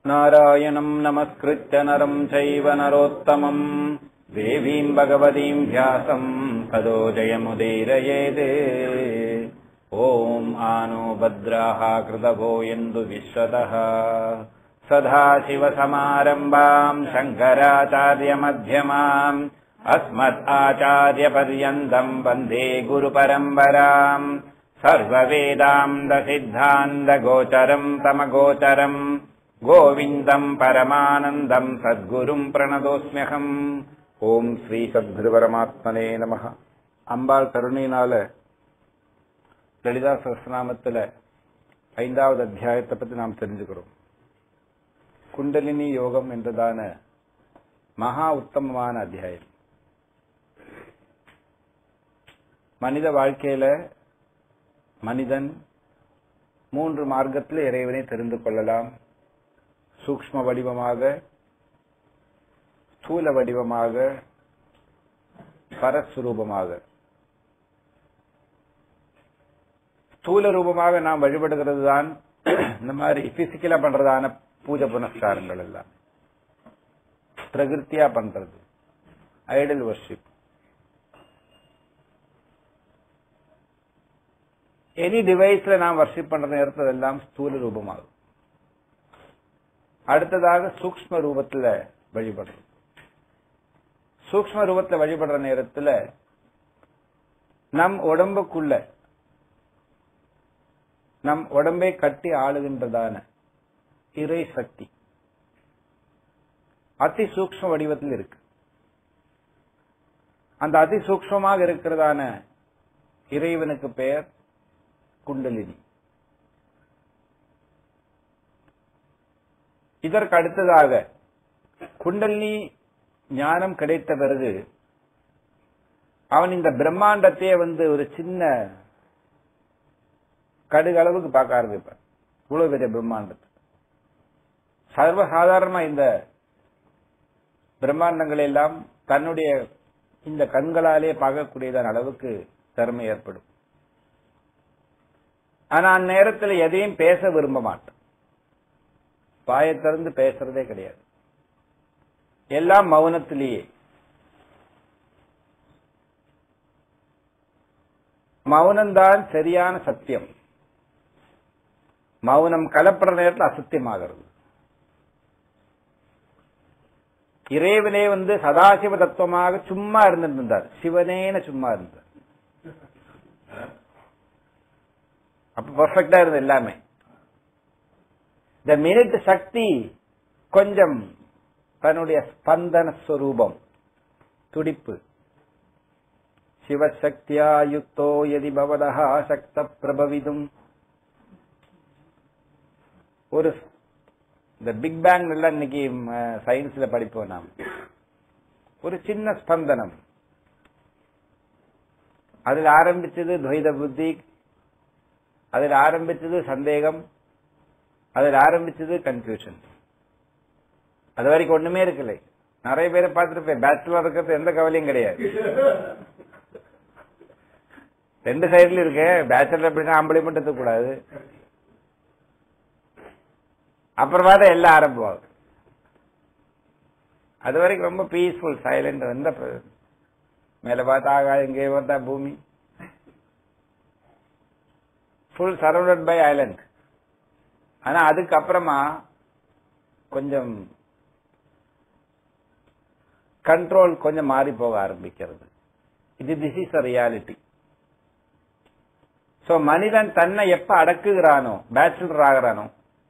नारायणम् नमस्कृत्य नरम् चैव नरोत्तमम् देवीम् भगवतीम् व्यासम् तदो जयमुदीरयेत् ॐ आनो भद्राः कृतभो यन्तु विश्वतः सदाशिवसमारम्भाम् शङ्कराचार्यमध्यमाम् अस्मत् आचार्यपर्यन्तम् वन्दे गुरुपरम्पराम् सर्ववेदान्तसिद्धान्तगोचरम् तमगोचरम् गोविन्दम् परमानन्दम् சத்குரும் பிரணதோஸ்மியகம் ஓம் ஸ்ரீ சத்குருபரமாத்மனே நம அம்பாள் கருணையினால லலிதா சஹஸ்ரநாமத்துல ஐந்தாவது அத்தியாயத்தை பத்தி நாம் தெரிஞ்சுக்கிறோம் குண்டலினி யோகம் என்றதான மகா உத்தமமான அத்தியாயம் மனித வாழ்க்கையில மனிதன் மூன்று மார்க்கத்தில் இறைவனை தெரிந்து கொள்ளலாம் சூக்ஷ்ம வடிவமாக ஸ்தூல வடிவமாக பரஸ்வரூபமாக ஸ்தூல ரூபமாக நாம் வழிபடுகிறது தான் இந்த மாதிரி பிசிக்கலா பண்றதான பூஜை புனஸ்காரங்கள் எல்லாம் பிரகிருத்தியா பண்றது ஐடல் வர்ஷிப் எனி டிவைஸ்ல நாம் வர்ஷிப் பண்ற நேரத்தில் எல்லாம் ஸ்தூல ரூபமாகும் அடுத்ததாக சூக்ம ரூபத்துல வழிபடுறது சூக்ம ரூபத்துல வழிபடுற நேரத்துல நம் உடம்புக்குள்ள நம் உடம்பை கட்டி ஆளுகின்றதான இறை சக்தி அதி சூக்ம வடிவத்தில் இருக்கு அந்த அதி சூக்மமாக இருக்கிறதான இறைவனுக்கு பெயர் குண்டலினி இதற்கு அடுத்ததாக குண்டலினி ஞானம் கிடைத்த பிறகு அவன் இந்த பிரம்மாண்டத்தையே வந்து ஒரு சின்ன கடுகளவுக்கு பார்க்க ஆரம்பிப்பான் இவ்வளவு பெரிய பிரம்மாண்டத்தை சர்வசாதாரணமா இந்த பிரம்மாண்டங்கள் எல்லாம் தன்னுடைய இந்த கண்களாலே பார்க்கக்கூடியதான அளவுக்கு திறமை ஏற்படும் ஆனா அந்நேரத்தில் எதையும் பேச விரும்ப மாட்டான் வாயை திறந்து பேசுறதே கிடையாது எல்லாம் மௌனத்திலேயே மௌனம்தான் சரியான சத்தியம் மௌனம் கலப்படுற நேரத்தில் அசத்தியமாகிறது இறைவனே வந்து சதாசிவ தத்துவமாக சும்மா இருந்துட்டு இருந்தார் சிவனேன சும்மா இருந்தார் அப்ப பர்ஃபெக்டா இருந்தது எல்லாமே இந்த மினிட் சக்தி கொஞ்சம் தன்னுடைய ஸ்பந்தன ஸ்வரூபம் துடிப்பு சிவசக்தியா யுக்தோ எதி பவதா சக்த பிரபவிதும் ஒரு இந்த பிக் பேங் எல்லாம் இன்னைக்கு சயின்ஸ்ல படிப்போம் நாம் ஒரு சின்ன ஸ்பந்தனம் அதில் ஆரம்பிச்சது துவைத புத்தி அதில் ஆரம்பிச்சது சந்தேகம் அதில் ஆரம்பிச்சது கன்ஃபியூஷன் அது வரைக்கும் ஒண்ணுமே இருக்கல நிறைய பேரை பார்த்துருப்பேன் பேச்சுலர் இருக்கிறது எந்த கவலையும் கிடையாது ரெண்டு சைடுல இருக்கு பேச்சுலர் எப்படின்னா ஆம்பளை மட்டும் கூடாது அப்புறமா தான் எல்லாம் ஆரம்பமாகும் அது வரைக்கும் ரொம்ப பீஸ்ஃபுல் சைலண்ட் எந்த மேல பார்த்தா ஆகாயம் இங்கே பார்த்தா பூமி ஃபுல் சரௌண்டட் பை ஐலண்ட் ஆனா அதுக்கப்புறமா கொஞ்சம் கண்ட்ரோல் கொஞ்சம் மாறி போக ஆரம்பிக்கிறது இது this is a reality so மனிதன் தன்னை எப்ப அடக்குகிறானோ பேச்சுலர் ஆகிறானோ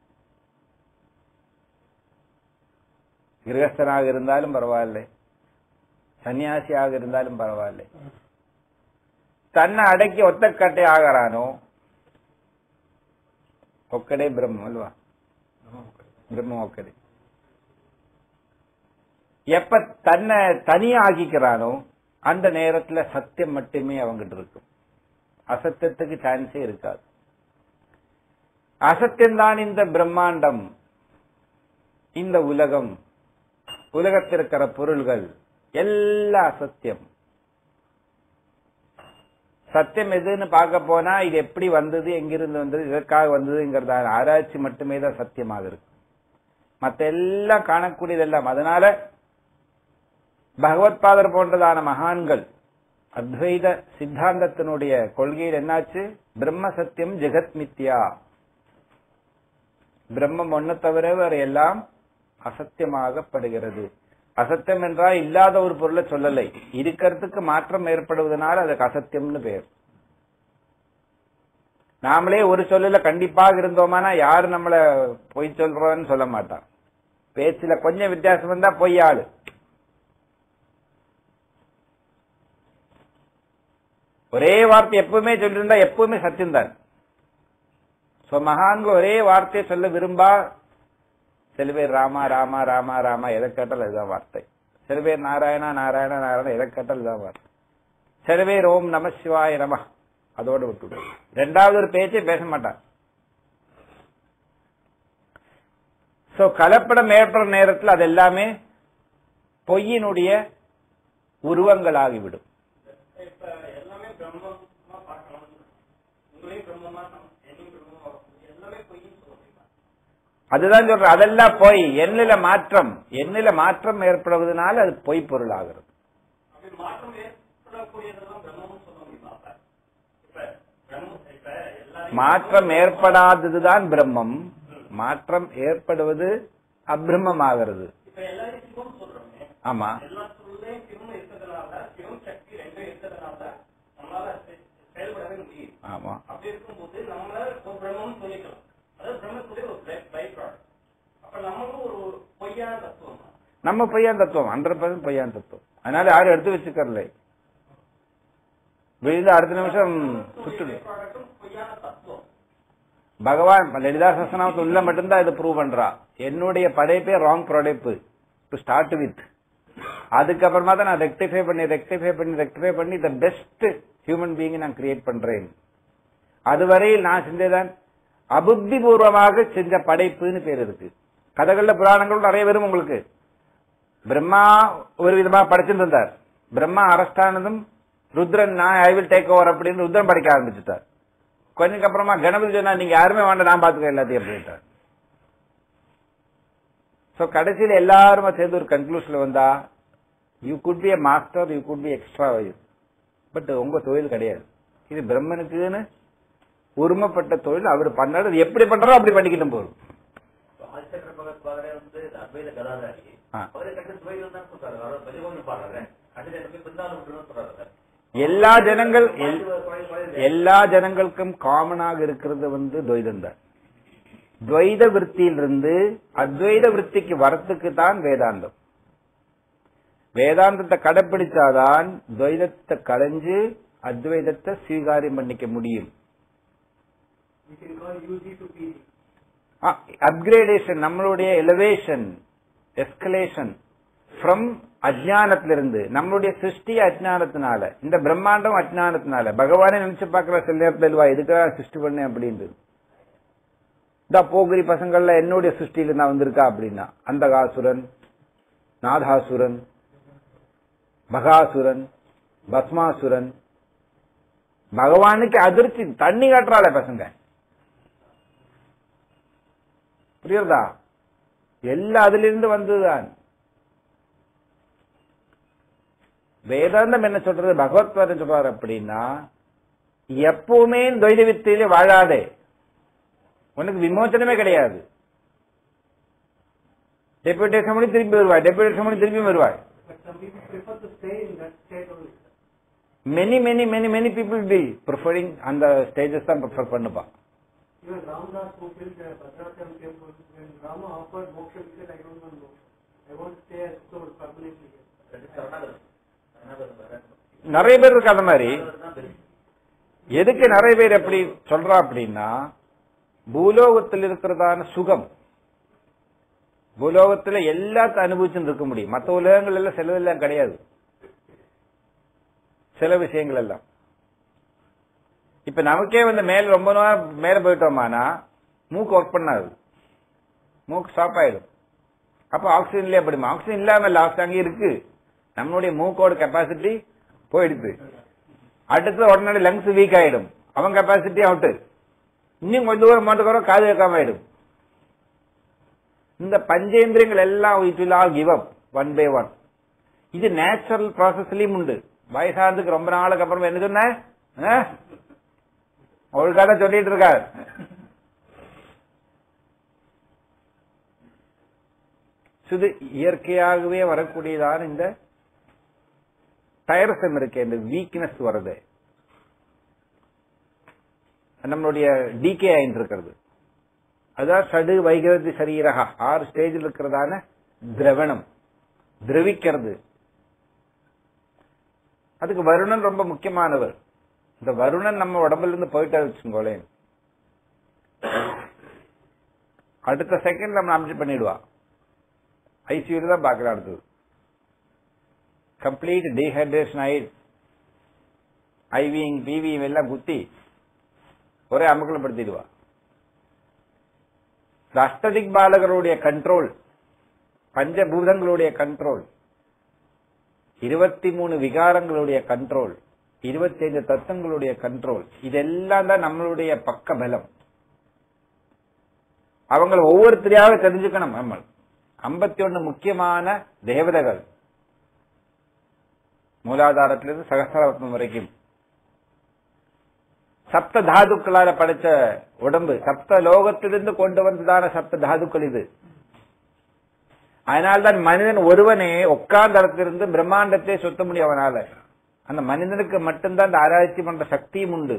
கிரகஸ்தனாக இருந்தாலும் பரவாயில்லை சன்னியாசியாக இருந்தாலும் பரவாயில்லை தன்னை அடக்கி ஒத்தக்கட்டை ஆகிறானோ ఒక్కడే బ్రహ్మం అల్వా பிரம்மம் ஒக்கடை எப்ப தன்னை தனியா ஆக்கிக்கிறானோ அந்த நேரத்துல சத்தியம் மட்டுமே அவங்கிட்ட இருக்கும் அசத்தியத்துக்கு சான்ஸே இருக்காது அசத்தியம்தான் இந்த பிரம்மாண்டம் இந்த உலகம் உலகத்தில் இருக்கிற பொருள்கள் எல்லா அசத்தியம் சத்தியம் எதுன்னு பார்க்க போனா இது எப்படி வந்தது எங்கிருந்து வந்தது இதற்காக வந்ததுங்கிறதான ஆராய்ச்சி மட்டுமே தான் சத்தியமாக இருக்கு மத்த எல்லாம் காணக்கூடியதெல்லாம் அதனால பகவத்பாதர் போன்றதான மகான்கள் அத்வைத சித்தாந்தத்தினுடைய கொள்கையில் என்னாச்சு பிரம்ம சத்தியம் ஜெகத் மித்யா பிரம்மம் ஒண்ணு தவிர வேற எல்லாம் அசத்தியமாகப்படுகிறது அசத்தியம் என்றால் இல்லாத ஒரு பொருளை சொல்லலை இருக்கிறதுக்கு மாற்றம் ஏற்படுவதனால அதுக்கு அசத்தியம்னு பேர் நாமளே ஒரு சொல்லல கண்டிப்பாக இருந்தோமானா யாரு நம்மள பொய் சொல்றோன்னு சொல்ல மாட்டான் பேச்சுல கொஞ்சம் வித்தியாசம் வந்தா பொய்யாளு ஒரே வார்த்தை எப்பவுமே சொல்லியிருந்தா எப்பவுமே சத்தியம்தான் சோ மகான்கள் ஒரே வார்த்தையை சொல்ல விரும்பா சில பேர் ராமா ராமா ராமா ராமா எதை கேட்டாலும் இதுதான் வார்த்தை சில பேர் நாராயணா நாராயணா நாராயணா எதை கேட்டாலும் இதுதான் வார்த்தை சில பேர் ஓம் நம சிவாய நம அதோட விட்டுடு ரெண்டாவது ஒரு பேச்சே பேச மாட்டான் சோ கலப்படம் ஏற்படுற நேரத்தில் அது எல்லாமே பொய்யினுடைய உருவங்களாகிவிடும் இப்ப எல்லாமே பிரம்மமா பார்க்கலாம் உங்களையும் பிரம்மமா என்னையும் பிரம்மமா எல்லாமே பொய்ன்னு சொல்ல முடியுமா அதுதான் சொல்றேன் அதெல்லாம் பொய் எண்ணில மாற்றம் எண்ணில மாற்றம் ஏற்படுவதனால அது பொய் பொருள் ஆகிறது அப்படி மாற்றம் ஏற்படக்கூடியதெல்லாம் பிரம்மம்னு சொல்ல முடியுமா அப்ப இப்ப பிரம்மம் இப்ப எல்லாரையும் மாற்றம் ஏற்படாததுதான் பிரம்மம் மாற்றம் ஏற்படுவது அப்பிரமமாகிறது இப்ப எல்லாரையும் சிவம் சொல்றோமே ஆமா எல்லா சொல்லையும் சிவம் இருக்கிறதுனால சிவம் சக்தி ரெண்டும் இருக்கிறதுனால நம்மளால செ- செயல்படவே முடியும் ஆமா அப்படி இருக்கும்போது நம்மள ஒரு பிரம்மம்னு சொல்லிக்கலாம் அதாவது பிரம்மத்துடைய ஒரு பை ப்ராடக்ட் அப்ப நம்மளும் ஒரு பொய்யான தத்துவம் தான் நம்ம பொய்யான் தத்துவம் ஹண்ட்ரட் பர்சன்ட் பொய்யான் தத்துவம் அதனால யாரும் எடுத்து வச்சுக்கறல விழுந்து அடுத்த நிமிஷம் சுட்டு ப்ராடக்டும் பொய்யான தத்துவம் பகவான் லலிதா சஸ்நாமத்து உள்ள மட்டும்தான் இது ப்ரூவ் பண்றா என்னுடைய படைப்பே ராங் படைப்பு டு ஸ்டார்ட் வித் அதுக்கப்புறமா தான் நான் ரெக்டிஃபை பண்ணி ரெக்டிஃபை பண்ணி ரெக்டிஃபை பண்ணி த பெஸ்ட் ஹியூமன் பீயிங் நான் கிரியேட் பண்றேன் அதுவரையில் நான் செஞ்சதான் அபுத்தி பூர்வமாக செஞ்ச படைப்புன்னு பேர் இருக்கு கதைகள்ல புராணங்கள் நிறைய வரும் உங்களுக்கு பிரம்மா ஒரு விதமா படைச்சிட்டு இருந்தார் பிரம்மா அரஸ்ட் ஆனதும் ருத்ரன் நான் ஐ வில் டேக் ஓவர் அப்படின்னு ருத்ரன் படிக்க ஆரம்பிச்சுட்டார் கொஞ்சம் அப்புறமா கணபதி சொன்னா நீங்க யாருமே வேண்டாம் நான் பாத்துக்க எல்லாத்தையும் அப்படின்ட்டார் சோ கடைசியில எல்லாரும் சேர்ந்து ஒரு கன்க்ளூஷன்ல வந்தா you could be a master you could be extra but உங்க தொழில் கிடையாது இது பிரம்மனுக்குன்னு உரிமைப்பட்ட தொழில் அவர் பண்ணாரு அது எப்படி பண்றாரோ அப்படி பண்ணிக்கிட்டும் போதும் ஆதிசங்கர பகவத்பாதரே வந்து அத்வைத கதாதாரி ஆ. அவரை கண்டு துவைதம் தான் சொல்றாரு அவர் பெரியவங்க பாடுறாரு அது எனக்கு பின்னாலும் விட்டுணும் சொல்றாரு எல்லா ஜனங்கள் எல்- எல்லா ஜனங்களுக்கும் காமனாக இருக்கிறது வந்து துவைதம் தான் துவைத விற்த்தியிலிருந்து அத்வைத விற்த்திக்கு வரத்துக்கு தான் வேதாந்தம் வேதாந்தத்தை கடைப்பிடிச்சாதான் துவைதத்தை களைஞ்சு அத்வைதத்தை ஸ்வீகாரியம் பண்ணிக்க முடியும் அப்கிரேடேஷன் நம்மளுடைய எலிவேஷன் எஸ்கலேஷன் ஃப்ரம் அஜ்ஞானத்திலிருந்து நம்மளுடைய சிருஷ்டி அஜ்ஞானத்தினால இந்த பிரம்மாண்டம் அஜ்ஞானத்தினால பகவானே நினைச்சு பார்க்கிற சில நேரத்தில் வா இதுக்காக சிருஷ்டி பண்ணேன் அப்படின்றது இந்த போகிரி பசங்கள்ல என்னுடைய சிருஷ்டியில நான் வந்திருக்கா அப்படின்னா அந்தகாசுரன் நாதாசுரன் பகாசுரன் பஸ்மாசுரன் பகவானுக்கு அதிர்ச்சி தண்ணி காட்டுறாளே பசங்க புரியுறதா எல்லாம் அதிலிருந்து வந்ததுதான் வேதாந்தம் என்ன சொல்றது பகவத்வாதம் சொல்றாரு அப்படின்னா எப்பவுமே துவைத வித்தையிலே வாழாதே உனக்கு விமோச்சனமே கிடையாது டெபுடேஷன் பண்ணி திரும்பி வருவாய் டெபுடேஷன் பண்ணி திரும்பி வருவாய் many many many many people be preferring அந்த ஸ்டேஜஸ் தான் ப்ரிஃபர் பண்ணுப்பா Even Ramdas fulfilled the Bhadrachalam temple when Rama offered moksha, he said, I don't want moksha. I want to stay as soul permanently here. நிறைய பேர் இருக்கு அந்த மாதிரி எதுக்கு நிறைய பேர் எப்படி சொல்றா அப்படின்னா பூலோகத்தில் இருக்கிறதான சுகம் பூலோகத்துல எல்லாத்தையும் அனுபவிச்சுட்டு இருக்க முடியும் மற்ற உலகங்கள் எல்லாம் சிலதெல்லாம் கிடையாது சில விஷயங்கள் எல்லாம் இப்ப நமக்கே வந்து மேல ரொம்ப நேரம் மேல போயிட்டோமானா மூக்கு ஒர்க் பண்ணாது மூக்கு ஸ்டாப் ஆயிடும் அப்ப ஆக்சிஜன்லயே படிமா ஆக்சிஜன் இல்லாம இல்ல ஆக்சிஜன் அங்கே இருக்கு நம்மளுடைய மூக்கோட கெப்பாசிட்டி போயிடுது அடுத்து உடனடி லங்ஸ் வீக் ஆயிடும் அவன் கெப்பாசிட்டி அவுட்டு இன்னும் கொஞ்சம் தூரம் மாட்டுக்கிறோம் காது கேட்காம ஆயிடும் இந்த பஞ்சேந்திரியங்கள் எல்லாம் it will all give up one by one இது நேச்சுரல் ப்ராசஸ்லயும் உண்டு வயசானதுக்கு ரொம்ப நாளுக்கு அப்புறம் என்ன சொன்ன ஆ? ஒரு கதை சொல்லிட்டு இருக்காரு இது இயற்கையாகவே வரக்கூடியதான இந்த டயர்சம் இருக்கு இந்த வீக்னஸ் வருது நம்மளுடைய டிகே ஆயிட்டு இருக்கிறது அதான் சடு வைகிறது சரீரகா ஆறு ஸ்டேஜில் இருக்கிறதான திரவணம் திரவிக்கிறது அதுக்கு வருணன் ரொம்ப முக்கியமானவர் இந்த வருணன் நம்ம உடம்புல இருந்து போயிட்டா வச்சுக்கோளேன் அடுத்த செகண்ட் நம்ம அமிச்சு பண்ணிடுவா ஐசியூல தான் பார்க்கலாம் அடுத்தது கம்ப்ளீட் டீஹைட்ரேஷன் ஆயிடுச்சு ஐவிங் பிவிங் எல்லாம் குத்தி ஒரே அமுக்கலப்படுத்திடுவா இந்த அஷ்டதிக் பாலகருடைய கண்ட்ரோல் பஞ்சபூதங்களுடைய கண்ட்ரோல் இருபத்தி மூணு விகாரங்களுடைய கண்ட்ரோல் இருபத்தி ஐந்து தத்துவங்களுடைய கண்ட்ரோல் இதெல்லாம் தான் நம்மளுடைய பக்க பலம் அவங்க ஒவ்வொருத்தரையாக தெரிஞ்சுக்கணும் நம்ம ஐம்பத்தி ஒன்னு முக்கியமான தேவதைகள் மூலாதாரத்திலிருந்து சகசிரரத்னம் வரைக்கும் சப்த தாதுக்களால படைச்ச உடம்பு சப்த லோகத்திலிருந்து கொண்டு வந்ததான சப்த தாதுக்கள் இது அதனால்தான் மனிதன் ஒருவனே உட்கார்ந்த இடத்திலிருந்து பிரம்மாண்டத்தை சுத்த முடியும் அவனால அந்த மனிதனுக்கு மட்டும்தான் அந்த ஆராய்ச்சி பண்ற சக்தியும் உண்டு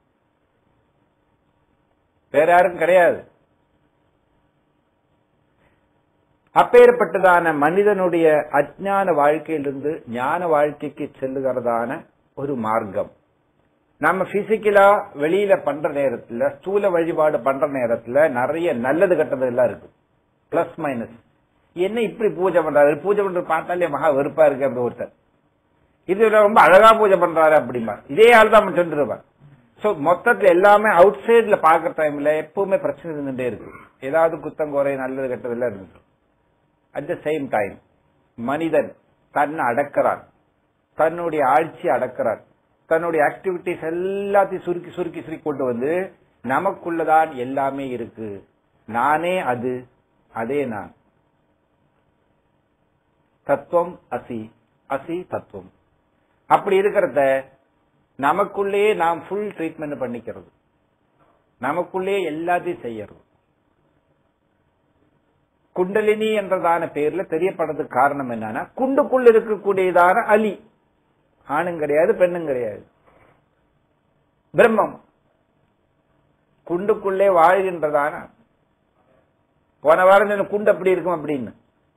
வேற யாருக்கும் கிடையாது அப்பேற்பட்டதான மனிதனுடைய அஜ்ஞான வாழ்க்கையிலிருந்து ஞான வாழ்க்கைக்கு செல்லுகிறதான ஒரு மார்க்கம் நம்ம பிசிக்கலா வெளியில பண்ற நேரத்துல ஸ்தூல வழிபாடு பண்ற நேரத்துல நிறைய நல்லது கெட்டது எல்லாம் இருக்கு பிளஸ் மைனஸ் என்ன இப்படி பூஜை பண்றாரு பூஜை பண்றது பார்த்தாலே மகா வெறுப்பா இருக்கு அப்படி ஒருத்தர் இது ரொம்ப அழகா பூஜை பண்றாரு அப்படிமா இதே ஆள் தான் அவன் சொல்லிருப்பான் சோ மொத்தத்துல எல்லாமே அவுட் சைட்ல பாக்குற டைம்ல எப்பவுமே பிரச்சனை இருந்துட்டே இருக்கு ஏதாவது குத்தம் குறை நல்லது கெட்டது எல்லாம் இருக்கு அட் த சேம் டைம் மனிதன் தன்னை அடக்கிறான் தன்னுடைய ஆட்சி அடக்கிறான் தன்னுடைய ஆக்டிவிட்டிஸ் எல்லாத்தையும் சுருக்கி சுருக்கி சுருக்கி கொண்டு வந்து நமக்குள்ளதான் எல்லாமே இருக்கு நானே அது அதே நான் தத்துவம் அசி அசி தத்துவம் அப்படி இருக்கிறத நமக்குள்ளே நாம் ஃபுல் ட்ரீட்மெண்ட் பண்ணிக்கிறது நமக்குள்ளே எல்லாத்தையும் செய்யறது குண்டலினி என்றதான பேர்ல தெரியப்படுறதுக்கு காரணம் என்னன்னா குண்டுக்குள்ள இருக்கக்கூடியதான அலி ஆணும் கிடையாது பெண்ணும் கிடையாது பிரம்மம் குண்டுக்குள்ளே வாழ்கின்றதான போன வாரம் சொன்ன குண்டு அப்படி இருக்கும் அப்படின்னு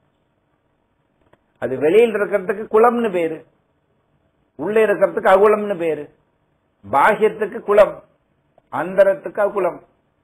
அது வெளியில் இருக்கிறதுக்கு குளம்னு பேரு உள்ளே இருக்கிறதுக்கு அகுளம்னு பேரு பாஹ்யத்துக்கு குளம் அந்தரத்துக்கு அகுளம்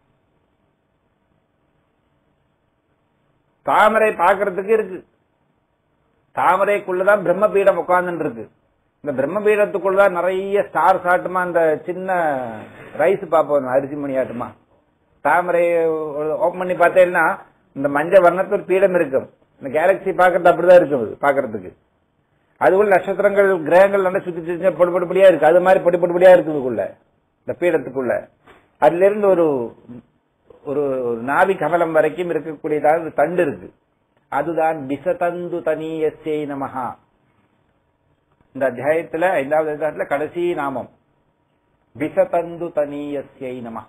தாமரை பார்க்கறதுக்கு இருக்கு தாமரைக்குள்ளதான் பிரம்மபீடம் உட்கார்ந்து இருக்கு இந்த பிரம்மபீடத்துக்குள்ளதான் நிறைய ஸ்டார் ஆட்டுமா அந்த சின்ன ரைஸ் பார்ப்போம் அரிசி மணி ஆட்டுமா தாமரை ஓப்பன் பண்ணி பார்த்தேன்னா இந்த மஞ்சள் வர்ணத்து ஒரு பீடம் இருக்கும் இந்த கேலக்சி பார்க்கறது அப்படிதான் இருக்குது பார்க்கறதுக்கு அதுக்குள்ள நட்சத்திரங்கள் கிரகங்கள் நல்லா சுத்தி சுத்தி பொடி பொடிப்படியா இருக்கு அது மாதிரி பொடி பொடிப்படியா இருக்குதுக்குள்ள இந்த பீடத்துக்குள்ள அதுல இருந்து ஒரு ஒரு ஒரு நாவி கமலம் வரைக்கும் இருக்கக்கூடியதாக ஒரு தண்டு இருக்கு அதுதான் பிசதந்து தனியசை நமஹா இந்த அத்தியாயத்துல ஐந்தாவது அத்தியாயத்துல கடைசி நாமம் பிசதந்து தனியசை நம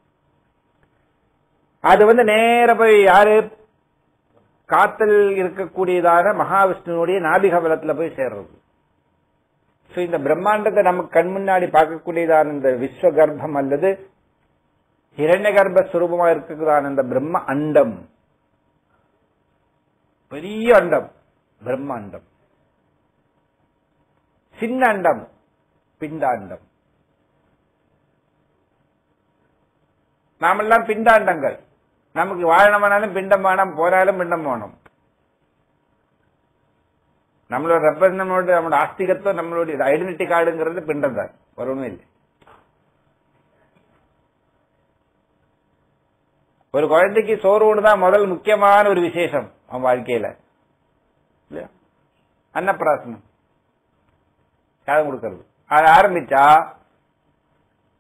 அது வந்து நேர போய் யாரு காத்தல் இருக்கக்கூடியதான மகாவிஷ்ணுனுடைய நாபிகபலத்துல போய் சேர்றது சோ இந்த பிரம்மாண்டத்தை நமக்கு கண் முன்னாடி பார்க்கக்கூடியதான இந்த விஸ்வ கர்ப்பம் அல்லது ஹிரண்ய கர்ப்ப சுரூபமா இருக்கிறதான இந்த பிரம்ம அண்டம் பெரிய அண்டம் பிரம்ம அண்டம் சின்ன அண்டம் பிண்டாண்டம் நாமெல்லாம் பிண்டாண்டங்கள் நமக்கு வாழணும் வேணாலும் பிண்டம் வேணாம் போனாலும் பிண்டம் வேணும் நம்மளோட ரெப்ரசன்ட் நம்மளோட ஆஸ்திகத்துவம் நம்மளுடைய ஐடென்டிட்டி கார்டுங்கிறது பிண்டம் தான் வரணும் இல்லை ஒரு குழந்தைக்கு சோறு தான் முதல் முக்கியமான ஒரு விசேஷம் அவன் வாழ்க்கையில இல்லையா அன்னப்பிராசனம் காதம் கொடுக்கறது அது ஆரம்பிச்சா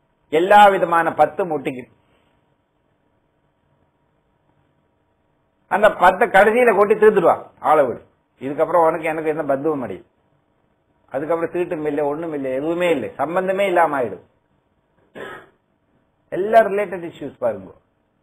எல்லா விதமான பத்து முட்டிக்கு அந்த பத்தை கடைசியில கொட்டி தீர்த்துடுவான் ஆளை விடு இதுக்கப்புறம் உனக்கு எனக்கு என்ன பத்துவம் அடையும் அதுக்கப்புறம் தீட்டும் இல்லை ஒண்ணும் இல்லை எதுவுமே இல்லை சம்பந்தமே இல்லாம ஆயிடும் எல்லா ரிலேட்டட் இஷ்யூஸ் பாருங்க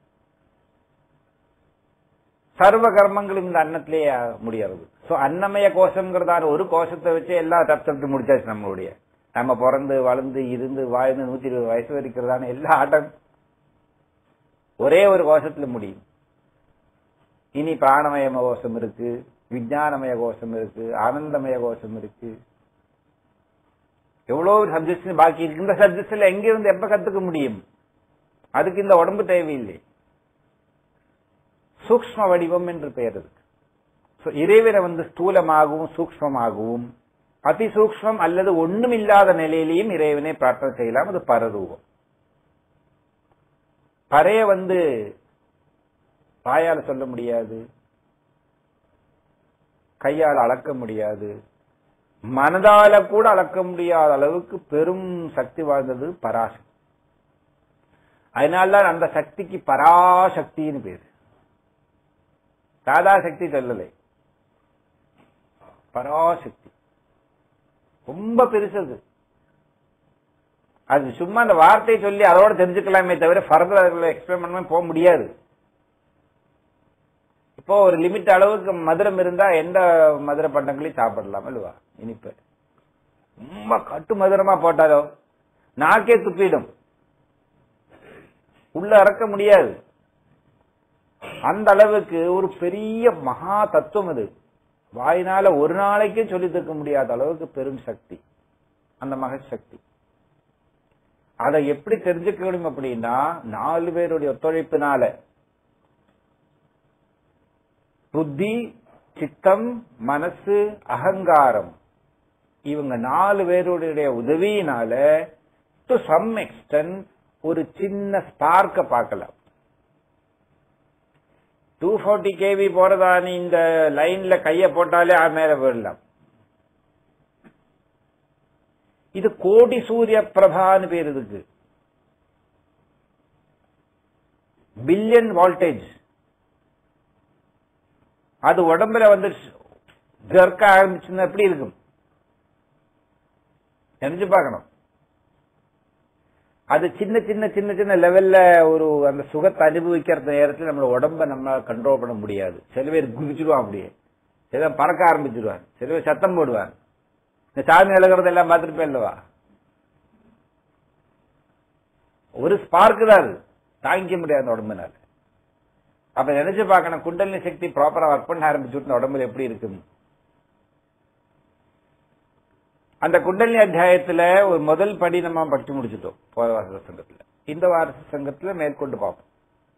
சர்வ கர்மங்களும் இந்த அன்னத்திலேயே முடியாது சோ அன்னமய கோஷம்ங்கிறதான ஒரு கோஷத்தை வச்சு எல்லா தப்தப்ட்டு முடிச்சாச்சு நம்மளுடைய நம்ம பிறந்து வளர்ந்து இருந்து வாழ்ந்து நூத்தி இருபது வயசு வரைக்கிறதான எல்லா ஆட்டம் ஒரே ஒரு கோஷத்துல முடியும் இனி பிராணமய கோஷம் இருக்கு விஞ்ஞானமய கோஷம் இருக்கு ஆனந்தமய கோஷம் இருக்கு எவ்வளவு சப்ஜெக்ட்ஸ் பாக்கி இருக்கு இந்த சப்ஜெக்ட்ஸ்ல எங்க இருந்து எப்ப கத்துக்க முடியும் அதுக்கு இந்த உடம்பு தேவையில்லை சூக்ஷ்ம வடிவம் என்று பெயர் இருக்கு So, இறைவனை வந்து ஸ்தூலமாகவும் சூக்ஷ்மமாகவும் அதிசூக்ஷ்மம் அல்லது ஒண்ணுமில்லாத நிலையிலையும் இறைவனை பிரார்த்தனை செய்யலாம் அது பரரூபம் பறைய வந்து வாயால சொல்ல முடியாது கையால் அளக்க முடியாது மனதால கூட அளக்க முடியாத அளவுக்கு பெரும் சக்தி வாய்ந்தது பராசக்தி அதனால்தான் அந்த சக்திக்கு பராசக்தின்னு பேரு சாதா சக்தி சொல்லலை பராசக்தி ரொம்ப பெருசது அது சும்மா அந்த வார்த்தையை சொல்லி அதோட தெரிஞ்சுக்கலாமே தவிர ஃபர்தர் அதில் எக்ஸ்பிளைன் பண்ணாம போக முடியாது இப்போ ஒரு லிமிட் அளவுக்கு மதுரம் இருந்தா எந்த மதுர பண்டங்களையும் சாப்பிடலாம் அல்லவா இனிப்பு ரொம்ப கட்டு மதுரமா போட்டாலோ நாக்கே துப்பிடும் உள்ள இறக்க முடியாது அந்த அளவுக்கு ஒரு பெரிய மகா தத்துவம் அது வாயினால ஒரு நாளைக்கே சொல்லி தக்க முடியாத அளவுக்கு பெரும் சக்தி அந்த மகசக்தி அதை எப்படி தெரிஞ்சுக்கணும் அப்படின்னா நாலு பேருடைய ஒத்துழைப்பினால புத்தி சித்தம் மனசு அகங்காரம் இவங்க நாலு பேருடைய உதவியினால டு சம் எக்ஸ்டென்ட் ஒரு சின்ன ஸ்பார்க்க பார்க்கலாம் டூ ஃபார்ட்டி கேவி போறதானு இந்த லைன்ல கைய போட்டாலே ஆ மேல போயிடலாம் இது கோடி சூரிய பிரபான்னு பேர் இதுக்கு பில்லியன் வால்டேஜ் அது உடம்புல வந்து ஜர்க்க ஆரம்பிச்சுன்னா எப்படி இருக்கும் நினைச்சு பார்க்கணும் அது சின்ன சின்ன சின்ன சின்ன லெவல்ல ஒரு அந்த சுகத்தை அனுபவிக்கிற நேரத்தில் நம்ம உடம்ப நம்ம கண்ட்ரோல் பண்ண முடியாது சில பேர் குதிச்சிடுவான் அப்படியே சில பேர் பறக்க ஆரம்பிச்சிடுவான் சில பேர் சத்தம் போடுவான் இந்த சாமி இழகிறது எல்லாம் பார்த்துருப்பேன் இல்லவா ஒரு ஸ்பார்க் தான் அது தாங்கிக்க முடியாது அந்த உடம்புனால அப்ப நினைச்சு பார்க்கணும் குண்டலினி சக்தி ப்ராப்பரா ஒர்க் பண்ண ஆரம்பிச்சுட்டு உடம்புல எப்படி இருக்கும் அந்த குண்டலினி அத்தியாயத்துல ஒரு முதல் படி நம்ம படிச்சு முடிச்சிட்டோம் போன வாரச சங்கத்துல இந்த வாரச சங்கத்துல மேற்கொண்டு பார்ப்போம்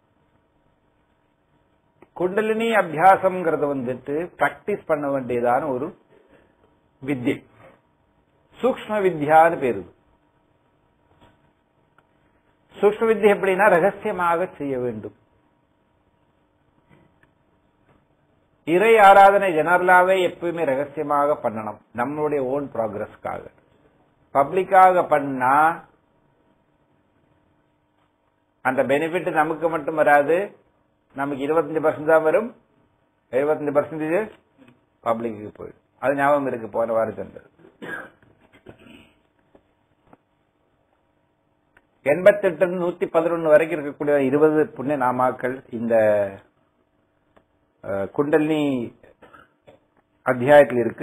குண்டலினி அபியாசம்ங்கிறது வந்துட்டு பிராக்டிஸ் பண்ண வேண்டியதான ஒரு வித்யை சூக்ம வித்யான்னு பேரு சூக்ம வித்யை எப்படின்னா ரகசியமாக செய்ய வேண்டும் இறை ஆராதனை ஜெனரலாவே எப்பவுமே ரகசியமாக பண்ணணும் நம்மளுடைய ஓன் ப்ராக்ரஸ்க்காக பப்ளிக்காக பண்ணா அந்த பெனிஃபிட் நமக்கு மட்டும் வராது நமக்கு இருபத்தஞ்சு பர்சன்ட் தான் வரும் எழுபத்தஞ்சு பர்சன்டேஜ் பப்ளிக்கு போயிடும் அது ஞாபகம் இருக்கு போன வாரத்தில் எண்பத்தெட்டு நூத்தி பதினொன்னு வரைக்கும் இருக்கக்கூடிய இருபது புண்ணிய நாமாக்கள் இந்த அஹ், குண்டலினி அத்தியாயத்தில் இருக்கு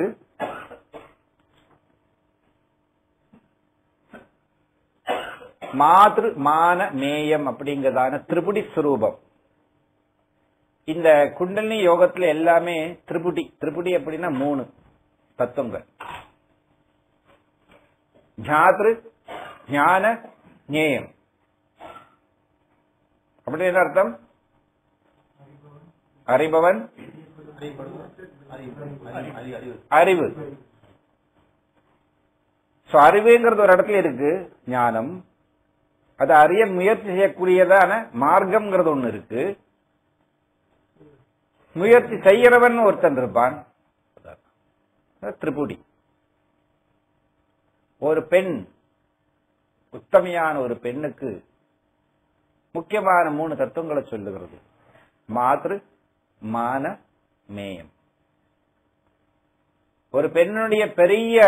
மாத்ரு மான மேயம் அப்படிங்கறதான திரிபுடி ஸ்வரூபம் இந்த குண்டலினி யோகத்துல எல்லாமே திரிபுடி திரிபுடி அப்படின்னா மூணு தத்துவங்கள் ஜாத்ரு ஞான ஞேயம் அப்படி என்ன அர்த்தம் அறிபவன் அறிவு சோ அறிவுங்கிறது ஒரு இடத்துல இருக்கு ஞானம் அது அறிய முயற்சி செய்யக்கூடியதான மார்க்கம்ங்கிறது ஒண்ணு இருக்கு முயற்சி செய்யறவன் ஒருத்தன் இருப்பான் அது திரிபுடி ஒரு பெண் உத்தமையான ஒரு பெண்ணுக்கு முக்கியமான மூணு தத்துவங்களை சொல்லுகிறது மாத்ரு மான மேயம் ஒரு பெண்ணுடைய பெரிய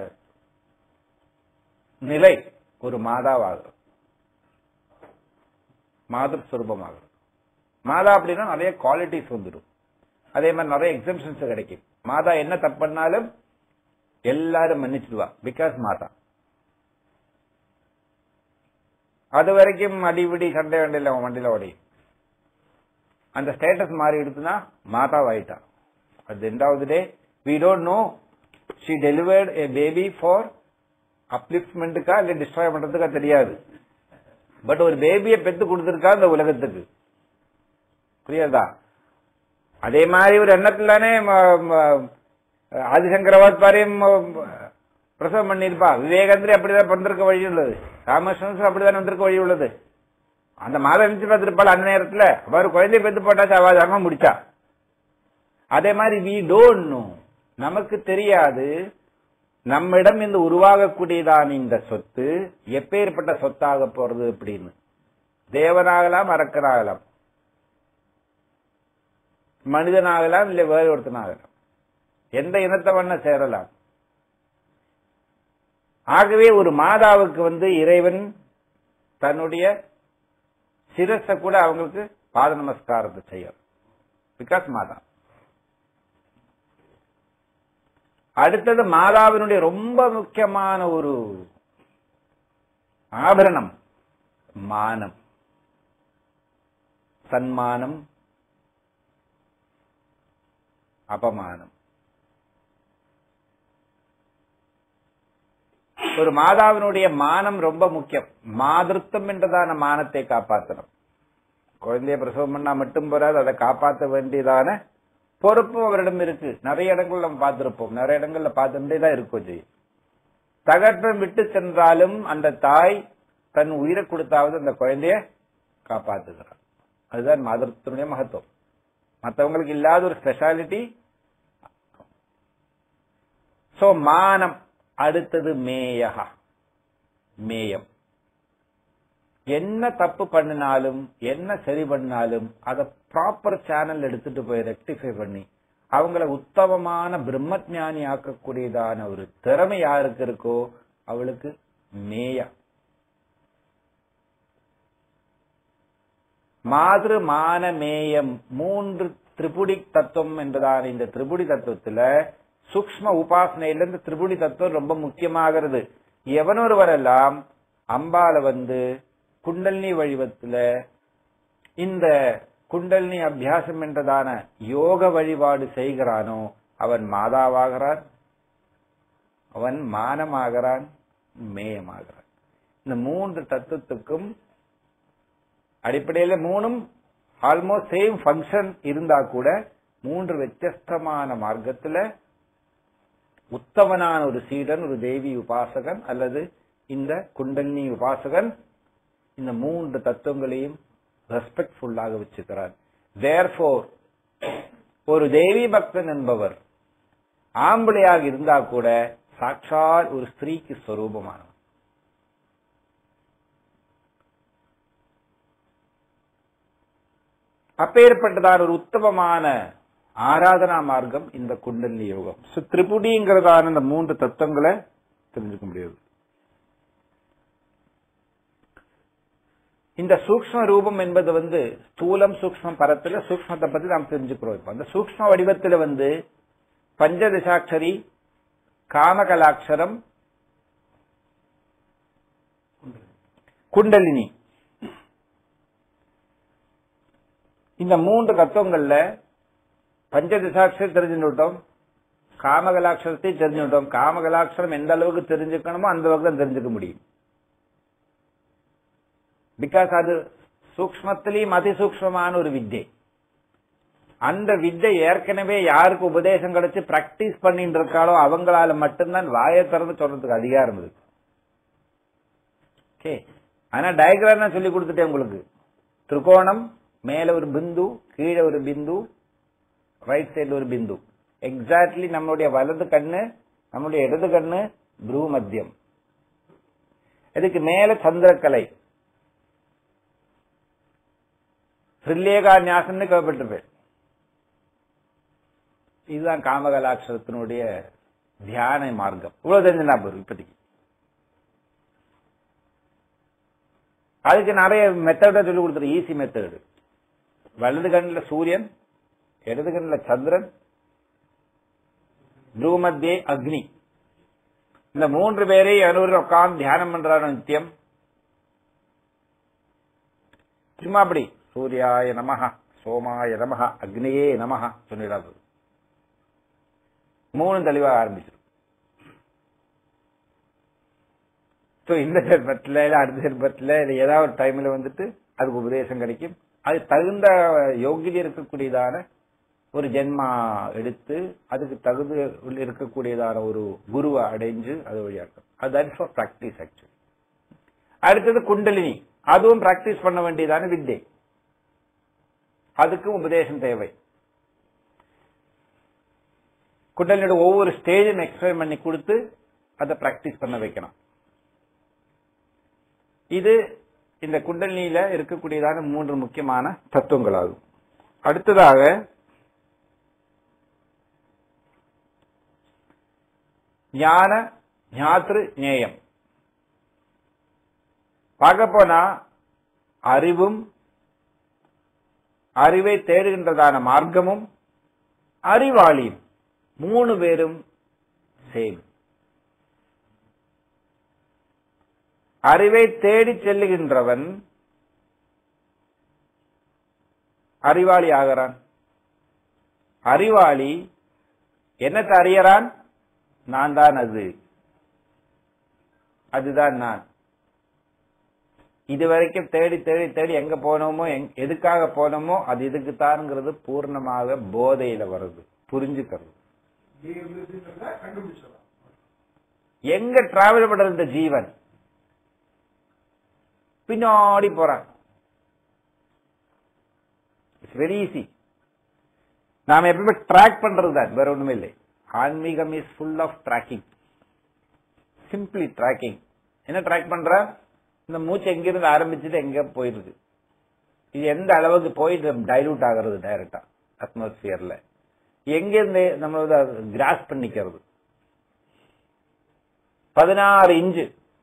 நிலை ஒரு மாதாவாகும் மாதர் சுரூபமாகும் மாதா அப்படின்னா நிறைய குவாலிட்டிஸ் வந்துடும் அதே மாதிரி நிறைய எக்ஸம்ஷன்ஸ் கிடைக்கும் மாதா என்ன தப்பு பண்ணாலும் எல்லாரும் மன்னிச்சிடுவா பிகாஸ் மாதா அது வரைக்கும் அடிபிடி சண்டை வண்டியில் அவன் வண்டியில் ஓடி அந்த ஸ்டேட்டஸ் மாறி எடுத்துனா மாதா ஆயிட்டா அது ரெண்டாவது day we don't know she delivered a baby for அப்லிப்மெண்ட்டுக்கா இல்ல டிஸ்ட்ராய் பண்றதுக்கா தெரியாது பட் ஒரு பேபியை பெத்து கொடுத்துருக்கா இந்த உலகத்துக்கு புரியுதா அதே மாதிரி ஒரு எண்ணத்துல தானே ம- ம- ஆதிசங்கரவாத் பாரியம் பிரசவம் பண்ணிருப்பா விவேகாந்திரி அப்படிதான் பிறந்திருக்க வழி உள்ளது ராமகிருஷ்ணன் அப்படிதான் வந்திருக்க வழி உள்ளது அந்த மாதம் நினைச்சு பார்த்திருப்பாள் அந்த நேரத்துல அவர் குழந்தை பெத்து போட்டாச்சு அவ தர்மம் முடிச்சா அதே மாதிரி வி டோன்ட் நோ நமக்கு தெரியாது நம்மிடம் இந்த உருவாகக்கூடியதான இந்த சொத்து எப்பேற்பட்ட சொத்தாக போறது அப்படின்னு தேவனாகலாம் அரக்கனாகலாம் மனிதனாகலாம் இல்லை வேறு ஒருத்தனாகலாம் எந்த இனத்தை வேணா சேரலாம் ஆகவே ஒரு மாதாவுக்கு வந்து இறைவன் தன்னுடைய சிரஸ கூட அவங்களுக்கு பாத நமஸ்காரத்தை செய்யும் பிகாஸ் மாதா அடுத்தது மாதாவினுடைய ரொம்ப முக்கியமான ஒரு ஆபரணம் மானம் சன்மானம் அபமானம் ஒரு மாதாவினுடைய மானம் ரொம்ப முக்கியம் மாதிருத்தம் என்றதான மானத்தை காப்பாற்றணும் குழந்தைய பிரசவம் பண்ணா மட்டும் போறாது அதை காப்பாற்ற வேண்டியதான பொறுப்பும் அவரிடம் இருக்கு நிறைய இடங்கள்ல நம்ம பார்த்திருப்போம் நிறைய இடங்கள்ல பார்த்துட்டே தான் இருக்கும் ஜெய் தகப்பன் விட்டு சென்றாலும் அந்த தாய் தன் உயிரை கொடுத்தாவது அந்த குழந்தைய காப்பாத்துகிறார் அதுதான் மாதத்தினுடைய மகத்துவம் மற்றவங்களுக்கு இல்லாத ஒரு ஸ்பெஷாலிட்டி சோ மானம் அடுத்தது மேயகா மேயம் என்ன தப்பு பண்ணினாலும் என்ன சரி பண்ணாலும் அதை ப்ராப்பர் சேனல் எடுத்துட்டு போய் ரெக்டிஃபை பண்ணி அவங்கள உத்தமமான பிரம்மஜானி ஆக்கக்கூடியதான ஒரு திறமை யாருக்கு இருக்கோ அவளுக்கு மேயா மாதிரி மான மேயம் மூன்று திரிபுடி தத்துவம் என்பதான இந்த திரிபுடி தத்துவத்துல சூக்ம உபாசனையில இந்த திரிபுடி தத்துவம் ரொம்ப முக்கியமாகிறது எவனொருவரெல்லாம் அம்பால வந்து குண்டலினி வழிவத்துல இந்த குண்டலினி அபியாசம் என்றதான யோக வழிபாடு செய்கிறானோ அவன் மாதாவாகிறான் அவன் மானமாகிறான் மேயமாகிறான் இந்த மூன்று தத்துவத்துக்கும் அடிப்படையில மூணும் ஆல்மோஸ்ட் சேம் ஃபங்க்ஷன் இருந்தா கூட மூன்று வித்தியஸ்தமான மார்க்கத்துல உத்தமனான ஒரு சீடன் ஒரு தேவி உபாசகன் அல்லது இந்த குண்டலினி உபாசகன் இந்த மூன்று தத்துவங்களையும் ரெஸ்பெக்ட்ஃபுல்லாக வச்சுக்கிறார் தேர்ஃபோர் ஒரு தேவி பக்தன் என்பவர் ஆம்பளையாக இருந்தா கூட சாட்சாத் ஒரு ஸ்திரீக்கு ஸ்வரூபமானவர் அப்பேற்பட்டதான ஒரு உத்தமமான ஆராதனா மார்க்கம் இந்த குண்டலினி யோகம் சோ திரிபுடிங்கிறதான இந்த மூன்று தத்துவங்களை தெரிஞ்சுக்க முடியாது இந்த சூக்ஷ்ம ரூபம் என்பது வந்து ஸ்தூலம் சூக்ஷ்மம் பரத்துல சூக்ஷ்மத்தை பத்தி நாம் தெரிஞ்சுக்கிறோம் இப்ப அந்த சூக்ஷ்ம வடிவத்துல வந்து பஞ்சதசாட்சரி காமகலாட்சரம் குண்டலினி இந்த மூன்று தத்துவங்கள்ல பஞ்சதிசாட்சரம் தெரிஞ்சுட்டோம் காமகலாட்சரத்தையும் தெரிஞ்சுட்டோம் காமகலாட்சரம் எந்த அளவுக்கு தெரிஞ்சுக்கணுமோ அந்த அளவுக்கு தான் தெரிஞ்சுக்க முடியும் பிகாஸ் அது சூக்மத்திலையும் அதிசூக்மமான ஒரு வித்தை அந்த வித்தை ஏற்கனவே யாருக்கு உபதேசம் கிடைச்சு பிராக்டிஸ் பண்ணிட்டு இருக்காளோ அவங்களால மட்டும்தான் வாயை திறந்து சொல்றதுக்கு அதிகாரம் இருக்கு ஓகே ஆனா டயக்ராம் நான் சொல்லி கொடுத்துட்டேன் உங்களுக்கு திரிகோணம் மேல ஒரு பிந்து கீழே ஒரு பிந்து ரைட் சைடுல ஒரு பிந்து எக்ஸாக்ட்லி நம்மளுடைய வலது கண்ணு நம்மளுடைய இடது கண்ணு ப்ரூ மத்தியம் இதுக்கு மேல சந்திரக்கலை ஸ்ரீலேகா ஞாசம்னு கேள்விப்பட்டிருப்பேன் இதுதான் காமகலாட்சரத்தினுடைய தியான மார்க்கம் இவ்வளவு தெரிஞ்சுனா போதும் இப்போதைக்கு அதுக்கு நிறைய மெத்தட சொல்லி கொடுத்துரு ஈஸி மெத்தடு வலது கண்ணில் சூரியன் இடது கண்ணில் சந்திரன் துருமத்தியே அக்னி இந்த மூன்று பேரையும் அனுவர் உட்கார்ந்து தியானம் பண்றாரு நித்தியம் சும்மா அப்படி சூர்யாய நமஹ சோமாய நமஹ அக்னியே நமஹ சொல்லிடாது மூணு தெளிவாக ஆரம்பிச்சிடும் ஸோ இந்த ஜென்மத்தில் இல்லை அடுத்த ஜென்மத்தில் இல்லை ஏதாவது ஒரு டைமில் வந்துட்டு அதுக்கு உபதேசம் கிடைக்கும் அது தகுந்த யோகியம் இருக்கக்கூடியதான ஒரு ஜென்மா எடுத்து அதுக்கு தகுதி இருக்கக்கூடியதான ஒரு குருவை அடைஞ்சு அது வழியாக்கும் அது தட் ஃபார் பிராக்டிஸ் ஆக்சுவலி அடுத்தது குண்டலினி அதுவும் பிராக்டிஸ் பண்ண வேண்டியதான வித்தை அதுக்கும் உபதேசம் தேவை குண்டலினோட ஒவ்வொரு ஸ்டேஜும் எக்ஸ்பிளைன் பண்ணி கொடுத்து அதை பிராக்டிஸ் பண்ண வைக்கணும் இது இந்த குண்டலினியில இருக்கக்கூடியதான மூன்று முக்கியமான தத்துவங்களாகும் அடுத்ததாக ஞான ஞாத்ரு ஞேயம் பார்க்க போனா அறிவும் அறிவை தேடுகின்றதான மார்க்கமும் அறிவாளியும் மூணு பேரும் சேம் அறிவை தேடி செல்லுகின்றவன் அறிவாளி ஆகிறான் அறிவாளி என்னத்தை அறியறான் நான் தான் அது அதுதான் நான் இதுவரைக்கும் தேடி தேடி தேடி எங்க போனோமோ எங்க- எதுக்காக போனோமோ அது இதுக்குத்தான்ங்கிறது பூர்ணமாக போதையில வருது புரிஞ்சுக்கிறது கண்டுபிடிச்சிடலாம் எங்க டிராவல் பண்ற இந்த ஜீவன் பின்னாடி போறான் இட்ஸ் வெரி ஈஸி நாம எப்பவுமே ட்ராக் பண்றது தான் வேற ஒண்ணுமே இல்லை ஆன்மீகம் is full of tracking simply tracking என்ன ட்ராக் பண்ற இந்த மூச்சு எங்கிருந்து ஆரம்பிச்சுட்டு எங்க போயிருக்கு இது எந்த அளவுக்கு போய் டைலூட் ஆகிறது டைரக்டா அட்மாஸ்பியர்ல எங்கிருந்து நம்ம கிராஸ் பண்ணிக்கிறது பதினாறு இன்ச்சு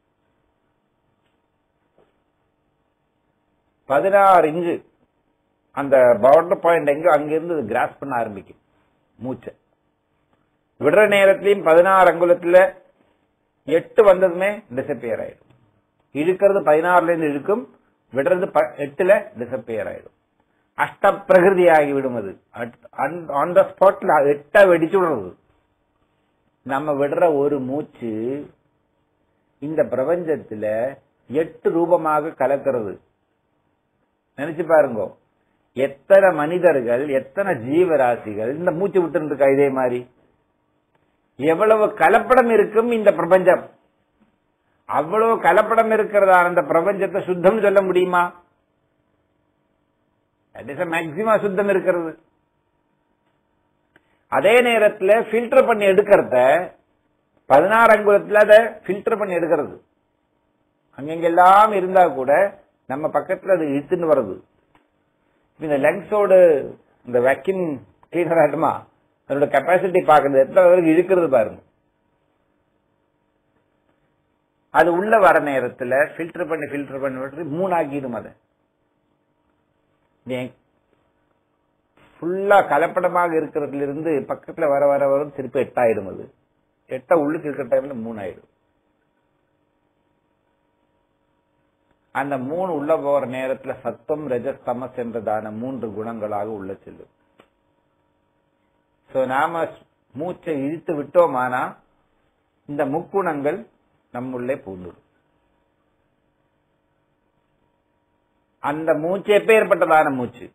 பதினாறு இன்ச்சு அந்த பவுண்டர் பாயிண்ட் எங்க அங்கிருந்து கிராஸ் பண்ண ஆரம்பிக்கும் மூச்சை விடுற நேரத்திலையும் பதினாறு அங்குலத்துல எட்டு வந்ததுமே டிசப்பியர் ஆயிடும் இழுக்கிறது பதினாறுல இருந்து இழுக்கும் விடுறது ப- எட்டுல டிசப்பியர் ஆயிடும் அஷ்ட பிரகிருதி ஆகிவிடும் அது ஆன் த ஸ்பாட்ல எட்ட வெடிச்சு விடுறது நம்ம விடுற ஒரு மூச்சு இந்த பிரபஞ்சத்துல எட்டு ரூபமாக கலக்கிறது நினைச்சு பாருங்க எத்தனை மனிதர்கள் எத்தனை ஜீவராசிகள் இந்த மூச்சு விட்டு இருக்கா இதே மாதிரி எவ்வளவு கலப்படம் இருக்கும் இந்த பிரபஞ்சம் அவ்வளவு கலப்படம் இருக்கிறதான இந்த பிரபஞ்சத்தை சுத்தம் சொல்ல முடியுமா மேக்சிமம் சுத்தம் இருக்கிறது அதே நேரத்துல ஃபில்டர் பண்ணி எடுக்கிறத பதினாறு அங்குலத்துல அதை ஃபில்டர் பண்ணி எடுக்கிறது அங்கெங்கெல்லாம் இருந்தா கூட நம்ம பக்கத்துல அது இழுத்துன்னு வருது இப்ப இந்த லங்ஸோட இந்த வேக்யூம் கிளீனர் ஆகட்டுமா அதோட கெப்பாசிட்டி பார்க்கறது எத்தனை வரைக்கும் இழுக்கிறது பாருங்க அது உள்ள வர நேரத்துல ஃபில்டர் பண்ணி ஃபில்டர் பண்ணி விட்டு மூணு ஆக்கிடும் அதை ஃபுல்லா கலப்படமாக இருக்கிறதுல இருந்து பக்கத்துல வர வர வரும் திருப்பி எட்டாயிடும் அது எட்டா உள்ளுக்கு இருக்கிற டைம்ல மூணு ஆயிடும் அந்த மூணு உள்ள போற நேரத்துல சத்தம் ரஜஸ் தமஸ் என்றதான மூன்று குணங்களாக உள்ள செல்லும் சோ நாம மூச்சை இழுத்து விட்டோமானா இந்த முக்குணங்கள் நம்முள்ளே பூந்துடும் அந்த மூச்சு எப்பேற்பட்டதான மூச்சு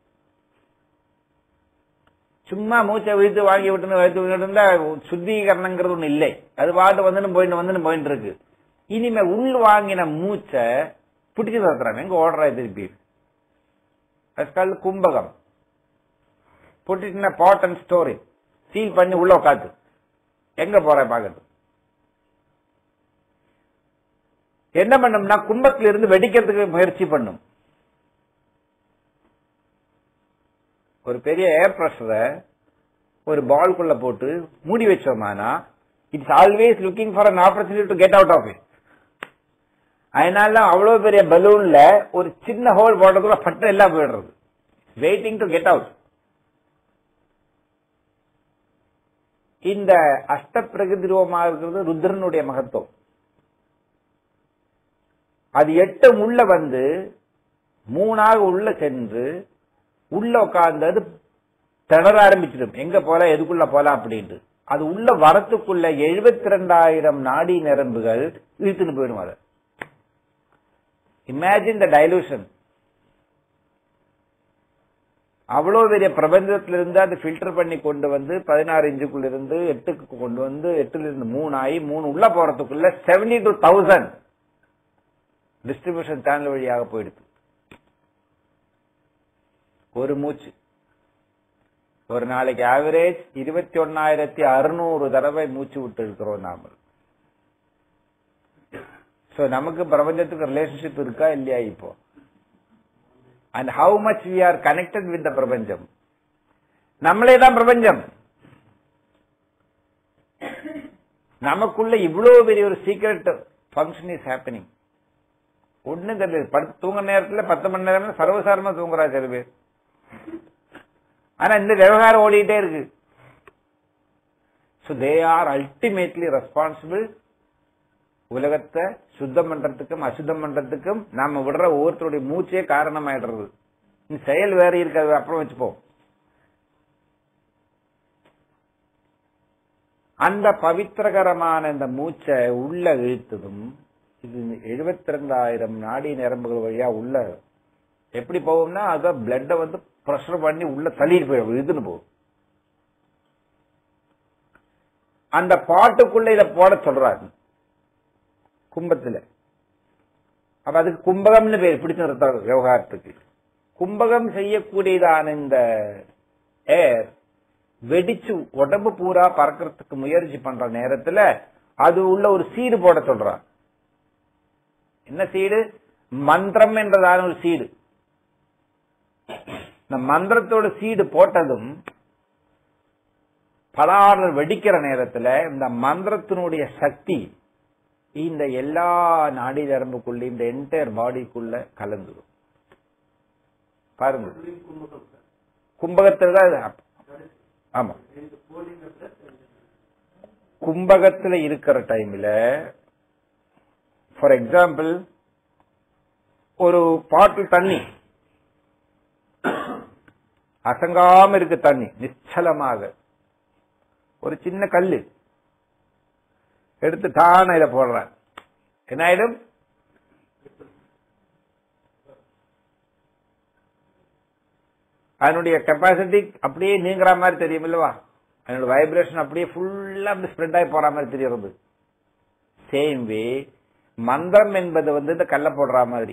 சும்மா மூச்சை விழுத்து வாங்கி விட்டுன்னு வைத்து விட்டுட்டு இருந்தா சுத்திகரணங்கிறது ஒண்ணு இல்லை அது பாட்டு வந்துன்னு போயிட்டு வந்துன்னு போயிட்டு இருக்கு இனிமே உள் வாங்கின மூச்சை பிடிச்சு தத்துறாங்க எங்க ஓடுறா திருப்பி அது கும்பகம் புட்டிட்டு பாட் அண்ட் ஸ்டோரி சீல் பண்ணி உள்ள உட்காந்து எங்க போற பாக்கட்டு என்ன பண்ணும்னா கும்பத்துல இருந்து வெடிக்கிறதுக்கு முயற்சி பண்ணும் ஒரு பெரிய ஏர் பிரஷரை ஒரு பால்குள்ள போட்டு மூடி வச்சோமானா it's always looking for an opportunity to get out of it அதனால அவ்வளவு பெரிய பலூன்ல ஒரு சின்ன ஹோல் போடுறதுக்குள்ள பட்டு எல்லாம் போயிடுறது வெயிட்டிங் டு கெட் அவுட் இந்த அஷ்ட பிரகிருதிரூபமாக இருக்கிறது ருத்ரனுடைய மகத்துவம் அது எட்டு உள்ள வந்து மூணாக உள்ள சென்று உள்ள உட்கார்ந்தது திணற ஆரம்பிச்சிடும் எங்க போலாம் எதுக்குள்ள போலாம் அப்படின்ட்டு அது உள்ள வரத்துக்குள்ள எழுபத்தி ரெண்டாயிரம் நாடி நரம்புகள் இழுத்துன்னு போயிடும் அதை இமேஜின் த டைலூஷன் அவ்வளவு பெரிய பிரபஞ்சத்திலிருந்து அது ஃபில்டர் பண்ணி கொண்டு வந்து பதினாறு இன்ச்சுக்குள்ள இருந்து எட்டுக்கு கொண்டு வந்து எட்டுல இருந்து மூணு ஆகி மூணு உள்ள போறதுக்குள்ள seventy two thousand distribution channel வழியாக போயிடுது ஒரு மூச்சு ஒரு நாளைக்கு ஆவரேஜ் இருபத்தி ஒன்னாயிரத்தி அறுநூறு தடவை மூச்சு விட்டு இருக்கிறோம் நாம சோ நமக்கு பிரபஞ்சத்துக்கு ரிலேஷன்ஷிப் இருக்கா இல்லையா இப்போ and how much we are connected with the பிரபஞ்சம் நம்மளே தான் பிரபஞ்சம் நமக்குள்ள இவ்வளவு பெரிய ஒரு சீக்ரெட் ஃபங்க்ஷன் இஸ் ஹேப்பனிங் ஒண்ணும் தெரியல படுத்து தூங்குற நேரத்துல பத்து மணி நேரம் சர்வசாரமா தூங்குறா சில பேர் ஆனா இந்த விவகாரம் ஓடிட்டே இருக்கு so they are ultimately responsible உலகத்தை சுத்தம் பண்றதுக்கும் அசுத்தம் பண்றதுக்கும் நாம விடுற ஒவ்வொருத்தருடைய மூச்சே காரணமாயிடுறது இந்த செயல் வேற இருக்காது அப்புறம் வச்சுப்போம் அந்த பவித்திரகரமான இந்த மூச்சை உள்ள இழுத்ததும் இது எழுபத்தி ரெண்டாயிரம் நாடி நரம்புகள் வழியா உள்ள எப்படி போகும்னா அத பிளட்டை வந்து ப்ரெஷர் பண்ணி உள்ள தள்ளிட்டு போயிடும் இழுத்துன்னு போகும் அந்த பாட்டுக்குள்ள இத போட சொல்றாரு கும்பத்துல அப்ப அதுக்கு கும்பகம்னு பேர் பிடிச்சு நிறுத்த விவகாரத்துக்கு கும்பகம் செய்யக்கூடியதான இந்த ஏர் வெடிச்சு உடம்பு பூரா பறக்கிறதுக்கு முயற்சி பண்ற நேரத்துல அது உள்ள ஒரு சீடு போட சொல்றான் என்ன சீடு மந்திரம் என்றதான ஒரு சீடு இந்த மந்திரத்தோட சீடு போட்டதும் பலாறு வெடிக்கிற நேரத்துல இந்த மந்திரத்தினுடைய சக்தி இந்த எல்லா நாடி நரம்புக்குள்ள இந்த என்டையர் பாடிக்குள்ள கலந்துடும் பாருங்க During Kumbhakam, sir. கும்பகத்துல தான் இது hap- That is, ஆமா in the holding the breath and கும்பகத்துல இருக்கிற டைம்ல ஃபார் எக்ஸாம்பிள் ஒரு பாட்டில் தண்ணி அசங்காம இருக்கு தண்ணி நிச்சலமாக ஒரு சின்ன கல்லு எடுத்து தான இதை போடுறேன் என்ன ஆயிடும் அதனுடைய கெப்பாசிட்டி அப்படியே நீங்கிற மாதிரி தெரியும் இல்லவா அதனோட வைப்ரேஷன் அப்படியே ஃபுல்லா அப்படி ஸ்ப்ரெட் ஆகி போற மாதிரி தெரியுறது சேம் வே மந்திரம் என்பது வந்து இந்த கல்ல போடுற மாதிரி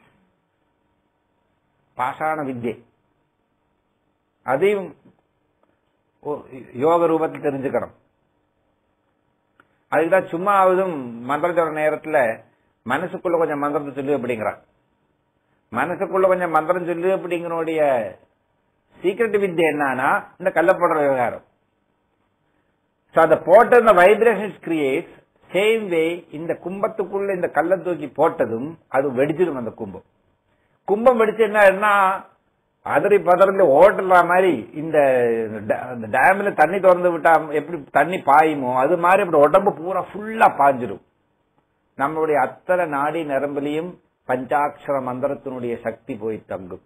பாஷாண வித்யை அதையும் ஓ- யோக ரூபத்தில் தெரிஞ்சுக்கணும் அதுக்குதான் சும்மா ஆவதும் மந்திரம் சொல்ற நேரத்துல மனசுக்குள்ள கொஞ்சம் மந்திரத்தை சொல்லு அப்படிங்கிறான் மனசுக்குள்ள கொஞ்சம் மந்திரம் சொல்லு அப்படிங்கிறோடைய சீக்ரெட் வித்யை என்னன்னா இந்த கல்ல போடுற விவகாரம் சோ அதை போட்ட இந்த வைப்ரேஷன் கிரியேட்ஸ் சேம் வே இந்த கும்பத்துக்குள்ள இந்த கல்லை தூக்கி போட்டதும் அது வெடிச்சிடும் அந்த கும்பம் கும்பம் வெடிச்சு என்ன ஆயிடும்னா அதறி பதறந்து ஓட்டுற மாதிரி இந்த ட- அந்த டேம்ல தண்ணி திறந்து விட்டா எப்படி தண்ணி பாயுமோ அது மாதிரி அப்படி உடம்பு பூரா ஃபுல்லா பாஞ்சிடும் நம்மளுடைய அத்தனை நாடி நரம்புலையும் பஞ்சாட்சர மந்திரத்தினுடைய சக்தி போய் தங்கும்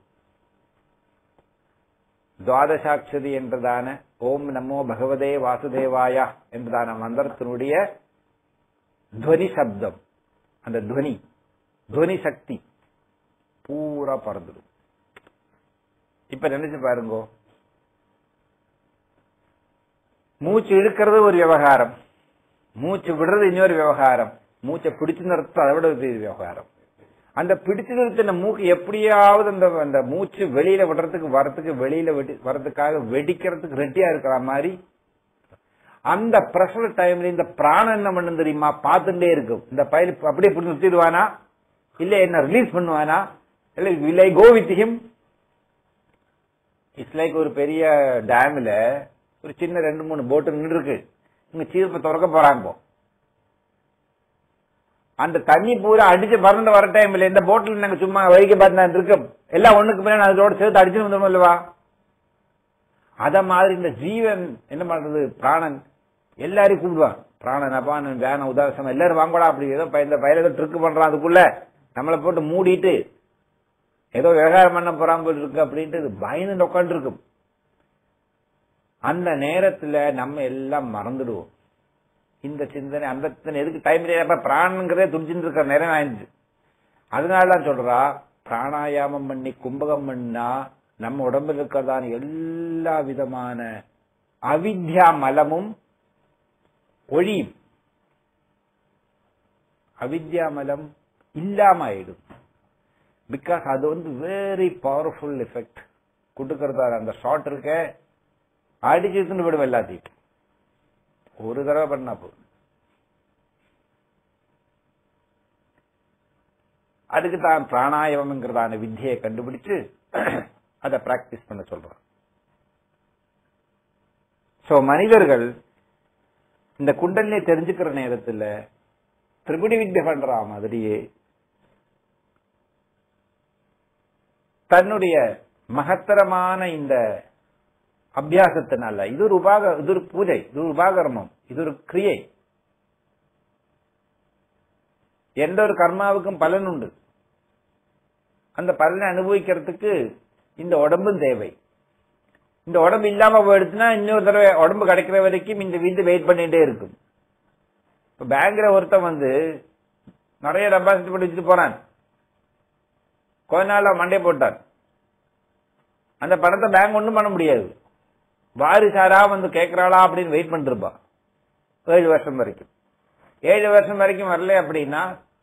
துவாதசாட்சரி என்றதான ஓம் நமோ பகவதே வாசுதேவாயா என்றதான மந்திரத்தினுடைய துவனி சப்தம் அந்த துவனி துவனி சக்தி பூரா பறந்துடும் இப்ப நினைச்சு பாருங்க மூச்சு இழுக்கிறது ஒரு விவகாரம் மூச்சு விடுறது இன்னொரு விவகாரம் மூச்சை பிடிச்சு நிறுத்த அதை விட ஒரு பெரிய விவகாரம் அந்த பிடிச்சு நிறுத்தின மூக்கு எப்படியாவது அந்த அந்த மூச்சு வெளியில விடுறதுக்கு வரதுக்கு வெளியில வெடி வரதுக்காக வெடிக்கிறதுக்கு ரெட்டியா இருக்கிற மாதிரி அந்த பிரஷர் டைம்ல இந்த பிராணம் என்ன பண்ணும் தெரியுமா பார்த்துட்டே இருக்கும் இந்த பயில் அப்படியே பிடிச்சி நிறுத்திடுவானா இல்ல என்ன ரிலீஸ் பண்ணுவானா இல்ல will I go with him it's like ஒரு பெரிய டேம்ல ஒரு சின்ன ரெண்டு மூணு போட்டு நின்று இருக்கு இங்க சீர்ப்பை திறக்க போறாங்க இப்போ. அந்த தண்ணி பூரா அடிச்சு பறந்து வர டைம்ல இந்த போட்டில் நாங்க சும்மா வைக்க பார்த்து இருக்கோம் எல்லாம் ஒண்ணுக்கு பின்னாடி அதோட சேர்த்து அடிச்சு வந்துடும் இல்லவா அத மாதிரி இந்த ஜீவன் என்ன பண்றது பிராணன் எல்லாரையும் கூப்பிடுவான் பிராணன் அப்பான் வேன உதாசம் எல்லாரும் வாங்கடா அப்படி ஏதோ ப- இந்த பயில ஏதோ ட்ரிக் பண்றான் அதுக்குள்ள நம்மளை போட்டு மூடிட்டு ஏதோ விவகாரம் பண்ண போறான் போல இருக்கு அப்படின்ட்டு இது பயந்து உட்காந்து இருக்கும் அந்த நேரத்துல நம்ம எல்லாம் மறந்துடுவோம் இந்த சிந்தனை அந்த சிந்தனை எதுக்கு டைம் இல்லையா பிராணங்கிறதே துடிச்சுட்டு இருக்கிற நேரம் ஆயிடுச்சு அதனால தான் சொல்றா பிராணாயாமம் பண்ணி கும்பகம் பண்ணா நம்ம உடம்புல இருக்கிறதான எல்லா விதமான அவித்யா மலமும் ஒழியும் அவித்யா மலம் இல்லாம ஆயிடும் பிகாஸ் அது வந்து வெரி பவர்ஃபுல் எஃபெக்ட் கொடுக்கறதா அந்த ஷாட் இருக்க அடிச்சு எடுத்துட்டு விடும் எல்லாத்தையும் ஒரு தடவை பண்ணா போதும் அதுக்கு தான் பிராணாயாமங்கிறதான வித்தியை கண்டுபிடிச்சு அதை பிராக்டிஸ் பண்ண சொல்றோம் சோ மனிதர்கள் இந்த குண்டலினை தெரிஞ்சுக்கிற நேரத்துல திரிபுடி வித்யை பண்ற மாதிரியே தன்னுடைய மகத்தரமான இந்த அபியாசத்தினால இது ஒரு உபாக இது ஒரு பூஜை இது ஒரு உபாகர்மம் இது ஒரு கிரியை எந்த ஒரு கர்மாவுக்கும் பலன் உண்டு அந்த பலனை அனுபவிக்கிறதுக்கு இந்த உடம்பும் தேவை இந்த உடம்பு இல்லாம போயிடுச்சுன்னா இன்னொரு தடவை உடம்பு கிடைக்கிற வரைக்கும் இந்த வீட்டு வெயிட் பண்ணிட்டே இருக்கும் இப்ப பேங்க்ல ஒருத்தன் வந்து நிறைய டெபாசிட் பண்ணி வச்சுட்டு போறான் கொஞ்ச நாள்ல மண்டே போட்டான் அந்த பணத்தை பேங்க் ஒண்ணும் பண்ண முடியாது வாரிசாரா வந்து கேட்கறாளா அப்படின்னு வெயிட் பண்ணிருப்பா ஏழு வருஷம் வரைக்கும் ஏழு வருஷம் வரைக்கும் வரல அப்படின்னா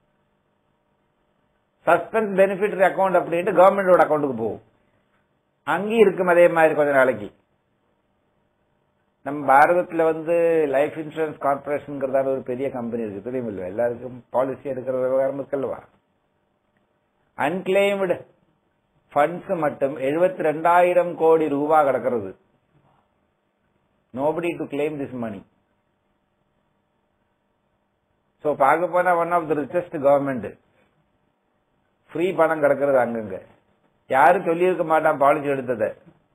சஸ்பென்ஸ் பெனிஃபிட் அக்கௌண்ட் அப்படின்ட்டு கவர்மெண்டோட அக்கௌண்ட்டுக்கு போகும் அங்கேயும் இருக்கும் அதே மாதிரி கொஞ்ச நாளைக்கு நம்ம பாரதத்துல வந்து லைஃப் இன்சூரன்ஸ் கார்பரேஷன்ங்கிறதால ஒரு பெரிய கம்பெனி இருக்கு தெரியும் இல்லையா எல்லாருக்கும் பாலிசி எடுக்கிற விவகாரம் இருக்கல்லவா அன்கிளைம்டு ஃபண்ட்ஸ் மட்டும் எழுபத்தி ரெண்டாயிரம் கோடி ரூபாய் கிடக்கிறது nobody to claim this money so பார்க்க போனா one of the richest government free பணம் கிடக்கிறது அங்கங்க யாரும் சொல்லியிருக்க மாட்டான் பாலிசி எடுத்ததை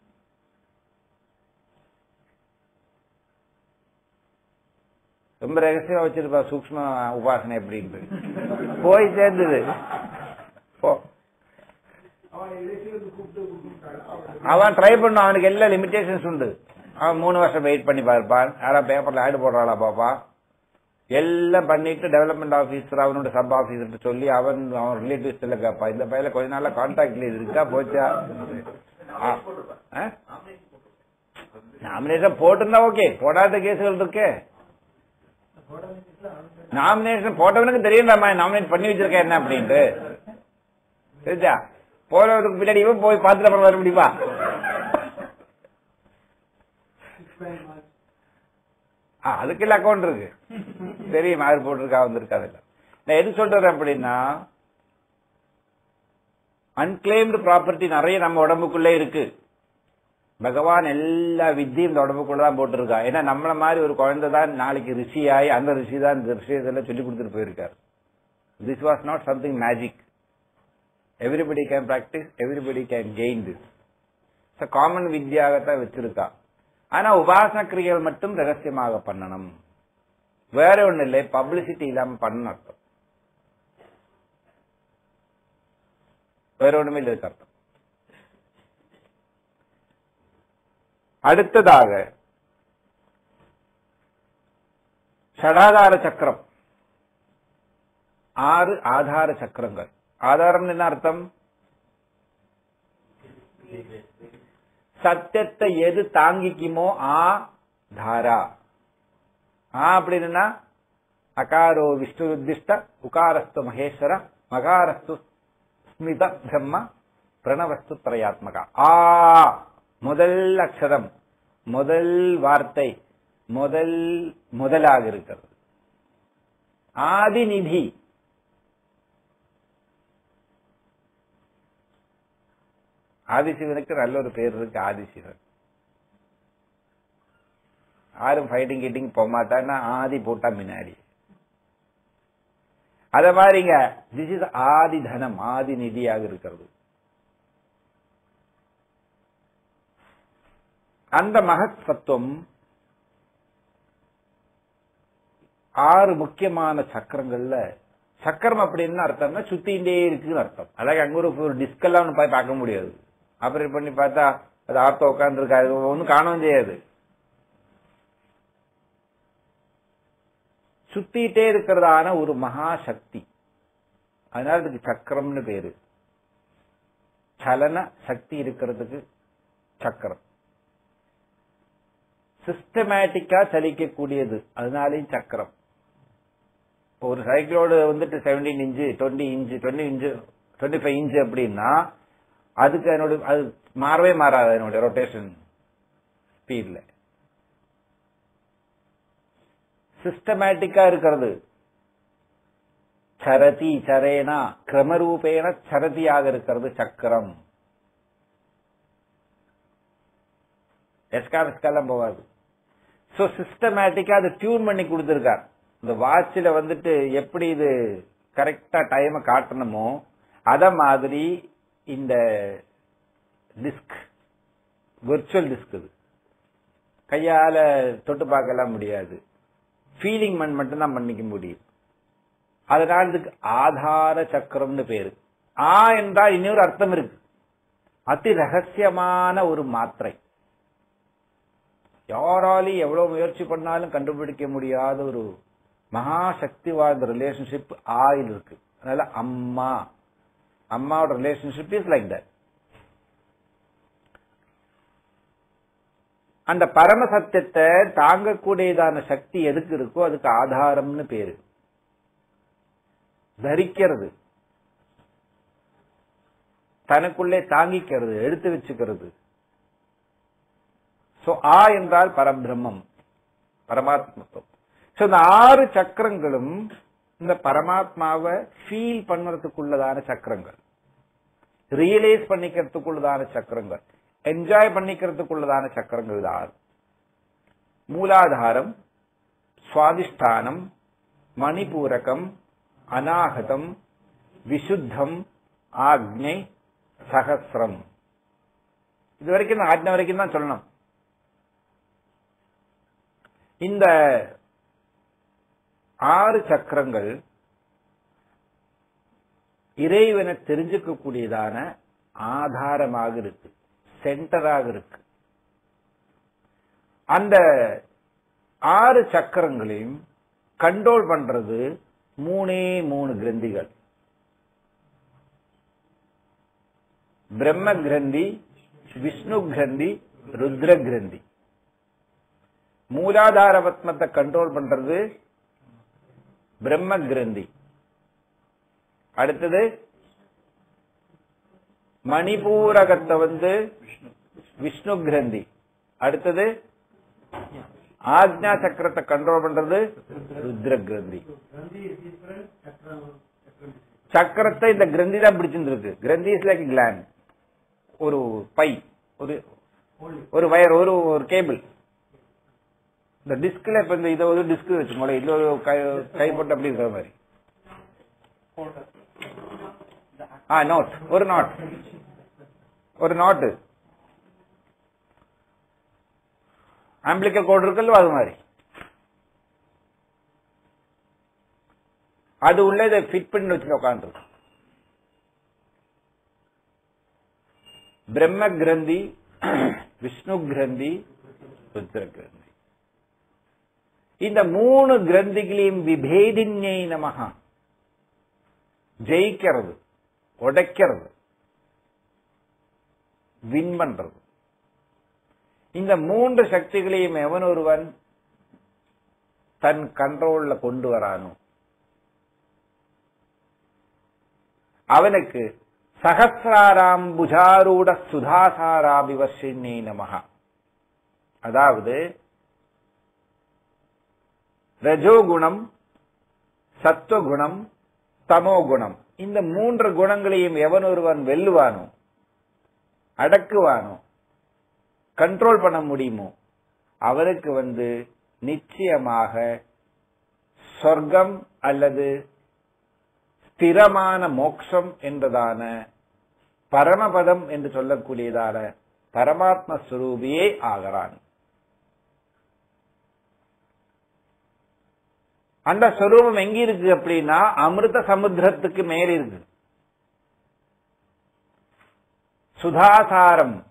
ரொம்ப ரகசியமா வச்சிருப்பா சூக்ஷ்ம உபாசனை அப்படின்ட்டு போய் சேர்ந்தது போ அவன் இலக்கியத்துக்கு கூப்பிட்டு கூப்பிட்டாங்க அவன் அவன் ட்ரை பண்ணும் அவனுக்கு எல்லா லிமிடேஷன்ஸ் உண்டு அவன் மூணு வருஷம் வெயிட் பண்ணி பார்ப்பான் யாரா பேப்பர்ல ஆடு போடுறாளா பாப்பா எல்லாம் பண்ணிட்டு டெவலப்மெண்ட் ஆபீசர் அவனோட சப் ஆபீசர் சொல்லி அவன் அவன் ரிலேட்டிவ்ஸ் எல்லாம் கேட்பான் இந்த பையல கொஞ்ச நாள்ல கான்டாக்ட்ல இருக்கா போச்சா நாமினேஷன் போட்டிருந்தா ஓகே போடாத கேஸுகள் இருக்கே நாமினேஷன் போட்டவனுக்கு தெரியும் நாமினேட் பண்ணி வச்சிருக்கேன் என்ன அப்படின்ட்டு சரிச்சா போறவருக்கு பின்னாடி இவன் போய் பார்த்துட்டு அப்புறம் வர முடியுமா six nine months. ஆ, அதுக்கெல்லாம் அக்கௌண்ட் இருக்கு தெரியும் யார் போட்டிருக்கா வந்திருக்கா அதெல்லாம் நான் எது சொல்றேன் அப்படின்னா அன்கிளைம்டு ப்ராப்பர்ட்டி நிறைய நம்ம உடம்புக்குள்ளே இருக்கு பகவான் எல்லா வித்தியும் இந்த உடம்புக்குள்ள தான் போட்டிருக்கா ஏன்னா நம்மள மாதிரி ஒரு குழந்தை தான் நாளைக்கு ரிஷியாய் அந்த ரிஷி தான் இந்த ரிஷியதெல்லாம் சொல்லி கொடுத்துட்டு போயிருக்காரு this was not something magic everybody can practice everybody can gain this common வித்யாகத்தான் வச்சிருக்கா ஆனா உபாசன கிரியைகள் மட்டும் ரகசியமாக பண்ணணும் வேற ஒண்ணு இல்லை பப்ளிசிட்டி இல்லாம பண்ணணும் அர்த்தம் வேற ஒண்ணுமே இல்லை இதுக்கு அர்த்தம் அடுத்ததாக ஷடாதார சக்கரம் ஆறு ஆதார சக்கரங்கள் ஆதாரம் என்ன அர்த்தம் சத்தியத்தை எது தாங்கிக்குமோ ஆ தாரா ஆ அப்படின்னா அகாரோ விஷ்ணு உத்திஷ்ட உகாரஸ்து மகேஸ்வர மகாரஸ்து ஸ்மித பிரம்ம பிரணவஸ்து திரையாத்மகா ஆ முதல் அக்ஷரம் முதல் வார்த்தை முதல் முதலாக இருக்கிறது ஆதிநிதி ஆதிசிவனுக்கு நல்ல ஒரு பேர் இருக்கு ஆதிசிவன் யாரும் ஃபைட்டிங் கீட்டிங் போக மாட்டான்னா ஆதி போட்டா முன்னாடி அத மாதிரிங்க திஸ் இஸ் ஆதி தனம் ஆதி நிதியாக இருக்கிறது அந்த மகத்வத்துவம் ஆறு முக்கியமான சக்கரங்கள்ல சக்கரம் அப்படின்னு அர்த்தம்னா சுத்திகிட்டே இருக்குன்னு அர்த்தம் அதாவது அங்க ஒரு ஒரு டிஸ்கெல்லாம் ஒண்ணு போய் பார்க்க முடியாது ஆபரேட் பண்ணி பார்த்தா அது ஆர்த்த உட்கார்ந்து இருக்காது ஒன்றும் காணவும் செய்யாது சுத்திட்டே இருக்கிறதான ஒரு மகா சக்தி அதனால இதுக்கு சக்கரம்னு பேரு சலன சக்தி இருக்கிறதுக்கு சக்கரம் சிஸ்டமேட்டிக்கா சலிக்கக்கூடியது அதனாலேயும் சக்கரம் ஒரு சைக்கிளோடு வந்துட்டு seventeen inch twenty inch twenty inch twenty five inch அப்படின்னா அதுக்கு அதனோட அது மாறவே மாறாது அதனுடைய ரொட்டேஷன் ஸ்பீட்ல சிஸ்டமேட்டிக்கா இருக்கிறது சரதி சரேனா கிரமரூபேன சரதியாக இருக்கிறது சக்கரம் எஸ்கா எஸ்காலாம் போகாது சோ சிஸ்டமேட்டிக்கா அது டியூன் பண்ணி கொடுத்திருக்கார் இந்த வாட்சில் வந்துட்டு எப்படி இது கரெக்டா டைமை காட்டணுமோ அத மாதிரி இந்த டிஸ்க் விர்ச்சுவல் டிஸ்க் இது கையால தொட்டு பார்க்கலாம் முடியாது ஃபீலிங் மண் மட்டும்தான் பண்ணிக்க முடியும் அதனால இதுக்கு ஆதார சக்கரம்னு பேரு ஆ என்றால் இன்னொரு அர்த்தம் இருக்கு அதி ரகசியமான ஒரு மாத்திரை யாராலையும் எவ்வளவு முயற்சி பண்ணாலும் கண்டுபிடிக்க முடியாத ஒரு மகாசக்தி வாழ்ந்த ரிலேஷன்ஷிப் ஆயில் இருக்கு அதனால அம்மா அம்மாவோட ரிலேஷன்ஷிப் இஸ் லைக் தட் அந்த பரம சத்தியத்தை தாங்கக்கூடியதான சக்தி எதுக்கு இருக்கோ அதுக்கு ஆதாரம்னு பேரு தரிக்கிறது தனக்குள்ளே தாங்கிக்கிறது எடுத்து வச்சுக்கிறது சோ ஆ என்றால் பரபிரம்மம் பரமாத்மத்துவம் சோ இந்த ஆறு சக்கரங்களும் இந்த பரமாத்மாவை ஃபீல் பண்ணுறதுக்குள்ளதான சக்கரங்கள் ரியலைஸ் பண்ணிக்கிறதுக்குள்ளதான சக்கரங்கள் என்ஜாய் பண்ணிக்கிறதுக்குள்ளதான சக்கரங்கள் இது ஆறு மூலாதாரம் சுவாதிஷ்டானம் மணிபூரகம் அநாகதம் விசுத்தம் ஆக்ஞை சகசிரம் இது வரைக்கும் தான் ஆக்ஞை வரைக்கும் தான் சொல்லணும் இந்த ஆறு சக்கரங்கள் இறைவனை தெரிஞ்சுக்கக்கூடியதான ஆதாரமாக இருக்கு சென்டராக இருக்கு அந்த ஆறு சக்கரங்களையும் கண்ட்ரோல் பண்றது மூணே மூணு கிரந்திகள் பிரம்ம கிரந்தி விஷ்ணு கிரந்தி ருத்ர கிரந்தி மூலாதார பத்மத்தை கண்ட்ரோல் பண்றது பிரம்ம கிரந்தி அடுத்தது மணிபூரகத்தை வந்து விஷ்ணு கிரந்தி அடுத்தது ஆக்ஞா சக்கரத்தை கண்ட்ரோல் பண்றது ருத்ர கிரந்தி Gandhi is different, chakra, chakra is different. சக்கரத்தை இந்த கிரந்தி தான் பிடிச்சிருக்கு கிரந்தி இஸ் லைக் கிளாண்ட் ஒரு பை ஒரு Holding. ஒரு வயர் ஒரு ஒரு கேபிள் இந்த டிஸ்க்ல இப்ப இந்த இதை ஒரு டிஸ்க் வச்சுக்கோங்களேன் இதுல ஒரு கை கை போட்டு அப்படி இருக்கிற மாதிரி ஆ நோட் ஒரு நாட் ஒரு நாட்டு ஆம்பிளிக்கல் கோடு இருக்குல்ல அது மாதிரி அது உள்ள இதை ஃபிட் பண்ணி வச்சு உட்காந்துருக்கு பிரம்ம கிரந்தி விஷ்ணு கிரந்தி ருத்ர கிரந்தி இந்த மூணு கிரந்திகளையும் விபேதின்யை நமகா ஜெயிக்கிறது உடைக்கிறது வின் பண்றது இந்த மூன்று சக்திகளையும் எவன் ஒருவன் தன் கண்ட்ரோல்ல கொண்டு வரானோ அவனுக்கு சகசிராராம் புஜாரூட சுதாசாராபிவர்ஷினே நமகா அதாவது ரஜோகுணம் சத்துவகுணம் தமோகுணம் இந்த மூன்று குணங்களையும் எவன் ஒருவன் வெல்லுவானோ அடக்குவானோ கண்ட்ரோல் பண்ண முடியுமோ அவருக்கு வந்து நிச்சயமாக சொர்க்கம் அல்லது ஸ்திரமான மோக்ஷம் என்றதான பரமபதம் என்று சொல்லக்கூடியதான பரமாத்ம ஸ்வரூபியே ஆகிறான் அந்த ஸ்வரூபம் எங்க இருக்கு அப்படின்னா அமிர்த சமுத்திரத்துக்கு மேல் இருக்கு சுதாசாரம்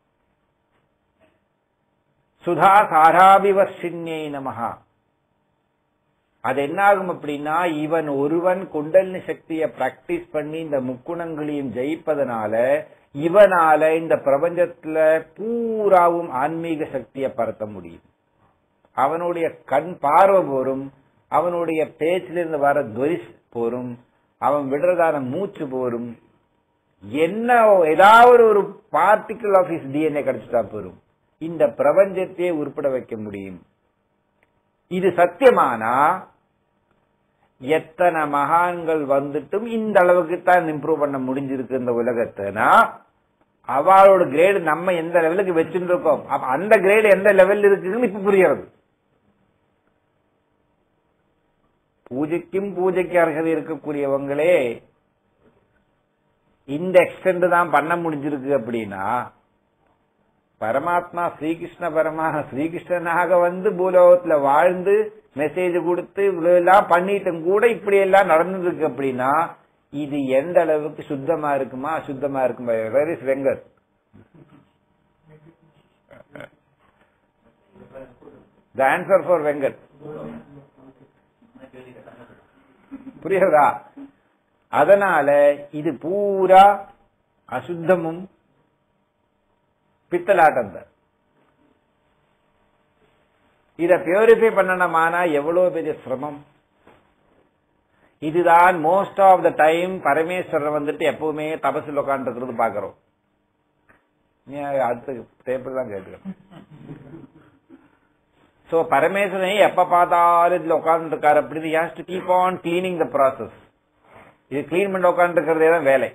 சுதா சாராபிவர்ஷின்யை நமஹா அது என்ன ஆகும் அப்படின்னா இவன் ஒருவன் குண்டலினி சக்தியை பிராக்டிஸ் பண்ணி இந்த முக்குணங்களையும் ஜெயிப்பதனால இவனால இந்த பிரபஞ்சத்துல பூராவும் ஆன்மீக சக்தியை பரத்த முடியும் அவனுடைய கண் பார்வை போரும் அவனுடைய பேச்சிலிருந்து வர துவரிஸ் போரும் அவன் விடுறதான மூச்சு போரும் என்ன ஏதாவது ஒரு பார்ட்டிகிள் ஆஃப் இஸ் டிஎன்ஏ கிடைச்சிட்டா போரும் இந்த பிரபஞ்சத்தையே உருப்பட வைக்க முடியும் இது சத்தியமானா எத்தனை மகான்கள் வந்துட்டும் இந்த அளவுக்கு தான் இம்ப்ரூவ் பண்ண முடிஞ்சிருக்கு இந்த உலகத்தைனா அவளோட கிரேடு நம்ம எந்த லெவலுக்கு வச்சுட்டு இருக்கோம் அப்ப அந்த கிரேடு எந்த லெவல்ல இருக்குன்னு இப்ப புரியாது பூஜைக்கும் பூஜைக்கு அர்ஹதை இருக்கக்கூடியவங்களே இந்த எக்ஸ்டெண்ட் தான் பண்ண முடிஞ்சிருக்கு அப்படின்னா பரமாத்மா ஸ்ரீகிருஷ்ண பரமா ஸ்ரீகிருஷ்ணனாக வந்து பூலோகத்துல வாழ்ந்து மெசேஜ் கொடுத்து இவ்வளவு எல்லாம் பண்ணிட்டும் கூட இப்படி எல்லாம் நடந்துருக்கு அப்படின்னா இது எந்த அளவுக்கு சுத்தமா இருக்குமா அசுத்தமா இருக்குமா வெரி வெங்கர் த ஆன்சர் ஃபார் வெங்கட் புரியுதா அதனால இது பூரா அசுத்தமும் பித்தலாட்டம் தான் இத பியூரிஃபை பண்ணணுமானா எவ்வளவு பெரிய சிரமம் இதுதான் most of the time Parameswarar வந்துட்டு எப்பவுமே தபசில் உட்காந்துருக்கிறது பாக்குறோம் நீ அடுத்த டேபிள் தான் கேட்டுக்கிறேன் சோ பரமேஸ்வரன் எப்ப பார்த்தாலும் இதுல உட்கார்ந்து இருக்காரு அப்படின்னு has to keep on cleaning the process இது கிளீன் பண்ணி உட்கார்ந்து இருக்கிறதே தான் வேலை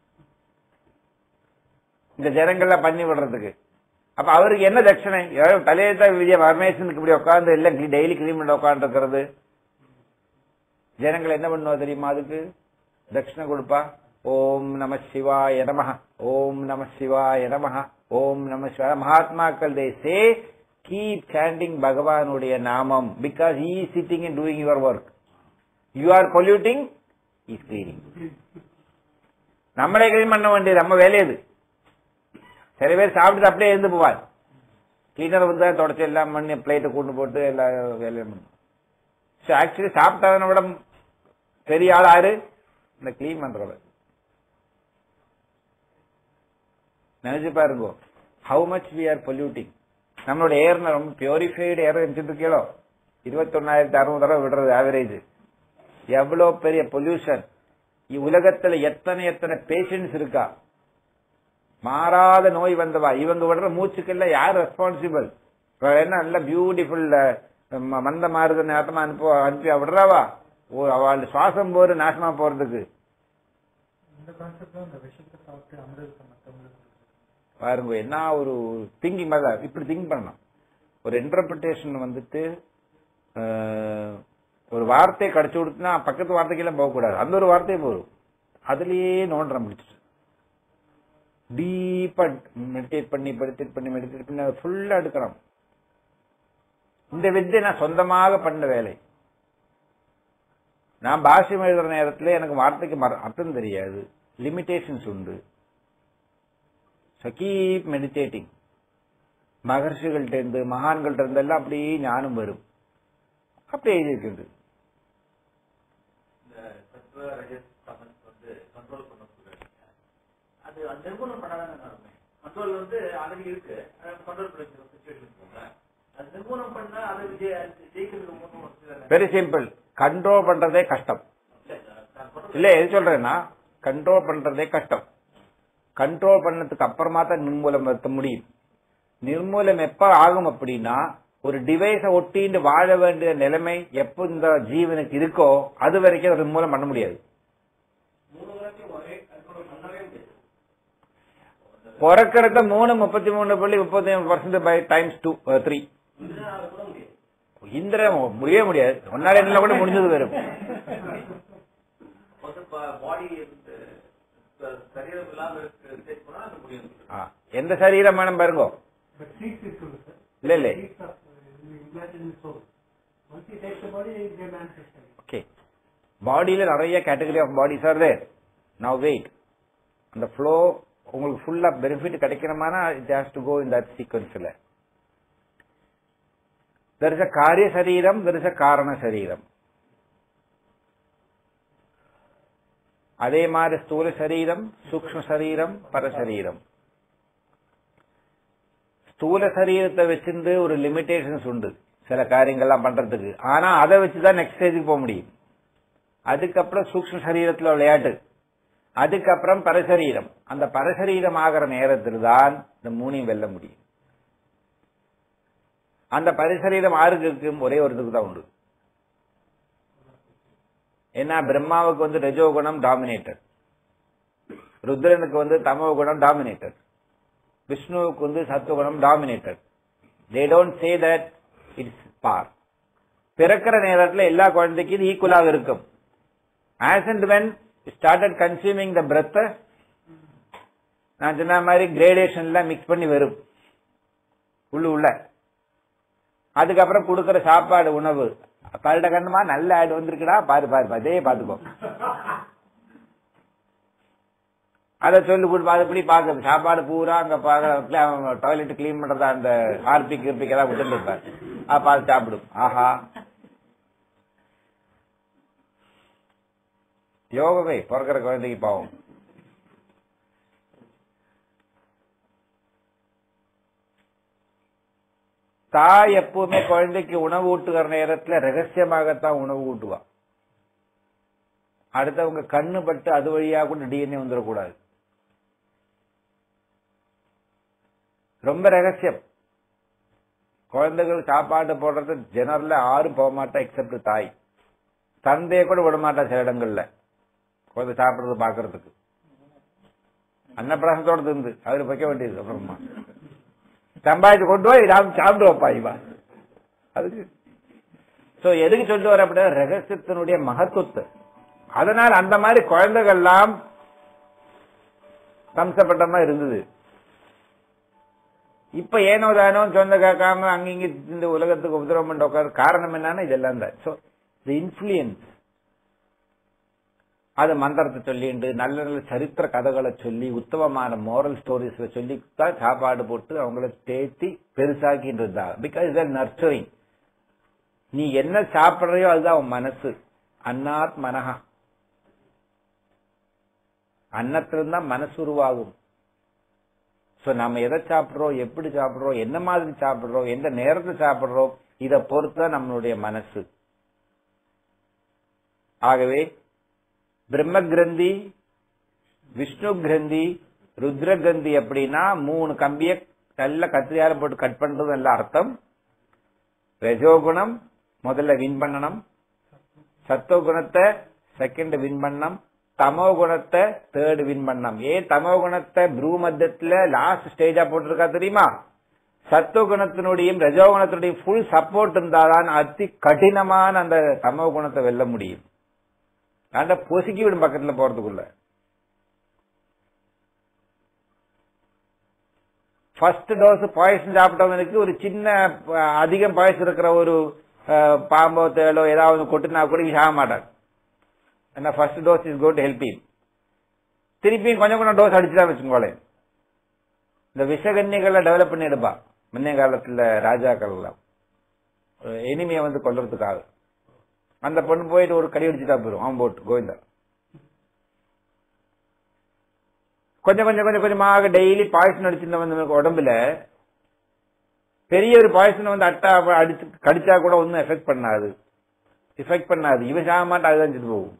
இந்த ஜனங்கள்ல பண்ணி விடுறதுக்கு அப்ப அவருக்கு என்ன தட்சணை ஏதாவது தலையெழுத்தா விஜய பரமேஸ்வரனுக்கு இப்படி உட்கார்ந்து எல்லாம் டெய்லி கிளீன் பண்ணி உட்கார்ந்து இருக்கிறது ஜனங்கள் என்ன பண்ணுவா தெரியுமா அதுக்கு தட்சிணை கொடுப்பா ஓம் நம சிவாய நமஹ ஓம் நம சிவாய நமஹ ஓம் நம சிவாய மகாத்மாக்கள் தே சே கீப் சாண்டிங் பகவானுடைய நாமம் because he sitting in doing your work you are polluting is cleaning நம்மளே கிளீன் பண்ண வேண்டியது நம்ம வேலையது சில பேர் சாப்பிட்டு அப்படியே இருந்து போவார் கிளீனர் வந்து தான் தொடச்சி எல்லாம் பண்ணி பிளேட்டை கொண்டு போட்டு எல்லா வேலையும் பண்ணும் ஆக்சுவலி சாப்பிட்டவனை விட பெரிய ஆள் ஆறு இந்த கிளீன் பண்றவர் நினைச்சு பாருங்க how much we are polluting நம்மளோட ஏர் ரொம்ப பியூரிஃபைடு ஏர் வச்சுட்டு இருக்கீங்களோ இருபத்தொன்னாயிரத்தி அறுபது தடவை விடுறது ஆவரேஜ் எவ்வளவு பெரிய பொல்யூஷன் உலகத்துல எத்தனை எத்தனை பேஷண்ட்ஸ் இருக்கா மாறாத நோய் வந்தவா இவங்க விடுற மூச்சுக்கெல்லாம் யார் ரெஸ்பான்சிபிள் என்ன நல்ல பியூட்டிஃபுல் மந்த மாறுத நேரத்தமா அனுப்ப அனுப்பி விடுறாவா ஓ அவள் சுவாசம் போரு நாசமா போறதுக்கு இந்த கான்செப்ட்ல இந்த விஷயத்தை சாப்பிட்டு அமிர்தத்தை மற்றவங்களுக்கு பாருங்க என்ன ஒரு திங்கிங் மாதிரி தான். இப்படி திங்க் பண்ணணும் ஒரு இன்டர்பிரிட்டேஷன் வந்துட்டு அஹ், ஒரு வார்த்தை கடிச்சு கொடுத்துனா பக்கத்து வார்த்தைக்கெல்லாம் போகக்கூடாது அந்த ஒரு வார்த்தையே போதும் அதுலயே நோண்டுற முடிச்சிட்டு டீப்பா மெடிடேட் பண்ணி மெடிடேட் பண்ணி மெடிடேட் பண்ணி ஃபுல்லா எடுக்கணும் இந்த வித்தை நான் சொந்தமாக பண்ண வேலை நான் பாஷ்யம் எழுதுற நேரத்துல எனக்கு வார்த்தைக்கு மற- அர்த்தம் தெரியாது லிமிடேஷன்ஸ் உண்டு ஸோ கீப் மெடிடேட்டிங் மகர்ஷிகள்ட்ட இருந்து மகான்கள்ட்ட இருந்து எல்லாம் அப்படியே ஞானம் வரும் அப்படியே எழுதியிருக்கிறது இந்த சத்வ ரஜஸ் தமஸ் வந்து கண்ட்ரோல் பண்ண சொல்றாங்க அது அந்த நிர்மூலம் பண்ணாதானே நடமே கண்ட்ரோல் வந்து ஆல்ரெடி இருக்கு கண்ட்ரோல் பண்ணிக்கிற சுச்சுவேஷன் போங்க அது நிர்மூலம் பண்ணா அதை ஜெய- ஜெயிக்கிறது ஒன்றும் வசதி தானே. வெரி சிம்பிள் கண்ட்ரோல் பண்றதே கஷ்டம் இல்ல, நான் சொல்றது இல்ல எது சொல்றேன்னா கண்ட்ரோல் பண்றதே கஷ்டம் கண்ட்ரோல் பண்ணதுக்கு அப்புறமா தான் நிர்மூலம் வருத்த முடியும் நிர்மூலம் எப்ப ஆகும் அப்படின்னா ஒரு டிவைஸை ஒட்டிட்டு வாழ வேண்டிய நிலைமை எப்போ இந்த ஜீவனுக்கு இருக்கோ அது வரைக்கும் நிர்மூலம் பண்ண முடியாது மூணு வாரத்தையும் ஒரே கண்ட்ரோல் பண்ணவே முடியாது பிறக்கிறத மூணு முப்பத்தி மூணு புள்ளி முப்பத்தி மூணு percent by times two three இந்திரனால கூட முடியாது இந்திரன் முடியவே முடியாது ஒன்னால என்ன கூட முடிஞ்சது வரும் பாடி சரீரம் இல்லாம இருக்கு போனா அது முடியும் ஆ, எந்த சரீரம் வேணும் பாருங்க But seeds is good, sir. இல்ல இல்ல Seeds are uh, imagine soul. Once he takes the body, they manifest. Okay பாடியில நிறைய category of bodies are there now wait அந்த ஃப்ளோ உங்களுக்கு ஃபுல்லா பெனிஃபிட் கிடைக்கணுமானா it has to go in that சீக்வன்ஸ்ல there is a காரிய சரீரம் there is அ காரண சரீரம் அதே மாதிரி ஸ்தூல சரீரம் சூக்ஷ்ம சரீரம் பரசரீரம் ஸ்தூல சரீரத்தை வச்சிருந்து ஒரு லிமிடேஷன்ஸ் உண்டு சில காரியங்கள்லாம் பண்றதுக்கு ஆனா அதை வச்சுதான் நெக்ஸ்ட் ஸ்டேஜுக்கு போக முடியும் அதுக்கப்புறம் சூக்ஷ்ம சரீரத்துல விளையாட்டு அதுக்கப்புறம் பரசரீரம் அந்த பரசரீரம் ஆகிற நேரத்தில் தான் இந்த மூணையும் வெல்ல முடியும் அந்த பரிசரீரம் ஆறுக்கு இருக்கும் ஒரே ஒரு இதுக்கு தான் உண்டு ஏன்னா பிரம்மாவுக்கு வந்து ரஜோகுணம் டாமினேட்டர் ருத்ரனுக்கு வந்து தமோ குணம் டாமினேட்டர் விஷ்ணுவுக்கு வந்து சத்துவகுணம் dominator they don't say that it's par பிறக்கிற நேரத்தில் எல்லா குழந்தைக்கும் இது ஈக்குவலாக இருக்கும் as and when started consuming the breath நான் சொன்ன மாதிரி கிரேடேஷன்ல மிக்ஸ் பண்ணி வரும் உள்ள உள்ள அதுக்கப்புறம் கொடுக்கிற சாப்பாடு உணவு கரட கண்டமா நல்ல ஆடு வந்திருக்குடா பாரு பாரு அதே பாத்துக்கோ அதை சொல்லி போட்டு அதுபடி பார்க்க சாப்பாடு பூரா அங்க பார்க்க டாய்லெட் கிளீன் பண்றதா அந்த ஆர்பிக் கிர்பிக் எல்லாம் விட்டுட்டு இருப்பார் அதை பார்த்து சாப்பிடும் ஆஹா யோகமே பிறக்கிற குழந்தைக்கு பாவம் தாய் எப்பவுமே குழந்தைக்கு உணவு ஊட்டுகிற நேரத்துல ரகசியமாகத்தான் உணவு ஊட்டுவா அடுத்தவங்க கண்ணு பட்டு அது வழியா கூட டிஎன்ஏ வந்துடக்கூடாது ரொம்ப ரகசியம் குழந்தைகள் சாப்பாடு போடுறது ஜெனரல்ல யாரும் போக மாட்டா எக்ஸப்ட் தாய் தந்தைய கூட விட மாட்டா சில இடங்கள்ல குழந்தை சாப்பிடுறது பாக்குறதுக்கு அன்னப்பிராசத்தோட இருந்து அவரு வைக்க வேண்டியது அப்புறமா சம்பாதிச்சு கொண்டு போய் நாம் சாப்பிட்டு வைப்பா இவா அதுக்கு சோ எதுக்கு சொல்லிட்டு வர அப்படின்னா ரகசியத்தினுடைய மகத்துவத்தை அதனால் அந்த மாதிரி குழந்தைகள்லாம் சம்சப்பட்டமா இருந்தது இப்ப ஏனோ தானோ சொந்த கேட்காம அங்கிங்க இந்த உலகத்துக்கு உபதிரவம் பண்ண உட்கார காரணம் என்னன்னா இதெல்லாம் தான் ஸோ தி இன்ஃபுளுயன்ஸ் அது மந்திரத்தை சொல்லிண்டு நல்ல நல்ல சரித்திர கதைகளை சொல்லி உத்தமமான மோரல் ஸ்டோரிஸ்ல சொல்லி தான் சாப்பாடு போட்டு அவங்கள தேத்தி பெருசாக்கிட்டு இருந்தாங்க பிகாஸ் இஸ் நர்ச்சரிங் நீ என்ன சாப்பிடுறையோ அதுதான் உன் மனசு அன்னாத் மனஹா அன்னத்திலிருந்து தான் மனசு உருவாகும் சோ நம்ம எதை சாப்பிடுறோம் எப்படி சாப்பிடுறோம் என்ன மாதிரி சாப்பிடுறோம் எந்த நேரத்தில் சாப்பிடுறோம் இதை பொறுத்த நம்மளுடைய மனசு ஆகவே பிரம்ம கிரந்தி விஷ்ணு கிரந்தி ருத்ர கிரந்தி அப்படின்னா மூணு கம்பிய நல்ல கத்திரியால போட்டு கட் பண்றது நல்ல அர்த்தம் ரஜோகுணம் முதல்ல வின் பண்ணணும் சத்துவ குணத்தை செகண்ட் வின் பண்ணணும் தமோ குணத்தை தேர்ட் வின் பண்ணணும் ஏன் தமோ குணத்தை ப்ரூ மத்தியத்துல லாஸ்ட் ஸ்டேஜா போட்டிருக்கா தெரியுமா சத்துவ குணத்தினுடையும் ரஜோ குணத்தினுடைய ஃபுல் சப்போர்ட் இருந்தாதான் அதி கடினமான அந்த தமோ குணத்தை வெல்ல முடியும் ஆண்ட பொசுக்கி விடும் பக்கத்துல போறதுக்குள்ள ஃபர்ஸ்ட் டோஸ் பாயசம் சாப்பிட்டவனுக்கு ஒரு சின்ன அஹ், அதிகம் பாயசம் இருக்கிற ஒரு அஹ், பாம்போ தேளோ ஏதாவது கொட்டுனா கூட இவன் சாக மாட்டான் ஏன்னா first dose is got help him திருப்பியும் கொஞ்சம் கொஞ்சம் டோஸ் அடிச்சுதான் வச்சுக்கோளேன் இந்த விஷகன்னிகளை டெவலப் பண்ணி எடுப்பா முன்னைய காலத்துல ராஜாக்கள் எல்லாம் எனிமையை வந்து கொல்றதுக்காக அந்த பொண்ணு போயிட்டு ஒரு கடி அடிச்சுட்டா போயிடும் அவன் போட்டு கோவிந்தா கொஞ்சம் கொஞ்சம் கொஞ்சம் கொஞ்சமாக டெய்லி பாய்சன் அடிச்சிருந்தவன் உடம்புல பெரிய ஒரு பாய்சன் வந்து அட்டா அடிச்சு கடிச்சா கூட ஒன்றும் எஃபெக்ட் பண்ணாது எஃபெக்ட் பண்ணாது இவன் சாக மாட்டா அதுதான் செத்து போகும்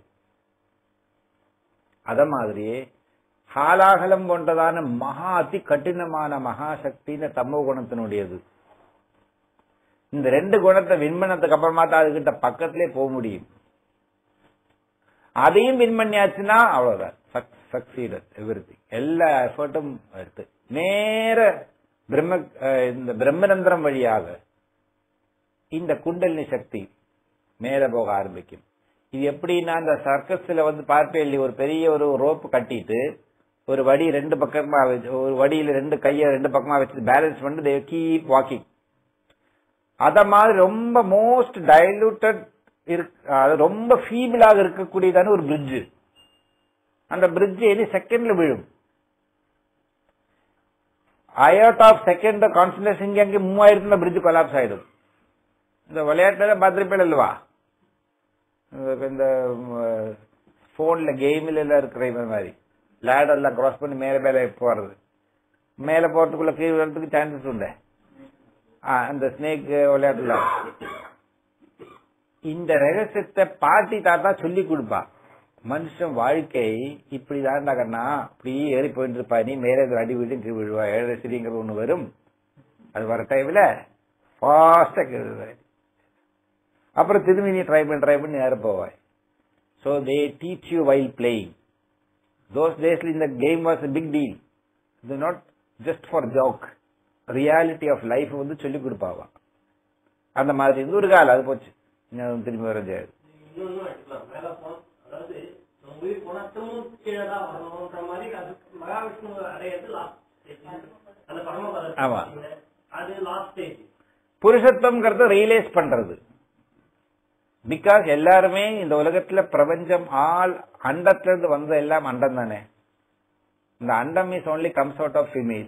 அத மாதிரியே ஹாலாகலம் போன்றதான மகா அதி கடினமான மகாசக்தின்னு தமோ குணத்தினுடையது இந்த ரெண்டு குணத்தை வின் பண்ணதுக்கு அப்புறமா தான் அதுகிட்ட பக்கத்திலே போக முடியும் அதையும் வின் பண்ணியாச்சுன்னா அவ்வளவுதான் சக்சீடட் எவ்ரி எல்லா எஃபர்ட்டும் எடுத்து நேர பிரம்ம அஹ் இந்த பிரம்மரந்திரம் வழியாக இந்த குண்டலினி சக்தி மேல போக ஆரம்பிக்கும் இது எப்படின்னா இந்த சர்க்கஸ்ல வந்து பார்ப்பேன் ஒரு பெரிய ஒரு ரோப்பு கட்டிட்டு ஒரு வடி ரெண்டு பக்கமா வச்சு ஒரு வடியில ரெண்டு கையை ரெண்டு பக்கமா வச்சு பேலன்ஸ் பண்ணிட்டு தே கீப் வாக்கிங் அத மாதிரி ரொம்ப மோஸ்ட் டைலூட்டட் அது ரொம்ப ஃபீபிளாக இருக்கக்கூடியதான ஒரு பிரிட்ஜ் அந்த பிரிட்ஜ் எனி செகண்ட்ல விழும் அயோட் ஆஃப் செகண்ட் கான்சன்ட்ரேஷன் இங்கே அங்கே மூவாயிரத்துல பிரிட்ஜ் கொலாப்ஸ் ஆயிடும் இந்த விளையாட்டுல பார்த்துருப்பேன் இல்லவா இந்த போன்ல கேமில் எல்லாம் இருக்கிற இந்த மாதிரி லேடர் எல்லாம் கிராஸ் பண்ணி மேல மேல போறது மேல போறதுக்குள்ள கீழ் வரதுக்கு சான்சஸ் உண்டு ஆ, அந்த ஸ்னேக் விளையாட்டுல இந்த ரகசியத்தை பாட்டி தாத்தா சொல்லி கொடுப்பா மனுஷன் வாழ்க்கை இப்படி தாண்டா கண்ணா இப்படி ஏறி போயிட்டு இருப்பா நீ மேலே ஒரு அடி விட்டு கீழ் விழுவா ஏழரை சிறிங்கிற ஒண்ணு வரும் அது வர டைம்ல ஃபாஸ்டா கீழே அப்புறம் திரும்பி நீ ட்ரை பண்ணி ட்ரை பண்ணி நேரம் போவாய் so they teach you while playing those டேஸ்ல இந்த game was a big deal இது not just for joke reality of life வந்து சொல்லி கொடுப்பாவா அந்த மாதிரி இருந்து ஒரு காலம் அது போச்சு இன்னும் திரும்பி வர முடியாது இன்னொன்னு எடுக்கலாம் மேல போன அதாவது நம்ம உயிர் போனா திரும்பவும் கீழே தான் வரணும்ன்ற மாதிரி அது மகாவிஷ்ணு அடையிறது லாஸ்ட் அந்த பரமபதம் ஆமா. அது லாஸ்ட் ஸ்டேஜ் புருஷத்துவம்ங்கிறத ரியலைஸ் பண்றது பிகாஸ் எல்லாருமே இந்த உலகத்துல பிரபஞ்சம் ஆல் அண்டத்துல இருந்து வந்த எல்லாம் அண்டம் தானே இந்த அண்டம் is only comes out of female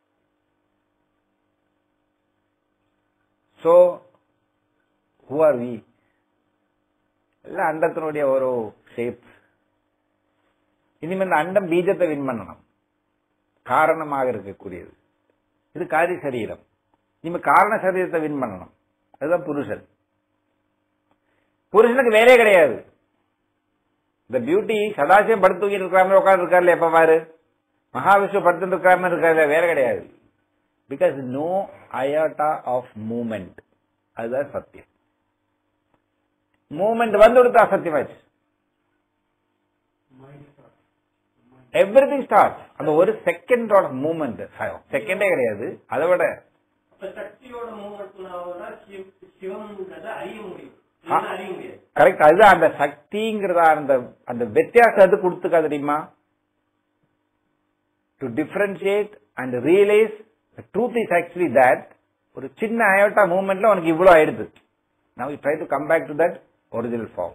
so who are we எல்லாம் அண்டத்தினுடைய ஒரு ஷேப் இனிமே இந்த அண்டம் பீஜத்தை வின் பண்ணணும் காரணமாக இருக்கக்கூடியது இது காரிய சரீரம் இனிமே காரண சரீரத்தை வின் பண்ணணும் அதுதான் புருஷன் புருஷனுக்கு வேலையே கிடையாது இந்த பியூட்டி சதாசிவம் படுத்து தூக்கிட்டு இருக்கிற மாதிரி உட்கார்ந்து இருக்காருல்ல எப்ப பாரு மகாவிஷ்ணு படுத்துட்டு இருக்கிற மாதிரி இருக்காருல்ல வேற கிடையாது because no iota of moment அதுதான் சத்தியம் மூமெண்ட் வந்து கொடுத்தா சத்தியமாச்சு எவ்ரி திங் ஸ்டார்ட் அந்த ஒரு செகண்டோட மூமெண்ட் செகண்டே கிடையாது அதை விட அப்ப சக்தியோட மூமெண்ட்னால சிவம்ன்றத அறிய முடியும் ஆ. இல்லைன்னா அறிய முடியாது கரெக்ட் அதுதான் அந்த சக்திங்கிறதா அந்த அந்த வித்தியாசம் அது கொடுத்துக்கா தெரியுமா to differentiate and realise truth is actually that ஒரு சின்ன அயோட்டா மூவ்மெண்ட்ல உனக்கு இவ்வளவு ஆயிடுது now try to come back to that original form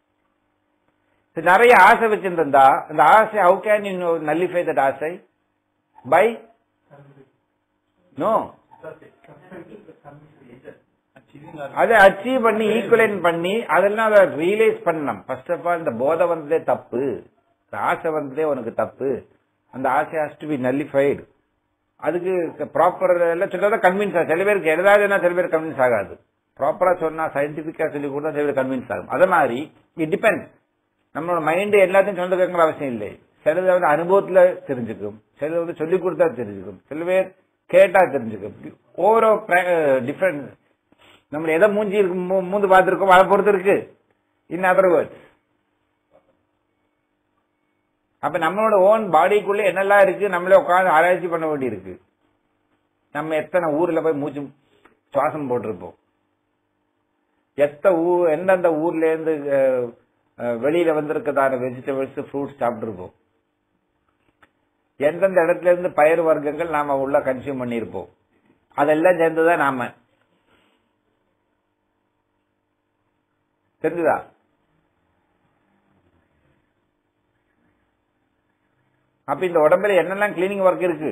நிறைய ஆசை வச்சிருந்தா அந்த ஆசை how can you nullify that ஆசை பை நோ அதை அச்சீவ் பண்ணி ஈக்குவலைன் பண்ணி அதெல்லாம் அதை ரியலைஸ் பண்ணணும் ஃபர்ஸ்ட் ஆஃப் ஆல் இந்த போதை வந்ததே தப்பு இந்த ஆசை வந்ததே உனக்கு தப்பு அந்த ஆசை ஹாஸ் டு பி நல்லிஃபைடு அதுக்கு ப்ராப்பர் எல்லாம் சொல்றதா கன்வின்ஸ் ஆகும் சில பேருக்கு எதாவது சில பேர் கன்வின்ஸ் ஆகாது ப்ராப்பரா சொன்னா சயின்டிபிக்கா சொல்லி கொடுத்தா சில பேர் கன்வின்ஸ் ஆகும் அதே மாதிரி இட் டிபெண்ட் நம்மளோட மைண்ட் எல்லாத்தையும் சொல்றதுங்கிற அவசியம் இல்லை சிலது வந்து அனுபவத்துல தெரிஞ்சுக்கும் சிலது வந்து சொல்லி கொடுத்தா தெரிஞ்சுக்கும் சில பேர் கேட்டா தெரிஞ்சுக்கும் ஓவரோ டிஃப்ரெண்ட் நம்ம எதை மூஞ்சி இருக்கு மூ- மூந்து பார்த்திருக்கோம் அதை பொறுத்து இருக்கு இன் அதர் வேர்ட்ஸ் அப்ப நம்மளோட ஓன் பாடிக்குள்ள என்னெல்லாம் இருக்கு நம்மளே உட்கார்ந்து ஆராய்ச்சி பண்ண வேண்டி இருக்கு நம்ம எத்தனை ஊர்ல போய் மூச்சு சுவாசம் போட்டிருப்போம் எத்த ஊ எந்தெந்த ஊர்ல இருந்து அஹ், அஹ், வெளியில வந்திருக்கதான வெஜிடபிள்ஸ் ஃப்ரூட்ஸ் சாப்பிட்டுருப்போம் எந்தெந்த இடத்துல இருந்து பயிர் வர்க்கங்கள் நாம உள்ள கன்சியூம் பண்ணியிருப்போம் அதெல்லாம் சேர்ந்துதான் நாம தெரிஞ்சுதா அப்ப இந்த உடம்புல என்னெல்லாம் கிளீனிங் ஒர்க் இருக்கு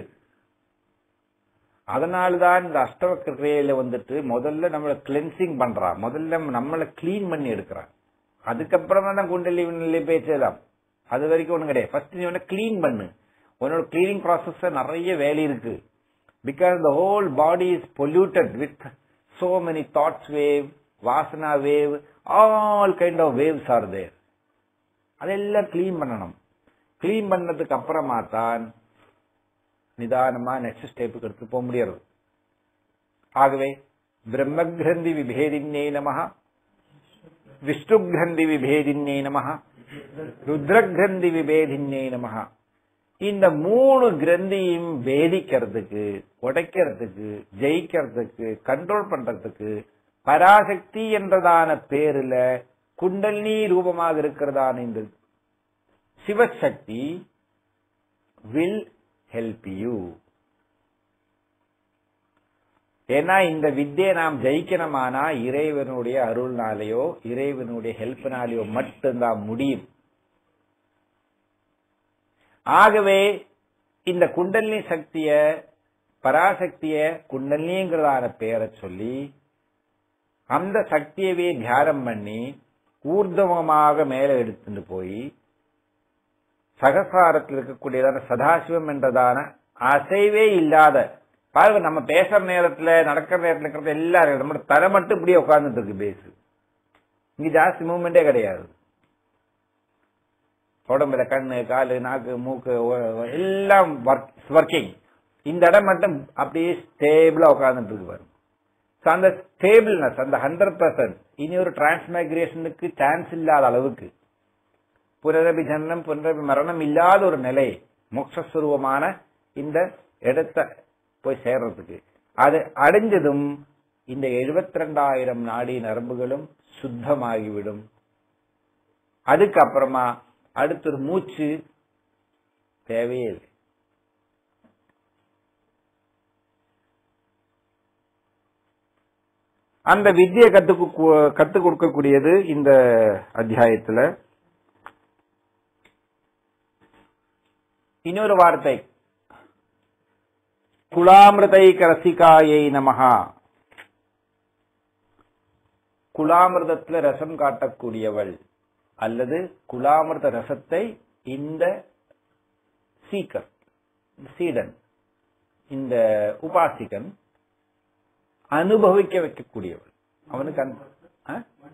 அதனாலதான் இந்த அஷ்டவக்க கிரியையில வந்துட்டு முதல்ல நம்மள கிளென்சிங் பண்றான் முதல்ல நம்மள கிளீன் பண்ணி எடுக்கிறான் அதுக்கப்புறமா தான் குண்டலி விண்ணலி பேச்சலாம் அது வரைக்கும் ஒண்ணும் கிடையாது ஃபர்ஸ்ட் நீ உன்னை கிளீன் பண்ணு உன்னோட கிளீனிங் ப்ராசஸ் நிறைய வேலை இருக்கு because the whole body is polluted with so many thoughts wave வாசனா wave all kind of waves are there அதெல்லாம் கிளீன் பண்ணணும் கிளீன் பண்ணதுக்கு அப்புறமா தான் நிதானமா நெக்ஸ்ட் ஸ்டெப்புக்கு எடுத்து போக முடியாது ஆகவே பிரம்மகிரந்தி விபேதின்யே நம விஷ்ணுகிரந்தி விபேதின்யே நம ருத்ரகிரந்தி விபேதின்யே நம இந்த மூணு கிரந்தியும் வேதிக்கிறதுக்கு உடைக்கிறதுக்கு ஜெயிக்கிறதுக்கு கண்ட்ரோல் பண்றதுக்கு பராசக்தி என்றதான பேருல குண்டலினி ரூபமாக இருக்கிறதான இந்த சிவசக்தி வில் ஹெல்ப் யூ ஏன்னா இந்த வித்தியை நாம் ஜெயிக்கணுமானா இறைவனுடைய அருள்னாலேயோ இறைவனுடைய ஹெல்ப்னாலேயோ மட்டும்தான் முடியும் ஆகவே இந்த குண்டலினி சக்திய பராசக்திய குண்டலினிங்கிறதான பெயரை சொல்லி அந்த சக்தியவே தியானம் பண்ணி ஊர்தவமாக மேலே எடுத்துட்டு போய் சகசாரத்தில் இருக்கக்கூடியதான சதாசிவம் என்றதான அசைவே இல்லாத பாருங்க நம்ம பேசுற நேரத்துல நடக்கிற நேரத்துல இருக்கிறது எல்லாரும் நம்ம தலை மட்டும் இப்படியே உட்கார்ந்துட்டு இருக்கு பேசு இங்க ஜாஸ்தி மூவ்மெண்டே கிடையாது உடம்புல கண்ணு காலு நாக்கு மூக்கு ஒ- ஒ- எல்லாம் ஒர்க்கிங் இந்த இடம் மட்டும் அப்படியே ஸ்டேபிளா உட்கார்ந்துட்டு இருக்கு பாருங்க So, அந்த ஸ்டேபிள்னஸ் அந்த ஹண்ட்ரட் பர்சன்ட் இனி ஒரு டிரான்ஸ்மைக்ரேஷனுக்கு சான்ஸ் இல்லாத அளவுக்கு புனரபி ஜனனம் புனரபி மரணம் இல்லாத ஒரு நிலை மோட்சஸ்வரூபமான இந்த இடத்தை போய் சேர்றதுக்கு அது அடைஞ்சதும் இந்த 72000 நாடி நரம்புகளும் சுத்தமாகிவிடும் அதுக்கப்புறமா அடுத்த ஒரு மூச்சு தேவையே இல்லை அந்த வித்தியை கத்து கத்து கொடுக்கக்கூடியது இந்த அத்தியாயத்துல இன்னொரு வார்த்தை குலாமிருதைக ரசிகாயை நமஹா குலாமிருதத்துல ரசம் காட்டக்கூடியவள் அல்லது குலாமிருத ரசத்தை இந்த சீக்கர் சீடன் இந்த உபாசிகன் அனுபவிக்க வைக்கக்கூடியவள் அவனுக்கு அந்த ஆ?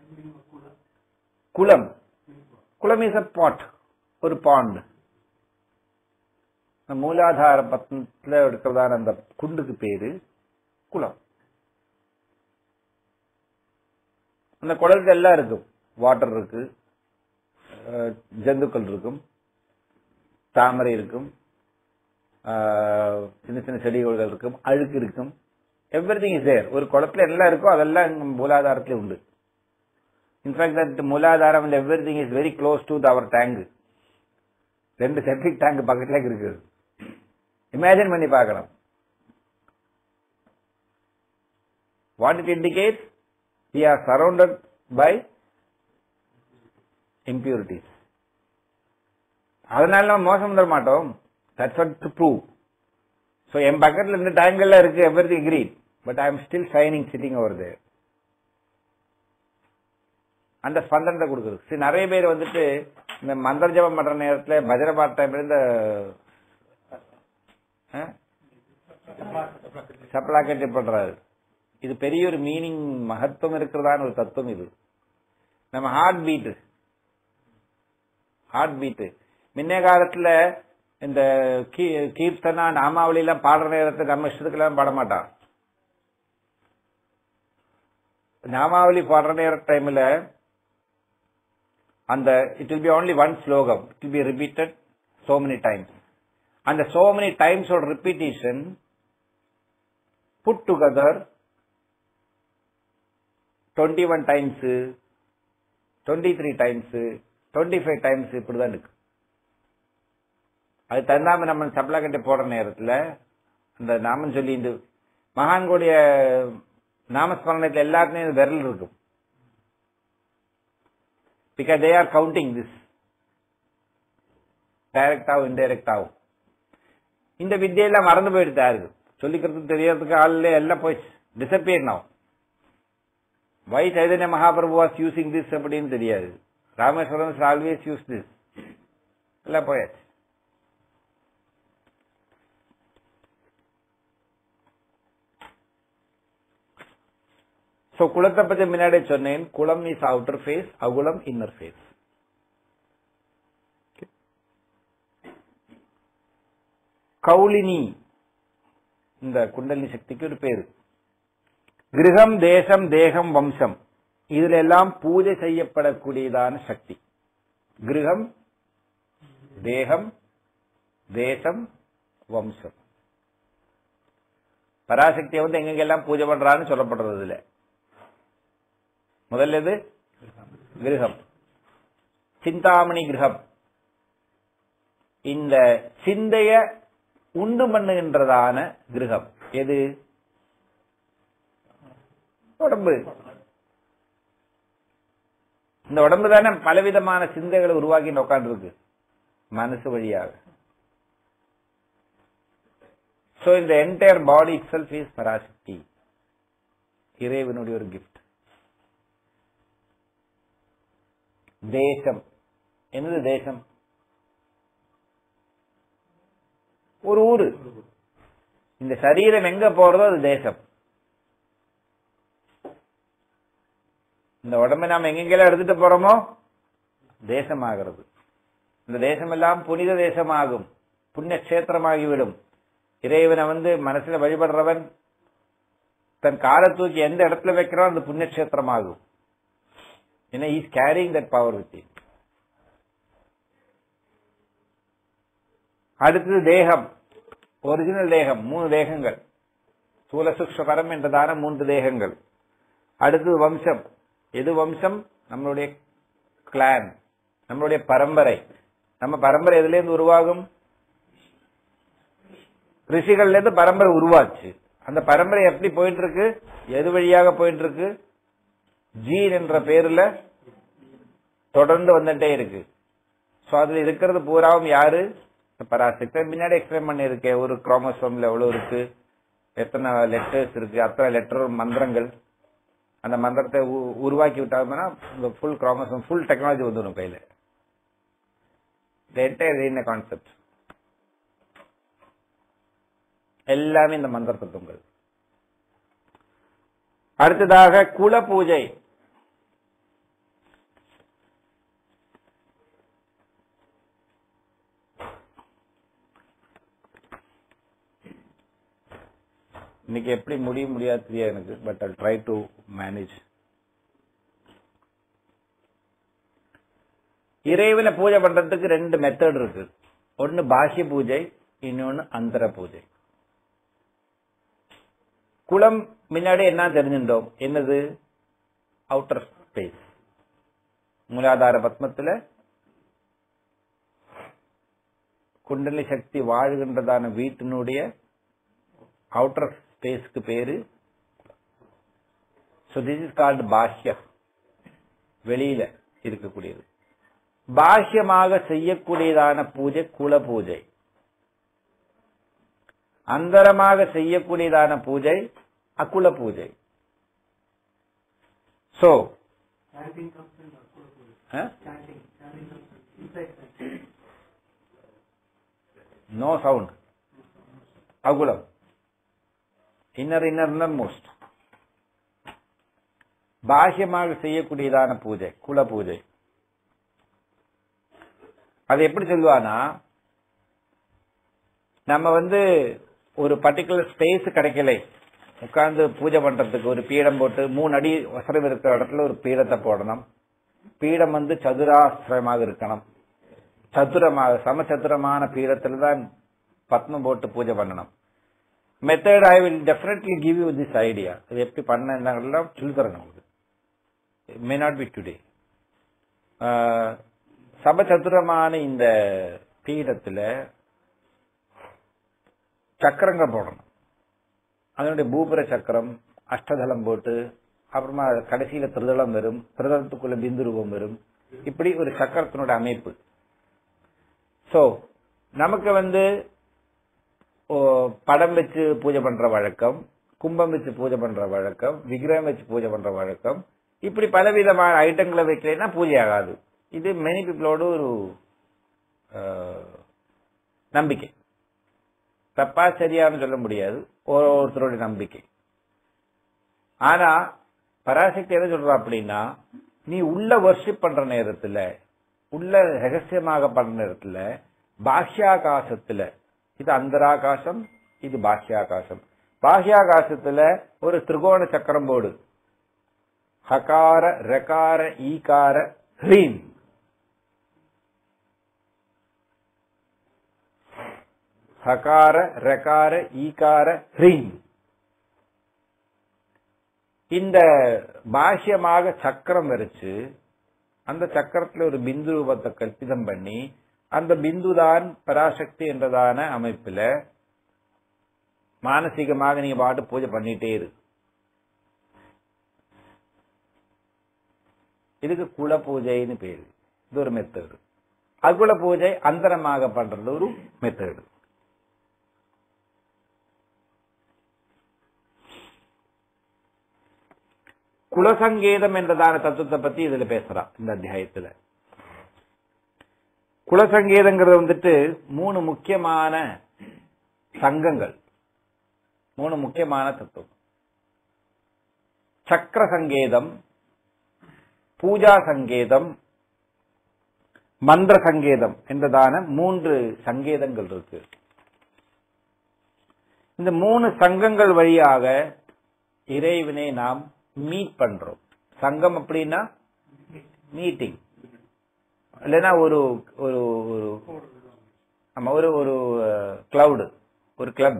குலம் குலம் இஸ் அ பாட் ஒரு பாண்ட் மூலாதார பத்மத்துல இருக்கிறதான அந்த குண்டுக்கு பேரு குலம் அந்த குளத்துல எல்லாம் இருக்கும் வாட்டர் இருக்கு அஹ், ஜந்துக்கள் இருக்கும் தாமரை இருக்கும் ஆஹ், சின்ன சின்ன செடிகொள்கள் இருக்கும் அழுக்கு இருக்கும் எவ்ரி திங் இஸ் தேர் ஒரு குளத்துல எல்லாம் இருக்கோ அதெல்லாம் இங்க மூலாதாரத்துல உண்டு இன்ஃபேக்ட் தட் மூலாதாரம் everything is very close to our tank ரெண்டு செப்டிக் டேங்க் பக்கத்துல இருக்குது இமேஜின் பண்ணி பார்க்கலாம் what it indicate we are surrounded by impurities அதனால நம்ம மோசம் தர மாட்டோம் that's what to prove so என் பக்கத்துல இந்த டேங்கிள் இருக்கு everything green but I am still shining sitting over there அந்த ஸ்பந்தனத்தை கொடுக்குறது சரி நிறைய பேர் வந்துட்டு இந்த மந்திர ஜபம் பண்ற நேரத்துல பஜனை பாட்டு டைம்ல இந்த சப்ளாக்கெட் பண்றாரு இது பெரிய ஒரு மீனிங் மகத்துவம் இருக்கிறதான ஒரு தத்துவம் இது நம்ம ஹார்ட் பீட் ஹார்ட் பீட் முன்ன காலத்துல இந்த கீ- கீர்த்தனா நாமாவளி எல்லாம் பாடுற நேரத்துக்கு நம்ம இஷ்டத்துக்கு எல்லாம் பாட மாட்டான் நாமாவளி பாடுற நேர டைம்ல அந்த it will be only one ஸ்லோகம் it will be repeated so many times அந்த so many டைம்ஸ் ஓட repetition put together twenty one times twenty three times twenty five times இப்படிதான் இருக்கு அது தந்தாம நம்ம சப்ளாக்கட்டை போடுற நேரத்துல அந்த நாமம் சொல்லி இந்த மகான்களுடைய நாமஸ்மரணத்தில் எல்லாத்துலயும் இந்த விரல் இருக்கும் because they are counting this டைரக்டாவும் இன்டைரக்டாவும் இந்த வித்தியெல்லாம் மறந்து போயிடுது யாருக்கு சொல்லிக்கிறதுக்கு தெரியறதுக்கு ஆள் எல்லாம் போய் disappear now why Chaitanya Mahaprabhu was using this அப்படின்னு தெரியாது ராமேஸ்வரம் ஆல்வேஸ் யூஸ் திஸ் எல்லாம் போயாச்சு சோ குளத்தை பத்தி முன்னாடி சொன்னேன் குளம் இஸ் அவுட்டர் ஃபேஸ் அகுலம் இன்னர் ஃபேஸ் கௌலினி இந்த குண்டலினி சக்திக்கு ஒரு பேரு கிரகம் தேசம் தேகம் வம்சம் இதுல எல்லாம் பூஜை செய்யப்படக்கூடியதான சக்தி கிரகம் தேகம் தேசம் வம்சம் பராசக்தியை வந்து எங்கெங்கெல்லாம் பூஜை பண்றான்னு சொல்லப்படுறது இல்ல முதல்ல எது கிரகம் சிந்தாமணி கிரகம் இந்த சிந்தைய உண்டு பண்ணுகின்றதான கிரகம் எது உடம்பு இந்த உடம்பு தானே பலவிதமான சிந்தைகளை உருவாக்கி உட்கார்ந்து மனசு வழியாக சோ இந்த entire body itself is Parashakti இறைவனுடைய ஒரு கிஃப்ட் தேசம் என்னது தேசம் ஒரு ஊரு இந்த சரீரம் எங்க போறதோ அது தேசம் இந்த உடம்பை நாம் எங்கெங்கெல்லாம் எடுத்துட்டு போறோமோ தேசமாகிறது இந்த தேசமெல்லாம் புனித தேசமாகும் புண்ணிய கஷேத்திரமாகிவிடும் இறைவனை வந்து மனசுல வழிபடுறவன் தன் காலை தூக்கி எந்த இடத்துல வைக்கிறான் அந்த புண்ணிய கஷேத்திரமாகும் ஏன்னா is carrying that power with அடுத்தது தேகம் ஒரிஜினல் தேகம் மூணு தேகங்கள் சூலசுக்ஷபரம் என்றதான மூன்று தேகங்கள் அடுத்தது வம்சம் எது வம்சம் நம்மளுடைய கிளான் நம்மளுடைய பரம்பரை நம்ம பரம்பரை எதுல இருந்து உருவாகும் ரிஷிகள்ல இருந்து பரம்பரை உருவாச்சு அந்த பரம்பரை எப்படி போயிட்டு இருக்கு எது வழியாக போயிட்டு இருக்கு ஜீன் என்ற பேர்ல தொடர்ந்து வந்துட்டே இருக்கு சோ அதுல இருக்கிறது பூராவும் யாரு பராசக்தி பின்னாடி எக்ஸ்பிளைன் பண்ணிருக்கேன் ஒரு குரோமோசோம்ல எவ்வளவு இருக்கு எத்தனை லெட்டர்ஸ் இருக்கு அத்தனை லெட்டர் மந்திரங்கள் அந்த மந்திரத்தை உ- உருவாக்கி விட்டாங்கன்னா இந்த ஃபுல் குரோமோசோம் ஃபுல் டெக்னாலஜி வந்துடும் கையில என்ன கான்செப்ட் எல்லாமே இந்த மந்திர தத்துவங்கள் அடுத்ததாக குல பூஜை இன்னைக்கு எப்படி முடிய முடியாது தெரியாது எனக்கு but I try to manage இறைவனை பூஜை பண்றதுக்கு ரெண்டு மெத்தட் இருக்கு ஒன்னு பாஹ்ய பூஜை இன்னொன்னு அந்தர பூஜை குளம் முன்னாடி என்ன தெரிஞ்சிருந்தோம் என்னது அவுட்டர் ஸ்பேஸ் மூலாதார பத்மத்துல குண்டலி சக்தி வாழ்கின்றதான வீட்டினுடைய அவுட்டர் ஸ்பேஸ்க்கு பேரு ஸோ திஸ் இஸ் கால்டு பாஹ்ய வெளியில இருக்கக்கூடியது பாஹ்யமாக செய்யக்கூடியதான பூஜை குல பூஜை அந்தரமாக செய்யக்கூடியதான பூஜை அகுல பூஜை so Chanting comes in Akula Puja. Chanting. Chanting comes in. Inside chanting. No sound அகுலம் இன்னர் இன்னர் இன்னர் மோஸ்ட் பாஹ்யமாக செய்யக்கூடியதான பூஜை குல பூஜை அது எப்படி சொல்லுவானா நம்ம வந்து ஒரு பர்டிகுலர் ஸ்பேஸ் கிடைக்கல உட்கார்ந்து பூஜை பண்றதுக்கு ஒரு பீடம் போட்டு மூணு அடி வசரம் இருக்கிற இடத்துல ஒரு பீடத்தை போடணும் பீடம் வந்து சதுராசிரமாக இருக்கணும் சதுரமாக சமசதுரமான பீடத்துல தான் பத்மம் போட்டு பூஜை பண்ணணும் method I will definitely give you this idea இது எப்படி பண்ணலாம் சொல்லித்தரேன் உங்களுக்கு மே நாட் பி டுடே சமசதுரமான இந்த பீடத்துல சக்கரங்கள் போடணும் அதனுடைய பூபுர சக்கரம் அஷ்டதளம் போட்டு அப்புறமா கடைசியில திருதளம் வரும் திருதளத்துக்குள்ள பிந்து ரூபம் வரும் இப்படி ஒரு சக்கரத்தினுடைய அமைப்பு சோ நமக்கு வந்து ஓ, படம் வச்சு பூஜை பண்ற வழக்கம் கும்பம் வச்சு பூஜை பண்ற வழக்கம் விக்கிரகம் வச்சு பூஜை பண்ற வழக்கம் இப்படி பலவிதமான ஐட்டங்களை வைக்கலைன்னா பூஜை ஆகாது இது மெனி பீப்புளோட ஒரு அஹ், நம்பிக்கை தப்பா சரியான்னு சொல்ல முடியாது ஒரு ஒருத்தருடைய நம்பிக்கை ஆனா பராசக்தி என்ன சொல்றா அப்படின்னா நீ உள்ள வர்ஷிப் பண்ற நேரத்துல உள்ள ரகசியமாக பண்ற நேரத்துல பாஹ்யாகாசத்துல இது அந்தராகாசம் இது பாஹ்யாகாசம் பாஹ்யாகாசத்துல ஒரு திரிகோண சக்கரம் போடு ஹகார ரகார ஈகார ஹ்ரீம் ஹகார ரகார ஈகார ஹ்ரீம் இந்த பாஷ்யமாக சக்கரம் வரைச்சு அந்த சக்கரத்துல ஒரு பிந்து ரூபத்தை கல்பிதம் பண்ணி அந்த பிந்துதான் பராசக்தி என்றதான அமைப்புல மானசீகமாக நீங்க பாட்டு பூஜை பண்ணிட்டே இரு இதுக்கு குல பூஜைன்னு பேரு இது ஒரு மெத்தடு அகுல பூஜை அந்தரமாக பண்றது ஒரு மெத்தடு குலசங்கேதம் என்றதான தத்துவத்தை பத்தி இதுல பேசுறான் இந்த அத்தியாயத்துல குலசங்கேதங்கிறது வந்துட்டு மூணு முக்கியமான சங்கங்கள் மூணு முக்கியமான தத்துவம் சக்கர சங்கேதம் பூஜா சங்கேதம் மந்திர சங்கேதம் என்றதான மூன்று சங்கேதங்கள் இருக்கு இந்த மூணு சங்கங்கள் வழியாக இறைவனை நாம் மீட் பண்றோம் சங்கம் அப்படின்னா மீட்டிங் இல்லைன்னா ஒரு ஒரு ஒரு ஆமா ஒரு ஒரு கிளவுடு ஒரு கிளப்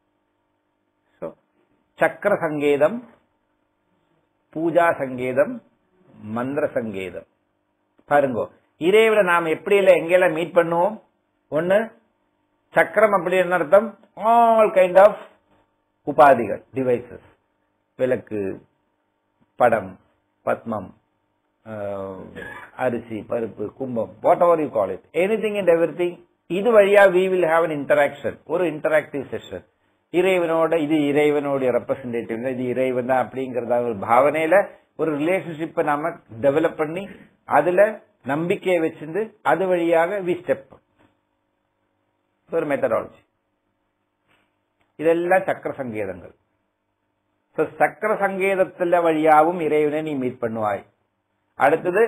சக்கர சங்கேதம் பூஜா சங்கேதம் மந்திர சங்கேதம் பாருங்க இறைவனை நாம் எப்படி இல்ல எங்கெல்லாம் மீட் பண்ணுவோம் ஒண்ணு சக்கரம் அப்படின்னு அர்த்தம் ஆல் கைண்ட் ஆஃப் உபாதிகள் டிவைசஸ் விளக்கு படம் பத்மம் ஆஹ், அரிசி பருப்பு கும்பம் whatever you call it anything and everything இது வழியா we will have an interaction ஒரு இன்டராக்டிவ் செஷன் இறைவனோட இது இறைவனுடைய ரெப்ரசன்டேட்டிவ் இது இறைவன் தான் அப்படிங்கறத ஒரு பாவனையில ஒரு ரிலேஷன்ஷிப்பை நாம டெவலப் பண்ணி அதுல நம்பிக்கையை வச்சிருந்து அது வழியாக வி ஸ்டெப் ஒரு மெத்தடாலஜி இதெல்லாம் சக்கர சங்கேதங்கள் So, சக்கர சங்கேதத்துல வழியாவும் இறைவனை நீ மீட் பண்ணுவாய் அடுத்தது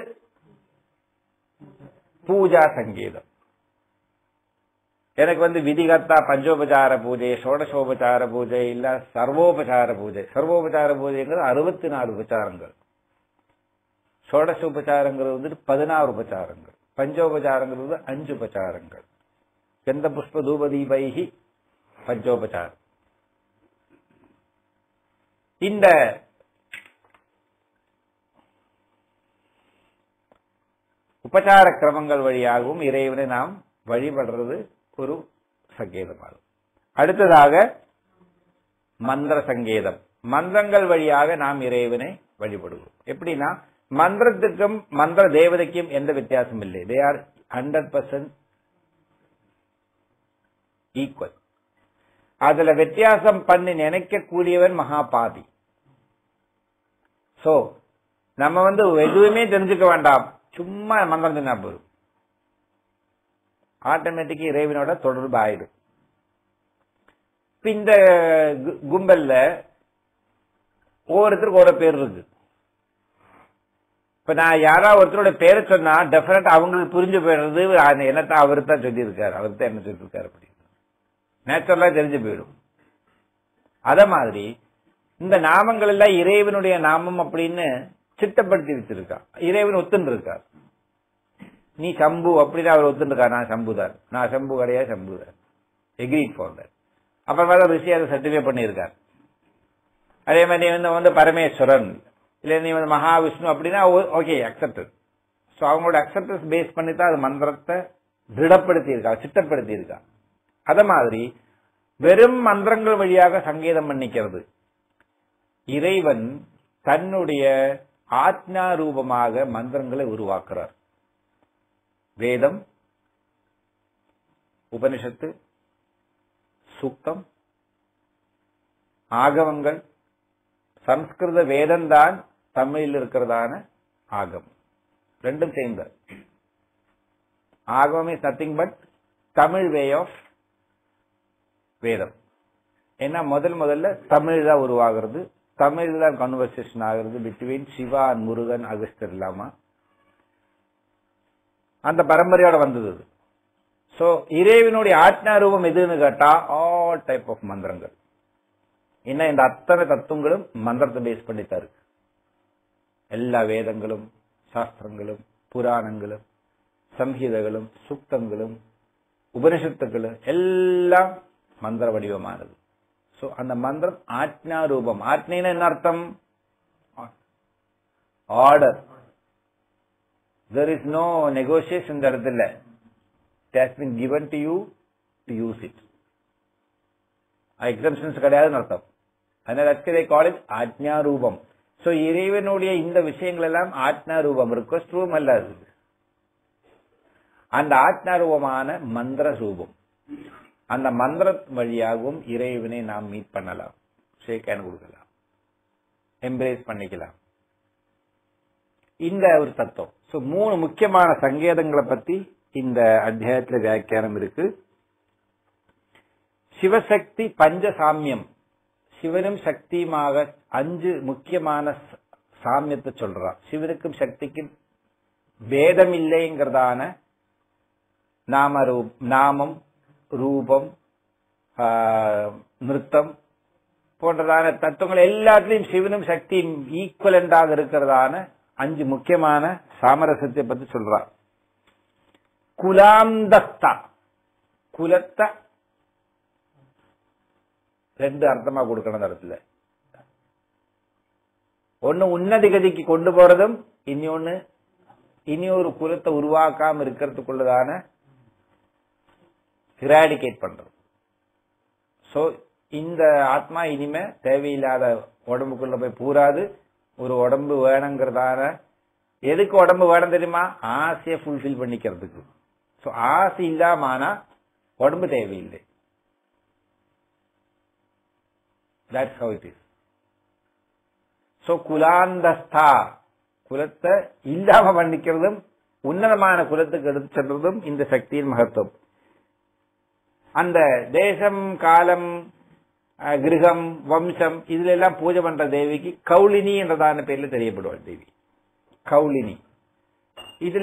பூஜா சங்கேதம் எனக்கு வந்து விதிகர்த்தா பஞ்சோபசார பூஜை ஷோடசோபசார பூஜை இல்ல சர்வோபசார பூஜை சர்வோபசார பூஜைங்கிறது அறுபத்தி நாலு உபச்சாரங்கள் ஷோடசோபச்சாரங்கிறது வந்துட்டு பதினாறு உபச்சாரங்கள் பஞ்சோபச்சாரங்கிறது அஞ்சு உபச்சாரங்கள் கந்த புஷ்ப தூபதீபைகி பஞ்சோபச்சாரம் இந்த உபச்சார கிரமங்கள் வழியாகவும் இறைவனை நாம் வழிபடுறது ஒரு சங்கேதமாகும் அடுத்ததாக மந்திர சங்கேதம் மந்திரங்கள் வழியாக நாம் இறைவனை வழிபடுவோம் எப்படின்னா மந்திரத்துக்கும் மந்திர தேவதைக்கும் எந்த வித்தியாசம் இல்லை they are hundred percent equal அதுல வித்தியாசம் பண்ணி நினைக்கக்கூடியவன் மகாபாதி சோ நம்ம வந்து எதுவுமே தெரிஞ்சுக்க வேண்டாம் சும்மா மந்திரம் சொன்னா போதும் ஆட்டோமேட்டிக் இறைவனோட தொடர்பு ஆயிடும் இப்ப இந்த கு- கும்பல்ல ஒவ்வொருத்தருக்கு ஒரு பேர் இருக்கு இப்ப நான் யாரா ஒருத்தரோட பேரை சொன்னா டெஃபினட் அவங்களுக்கு புரிஞ்சு போயிடுறது அந்த என்னத்தை அவர் தான் சொல்லியிருக்காரு அவர் தான் என்ன சொல்லியிருக்காரு அப்படின்னு நேச்சுரலா தெரிஞ்சு போயிடும் அத மாதிரி இந்த நாமங்கள் எல்லாம் இறைவனுடைய நாமம் அப்படின்னு சிட்டப்படுத்தி வச்சிருக்கா இறைவன் ஒத்துன்னு இருக்கார் நீ சம்பு அப்படின்னு அவர் ஒத்துன்னு இருக்கா நான் சம்புதான் நான் சம்பு கிடையாது சம்புதான் எக்ரீட் ஃபார் தட் அப்புறமா தான் ரிஷி அதை சர்டிஃபை பண்ணியிருக்கார் அதே மாதிரி நீ வந்து வந்து பரமேஸ்வரன் இல்ல நீ வந்து மகாவிஷ்ணு அப்படின்னா ஓகே அக்செப்டட் ஸோ அவங்களோட அக்செப்டன்ஸ் பேஸ் பண்ணி தான் அது மந்திரத்தை திருடப்படுத்தி இருக்கா சிட்டப்படுத்தி இருக்கா அத மாதிரி வெறும் மந்திரங்கள் வழியாக சங்கீதம் பண்ணிக்கிறது இறைவன் தன்னுடைய ஆத்மா ரூபமாக மந்திரங்களை உருவாக்குறார் வேதம் உபனிஷத்து சூக்தம் ஆகவங்கள் சம்ஸ்கிருத வேதம்தான் தமிழில் இருக்கிறதான ஆகமம் ரெண்டும் சேர்ந்த ஆகமம் is nothing but Tamil way of வேதம் ஏன்னா முதல் முதல்ல தமிழ் தான் உருவாகிறது தமிழ் தான் கன்வர்சேஷன் ஆகிறது பிட்வீன் சிவா அண்ட் முருகன் அகஸ்தர் இல்லாம அந்த பரம்பரையோட வந்தது சோ இறைவனுடைய ஆத்மா ரூபம் எதுன்னு கேட்டா ஆல் டைப் ஆஃப் மந்திரங்கள் என்ன இந்த அத்தனை தத்துவங்களும் மந்திரத்தை பேஸ் பண்ணித்தான் இருக்கு எல்லா வேதங்களும் சாஸ்திரங்களும் புராணங்களும் சம்ஹிதங்களும் சுக்தங்களும் உபனிஷத்துக்களும் எல்லாம் மந்திர வடிவமானது சோ அந்த மந்திரம் ஆத்மா ரூபம் ஆத்மின்னு என்ன அர்த்தம் order there is no negotiation இந்த இடத்துல it has been given to you to use it exemptions கிடையாதுன்னு அர்த்தம் அதனால அக்கதை காலேஜ் ஆஜ்ஞா ரூபம் சோ இறைவனுடைய இந்த விஷயங்கள் எல்லாம் ஆத்மா ரூபம் ரிக்வஸ்ட் ரூபம் அல்ல அது அந்த ஆத்மா ரூபமான மந்திர ரூபம் அந்த மந்திர வழியாகவும் இறைவனை நாம் மீட் பண்ணலாம் ஷேக் ஹேண்ட் கொடுக்கலாம் எம்ப்ரேஸ் பண்ணிக்கலாம் இந்த ஒரு தத்துவம் சோ மூணு முக்கியமான சங்கேதங்களை பத்தி இந்த அத்தியாயத்துல வியாக்கியானம் இருக்கு சிவசக்தி பஞ்சசாமியம் சிவனும் சக்தியுமாக அஞ்சு முக்கியமான ச- சாமியத்தை சொல்றான் சிவனுக்கும் சக்திக்கும் பேதம் இல்லைங்கிறதான நாம ரூ- நாமம் ரூபம் ஆ, நிருத்தம் போன்றதான தத்துவங்கள் எல்லாத்துலயும் சிவனும் சக்தியும் ஈக்குவலண்டாக இருக்கிறதான அஞ்சு முக்கியமான சாமரசத்தை பத்தி சொல்றான் குலாந்தஸ்தா குலத்தை ரெண்டு அர்த்தமா கொடுக்கணும் அந்த இடத்துல ஒண்ணு உன்னதி கதிக்கு கொண்டு போறதும் இனி ஒண்ணு இனி ஒரு குலத்தை உருவாக்காம இருக்கிறதுக்குள்ளதான இராடிகேட் பண்றது சோ இந்த ஆத்மா இனிமே தேவையில்லாத உடம்புக்குள்ள போய் பூராது ஒரு உடம்பு வேணுங்கிறதான எதுக்கு உடம்பு வேணும் தெரியுமா ஆசையை ஃபுல்ஃபில் பண்ணிக்கிறதுக்கு சோ ஆசை இல்லாம ஆனா உடம்பு தேவையில்லை That's how it is. So, குலாந்தஸ்தா குலத்தை இல்லாம பண்ணிக்கிறதும் உன்னதமான குலத்துக்கு எடுத்து செல்றதும் இந்த சக்தியின் மகத்துவம் அந்த தேசம் காலம் அஹ், கிரகம் வம்சம் இதுல எல்லாம் பூஜை பண்ற தேவிக்கு கௌலினி என்றதான பேர்ல தெரியப்படுவாள் தேவி கௌலினி இதுல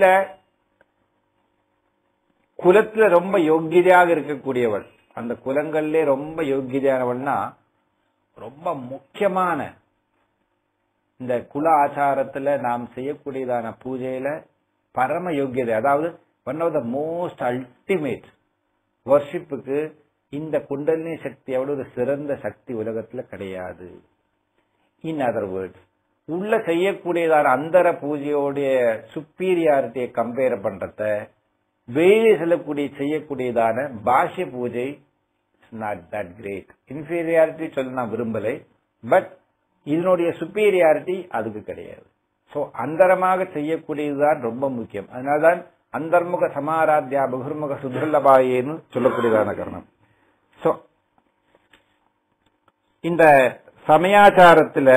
குலத்துல ரொம்ப யோக்கியதையாக இருக்கக்கூடியவள் அந்த குலங்கள்ல ரொம்ப யோக்கியதையானவள்னா ரொம்ப முக்கியமான இந்த குல ஆச்சாரத்துல நாம் செய்யக்கூடியதான பூஜையில பரம யோக்கியதை அதாவது one of the most ultimate வர்ஷிப்புக்கு இந்த குண்டலினி சக்தியோட ஒரு சிறந்த சக்தி உலகத்துல கிடையாது இன் அதர் வேர்ட்ஸ் உள்ள செய்யக்கூடியதான அந்தர பூஜையோடைய சுப்பீரியாரிட்டியை கம்பேர் பண்றத வெளியே செல்லக்கூடிய செய்யக்கூடியதான பாஷ்ய பூஜை நாட் தட் கிரேட் இன்ஃபீரியாரிட்டி சொல்ல நான் விரும்பலை பட் இதனுடைய சுப்பீரியாரிட்டி அதுக்கு கிடையாது சோ அந்தரமாக செய்யக்கூடியதுதான் ரொம்ப முக்கியம் அதனால்தான் அந்தர்முக சமாராத்யா பகுர்முக சுதுர்லபாயேன்னு சொல்லக்கூடியதான காரணம் சோ இந்த சமயாச்சாரத்துல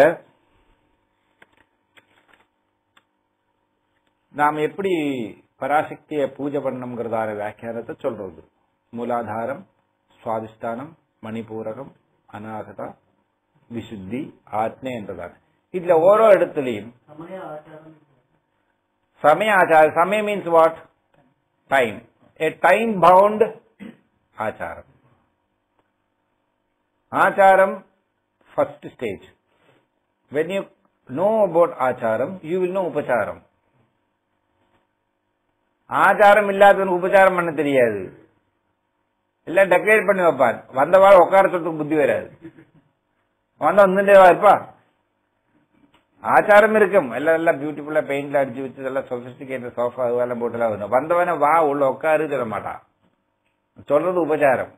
நாம் எப்படி பராசக்தியை பூஜை பண்ணணுங்கிறதான வியாக்கியானத்தை சொல்றது மூலாதாரம் சுவாதிஷ்டானம் மணிபூரகம் அநாகதா விசுத்தி ஆத்மே என்றதான இதுல ஓரோ இடத்துலயும் समय आचारण சமய ஆச்சாரம் சமய means what time a time bound ஆச்சாரம் ஆச்சாரம் first stage when you know about ஆச்சாரம் யூ வில் நோ உபச்சாரம் ஆச்சாரம் இல்லாதவனுக்கு உபச்சாரம் பண்ண தெரியாது எல்லாம் டெக்கரேட் பண்ணி வைப்பான் வந்த வாரம் உட்கார சொல்றதுக்கு புத்தி வராது வந்தா வந்துட்டே வா இருப்பா ஆச்சாரம் இருக்கும் எல்லாம் எல்லாம் பியூட்டிஃபுல்லா பெயிண்ட்ல அடிச்சு வச்சு எல்லாம் சொபிஸ்டிகேட்டட் சோஃபா அதெல்லாம் போட்டுலாம் வரும் வந்தவன வா உள்ள உட்காரு சொல்ல மாட்டான் சொல்றது உபச்சாரம்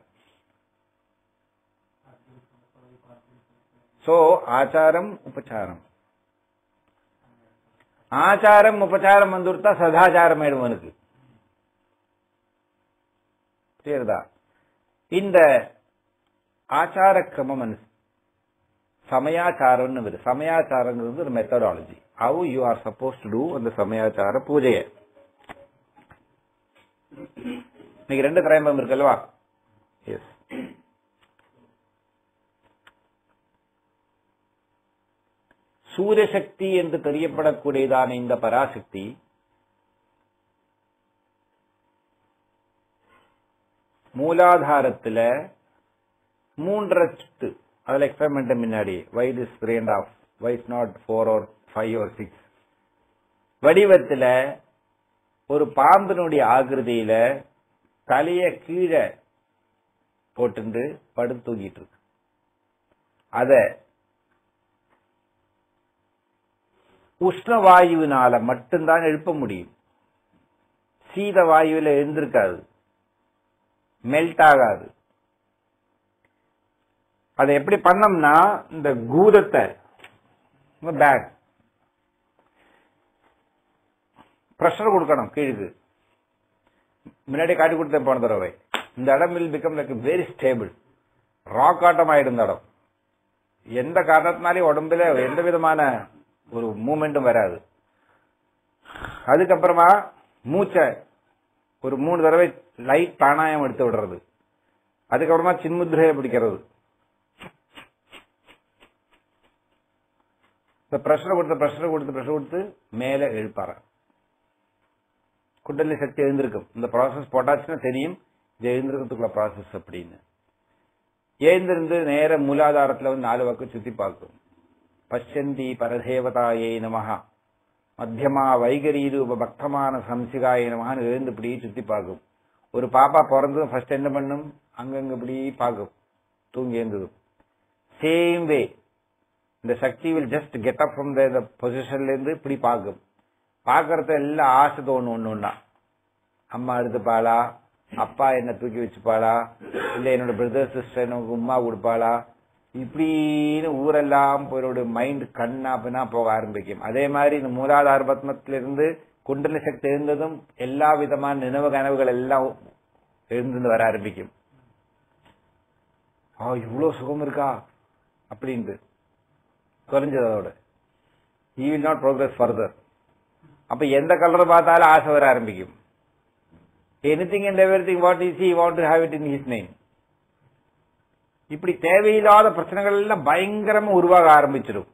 சோ ஆச்சாரம் உபச்சாரம் ஆச்சாரம் உபச்சாரம் வந்துருத்தா சதாச்சாரம் ஆயிடும் அவனுக்கு புரியுறதா இந்த ஆச்சார கிரமம் அனு- சமயாச்சாரம்னு வருது சமயாச்சாரங்கிறது ஒரு methodology how you are supposed to do அந்த சமயாச்சார பூஜைய இன்னைக்கு ரெண்டு திரையம்பம் இருக்குல்லவா எஸ் சூரியசக்தி என்று தெரியப்படக்கூடியதான இந்த பராசக்தி மூலாதாரத்துல மூன்றரை சுத்து அதுல எக்ஸ்பெரிமெண்ட் முன்னாடி wide is three and half wide not four or five or six வடிவத்துல ஒரு பாம்பினுடைய ஆகிருதியில தலைய கீழே போட்டு படுத்து தூங்கிட்டு இருக்கு அத உஷ்ணவாயுவினால மட்டும்தான் எழுப்ப முடியும் சீத வாயுவில் எழுந்திருக்காது மெல்ட் ஆகாது அதை எப்படி பண்ணோம்னா இந்த கூதத்தை பேக் ப்ரெஷர் கொடுக்கணும் கீழுக்கு முன்னாடி காட்டி கொடுத்த போன தடவை இந்த இடம் will become like very stable rock ஆட்டம் ஆயிடும் இந்த இடம் எந்த காரணத்தினாலையும் உடம்புல எந்த விதமான ஒரு மூமெண்ட்டும் வராது அதுக்கப்புறமா மூச்சை ஒரு மூணு தடவை லைட் பிராணாயம் எடுத்து விடுறது அதுக்கப்புறமா சின்முத்திரையை பிடிக்கிறது இந்த ப்ரெஷரை கொடுத்து ப்ரெஷரை கொடுத்து ப்ரெஷர் கொடுத்து மேலே எழுப்பாரு குண்டலி சக்தி எழுந்திருக்கும் இந்த ப்ராசஸ் போட்டாச்சுன்னா தெரியும் இது எழுந்திருக்கிறதுக்குள்ள ப்ராசஸ் அப்படின்னு எழுந்திருந்து நேர மூலாதாரத்துல வந்து நாலு பக்கம் சுத்தி பார்க்கும் பஷ்யந்தி பரதேவதாயை நமஹா மத்தியமா வைகரி ரூப பக்தமான சம்சிகாய நமகான்னு எழுந்து இப்படி சுத்தி பார்க்கும் ஒரு பாப்பா பிறந்ததும் ஃபர்ஸ்ட் என்ன பண்ணும் அங்கங்க இப்படி பார்க்கும் தூங்கி எழுந்ததும் சேம் வே இந்த சக்தி will just get up from the பொசிஷன்ல இருந்து இப்படி பார்க்கும் பார்க்கறத எல்லாம் ஆசை தோணும் ஒண்ணு ஒண்ணா அம்மா எடுத்துப்பாளா அப்பா என்ன தூக்கி வச்சுப்பாளா இல்ல என்னோட பிரதர் சிஸ்டர் எனக்கு உமா கொடுப்பாளா இப்படின்னு ஊரெல்லாம் போயோட மைண்ட் கண்ணா பின்னா போக ஆரம்பிக்கும் அதே மாதிரி இந்த மூலாதார பத்மத்திலிருந்து குண்டல சக்தி எழுந்ததும் எல்லா விதமான நினைவு கனவுகள் எல்லாம் எழுந்து வர ஆரம்பிக்கும் ஆ இவ்வளவு சுகம் இருக்கா அப்படின்ட்டு குறைஞ்சது அதோட he will not progress further அப்ப எந்த கலர் பார்த்தாலும் ஆசை வர ஆரம்பிக்கும் anything and everything what is he want to have it in his name இப்படி தேவையில்லாத பிரச்சனைகள் எல்லாம் பயங்கரமா உருவாக ஆரம்பிச்சிடும்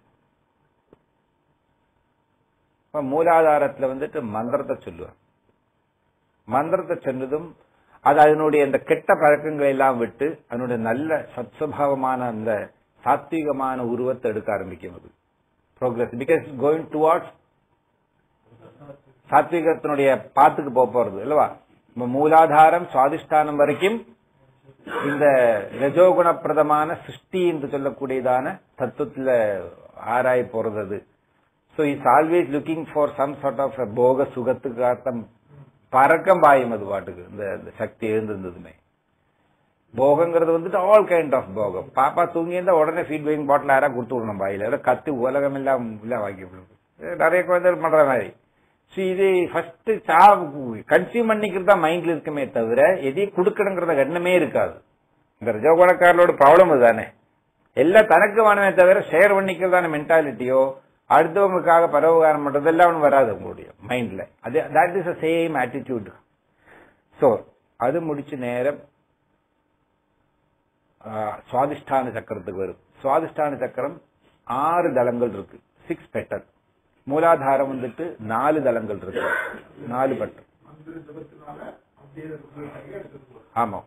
இப்ப மூலாதாரத்துல வந்துட்டு மந்திரத்தை சொல்லுவார் மந்திரத்தை சொன்னதும் அது அதனுடைய அந்த கெட்ட பழக்கங்களை எல்லாம் விட்டு அதனுடைய நல்ல சத்ஸ்வபாவமான அந்த சாத்வீகமான உருவத்தை எடுக்க ஆரம்பிக்கும் அது ப்ரோக்ரஸ் பிகாஸ் கோயிங் டுவார்ட்ஸ் சாத்விகத்தினுடைய பாத்துக்கு போக போறது இல்லவா நம்ம மூலாதாரம் சுவாதிஷ்டானம் வரைக்கும் இந்த ரஜோகுணப்பிரதமான சிருஷ்டி என்று சொல்லக்கூடியதான தத்துவத்துல ஆராய போறது அது so is always looking for some sort of போக சுகத்துக்காக பறக்கம் பாயும் அது பாட்டுக்கு இந்த இந்த சக்தி எழுந்திருந்ததுமே போகங்கிறது வந்துட்டு ஆல் கைண்ட் ஆஃப் போகம் பாப்பா தூங்கி இருந்தா உடனே ஃபீட் பேக்கிங் பாட்டில் யாரா கொடுத்து விடணும் பாயில ஏதோ கத்து உலகம் எல்லாம் இல்ல வாங்கி விடணும் நிறைய குழந்தைகள் பண்ற மாதிரி ஸோ இது ஃபர்ஸ்ட் சா கன்சியூம் பண்ணிக்கிறது தான் மைண்ட்ல இருக்குமே தவிர எதையும் கொடுக்கணுங்கிறத எண்ணமே இருக்காது இந்த ரஜோகுணக்காரலோட ப்ராப்ளம் அதுதானே எல்லாம் தனக்கு வேணுமே தவிர ஷேர் பண்ணிக்கிறதான மென்டாலிட்டியோ அடுத்தவங்களுக்காக பரோபகாரம் பண்றதெல்லாம் ஒன்றும் வராது உங்களுடைய மைண்ட்ல அது that is a same attitude so அது முடிச்சு நேரம் சுவாதிஷ்டான சக்கரத்துக்கு வரும் சுவாதிஷ்டான சக்கரம் ஆறு தளங்கள் இருக்கு சிக்ஸ் பெட்டல் மூலாதாரம் வந்துட்டு நாலு தளங்கள் இருக்கு நாலு பட்டம் ஆமா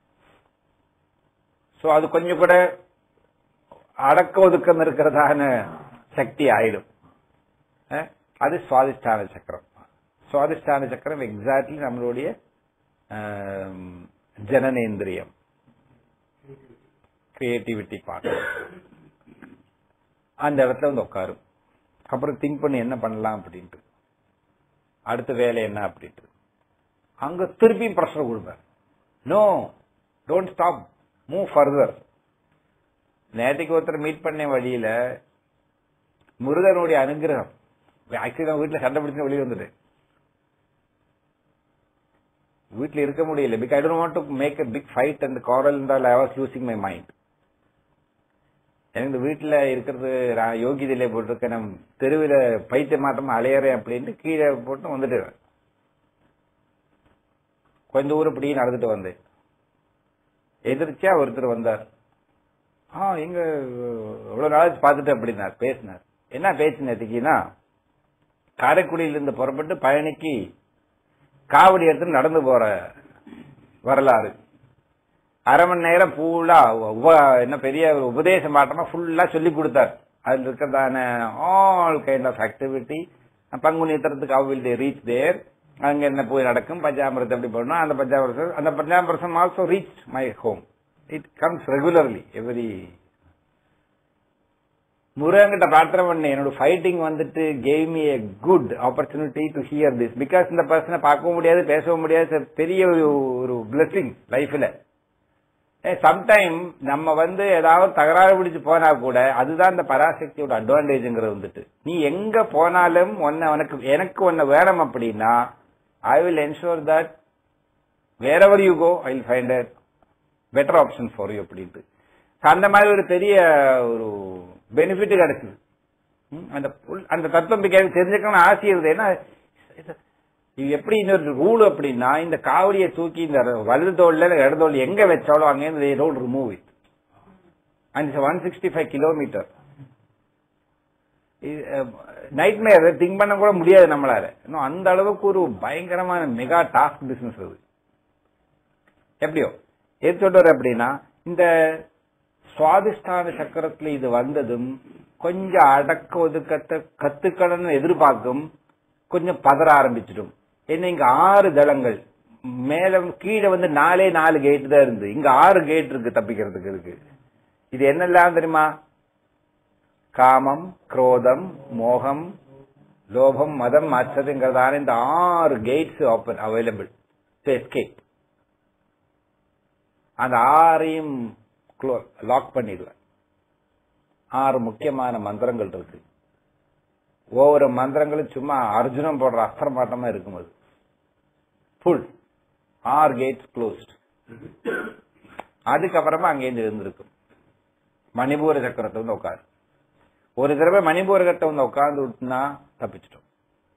சோ அது கொஞ்சம் கூட அடக்க ஒதுக்கம் இருக்கிறதான சக்தி ஆயிடும் அஹ், அது சுவாதிஷ்டான சக்கரம் சுவாதிஷ்டான சக்கரம் எக்ஸாக்ட்லி நம்மளுடைய ஆம், ஜனனேந்திரியம் கிரியேட்டிவிட்டி பார்ட் அந்த இடத்துல வந்து உட்காரும் அப்புறம் திங்க் பண்ணி என்ன பண்ணலாம் அப்படின்ட்டு அடுத்த வேலை என்ன அப்படின்ட்டு அங்க திருப்பியும் ப்ரெஷர் கொடுப்பேன் no don't stop move further நேற்றுக்கு ஒருத்தர் மீட் பண்ண வழியில முருகனுடைய அனுகிரகம் ஆக்சுவலி நான் வீட்டுல சண்டை பிடிச்சு வெளியே வந்துட்டேன் வீட்டுல இருக்க முடியல big I don't want to make a big fight and quarrel இருந்தால் I was losing my mind எனக்கு இந்த வீட்டுல இருக்கிறது நான் யோகிதையில போட்டிருக்கேன் நம்ம தெருவில் பைத்திய மாட்டமா அலையறேன் அப்படின்ட்டு கீழே போட்டு வந்துட்டு கொஞ்ச தூரம் இப்படி நடந்துட்டு வந்தேன் எதிர்ச்சியா ஒருத்தர் வந்தார் ஆ எங்க இவ்வளவு நாளாச்சு பார்த்துட்டு அப்படின்னார் பேசினார் என்ன பேச்சு நேற்றுக்குன்னா காரைக்குடியிலிருந்து புறப்பட்டு பழனிக்கு காவடி எடுத்து நடந்து போற வரலாறு அரை மணி நேரம் ஃபுல்லா என்ன பெரிய ஒரு உபதேச மாட்டமா ஃபுல்லா சொல்லி கொடுத்தார் அதுல இருக்கிறதான ஆல் கைண்ட் ஆஃப் ஆக்டிவிட்டி பங்குனி தரத்துக்கு அவ் வில் ரீச் தேர் அங்க என்ன போய் நடக்கும் பஞ்சாமிரதம் எப்படி பண்ணணும் அந்த பஞ்சாமிரதம் அந்த பஞ்சாமிரதம் also reach my home it comes regularly every முருகன்கிட்ட பிரார்த்தனை பண்ணேன் என்னோட ஃபைட்டிங் வந்துட்டு gave me a good opportunity to hear this because இந்த பர்சனை பார்க்கவும் முடியாது பேசவும் முடியாது It's a பெரிய ஒரு ஒரு பிளெஸிங் லைஃப்ல சம்டைம் நம்ம வந்து ஏதாவது தகராறு பிடிச்சு போனா கூட அதுதான் இந்த பராசக்தியோட அட்வான்டேஜ்ங்கிறது வந்துட்டு நீ எங்க போனாலும் உன்னை உனக்கு எனக்கு ஒன்ன வேணும் அப்படின்னா I will ensure that wherever you go I will find a better option for you அப்படின்ட்டு So, அந்த மாதிரி ஒரு பெரிய ஒரு பெனிஃபிட் கிடைக்குது ம், அந்த புல்- அந்த தத்துவம் பிடிக்காது தெரிஞ்சுக்கணும்னு ஆசை இருக்குது ஏன்னா இது- இது எப்படி இன்னொரு ரூல் அப்படின்னா இந்த காவடியை தூக்கி இந்த வலது தோல்ல இல்ல இடது தோல் எங்க வச்சாலும் அங்கேருந்து roll remove it and one sixty five kilometre nightmare think பண்ண கூட முடியாது நம்மளால இன்னும் அந்த அளவுக்கு ஒரு பயங்கரமான மெகா டாஸ்க் பிசினஸ் அது எப்படியோ எது சொல்றாரு அப்படின்னா இந்த சுவாதிஷ்டான சக்கரத்துல இது வந்ததும் கொஞ்சம் அடக்க ஒதுக்கத்தை கத்துக்கணும்னு எதிர்பார்க்கும் கொஞ்சம் பதற ஆரம்பிச்சிடும் ஏன்னா இங்க ஆறு தளங்கள் மேல கீழே வந்து நாலே நாலு கேட் தான் இருந்து இங்க ஆறு கேட் இருக்கு தப்பிக்கிறதுக்கு இருக்கு இது என்னெல்லாம் தெரியுமா காமம் குரோதம் மோகம் லோபம் மதம் மச்சதுங்கிறதான இந்த ஆறு gates open available to escape அந்த ஆறையும் லாக் பண்ணிடுவேன் ஆறு முக்கியமான மந்திரங்கள் இருக்கு ஒவ்வொரு மந்திரங்களும் சும்மா அர்ஜுனம் போடுற அஸ்திரமாட்டமா இருக்கும் அது ஃபுல் ஆர் கேட்ஸ் க்ளோஸ்ட் அதுக்கப்புறமா அங்கேருந்து இருந்திருக்கும் மணிபூர சக்கரத்தை வந்து உட்காரு ஒரு தடவை மணிபூரகத்தை வந்து உட்கார்ந்து விட்டுனா தப்பிச்சிட்டோம்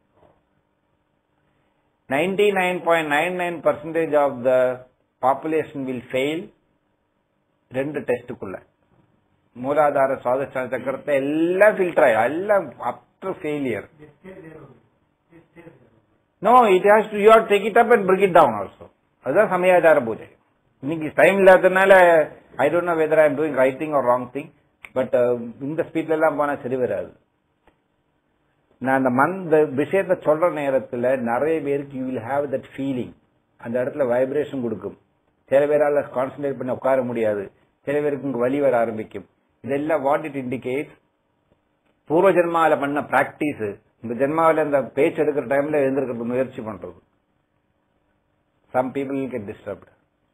ninety nine point nine nine percentage of the population will fail ரெண்டு டெஸ்ட்டுக்குள்ள மூலாதார சுவாதிஷ்டான சக்கரத்தை எல்லாம் ஃபில்டர் ஆயிடும் எல்லாம் after failure They stay there only. They stay there only. No it has to you are take it up and break it down also அதுதான் சமயாச்சார பூஜை இன்னைக்கு டைம் இல்லாததுனால I don't know whether I am doing right thing or wrong thing but இந்த ஸ்பீட்ல எல்லாம் போனா சரி வராது நான் அந்த மண் இந்த விஷயத்த சொல்ற நேரத்துல நிறைய பேருக்கு you will have that feeling அந்த இடத்துல வைப்ரேஷன் கொடுக்கும் சில பேரால கான்சென்ட்ரேட் பண்ணி உட்கார முடியாது சில பேருக்கு இங்க வலி வர ஆரம்பிக்கும் இதெல்லாம் வாட் இட் இண்டிகேட் பூர்வ ஜென்மாவில பண்ண பிராக்டிஸ் இந்த ஜென்மாவில இந்த பேச்சு எடுக்கிற டைம்ல எழுந்திருக்கிறது முயற்சி பண்றது சம் பீப்புள் கெட் டிஸ்டர்ப்டு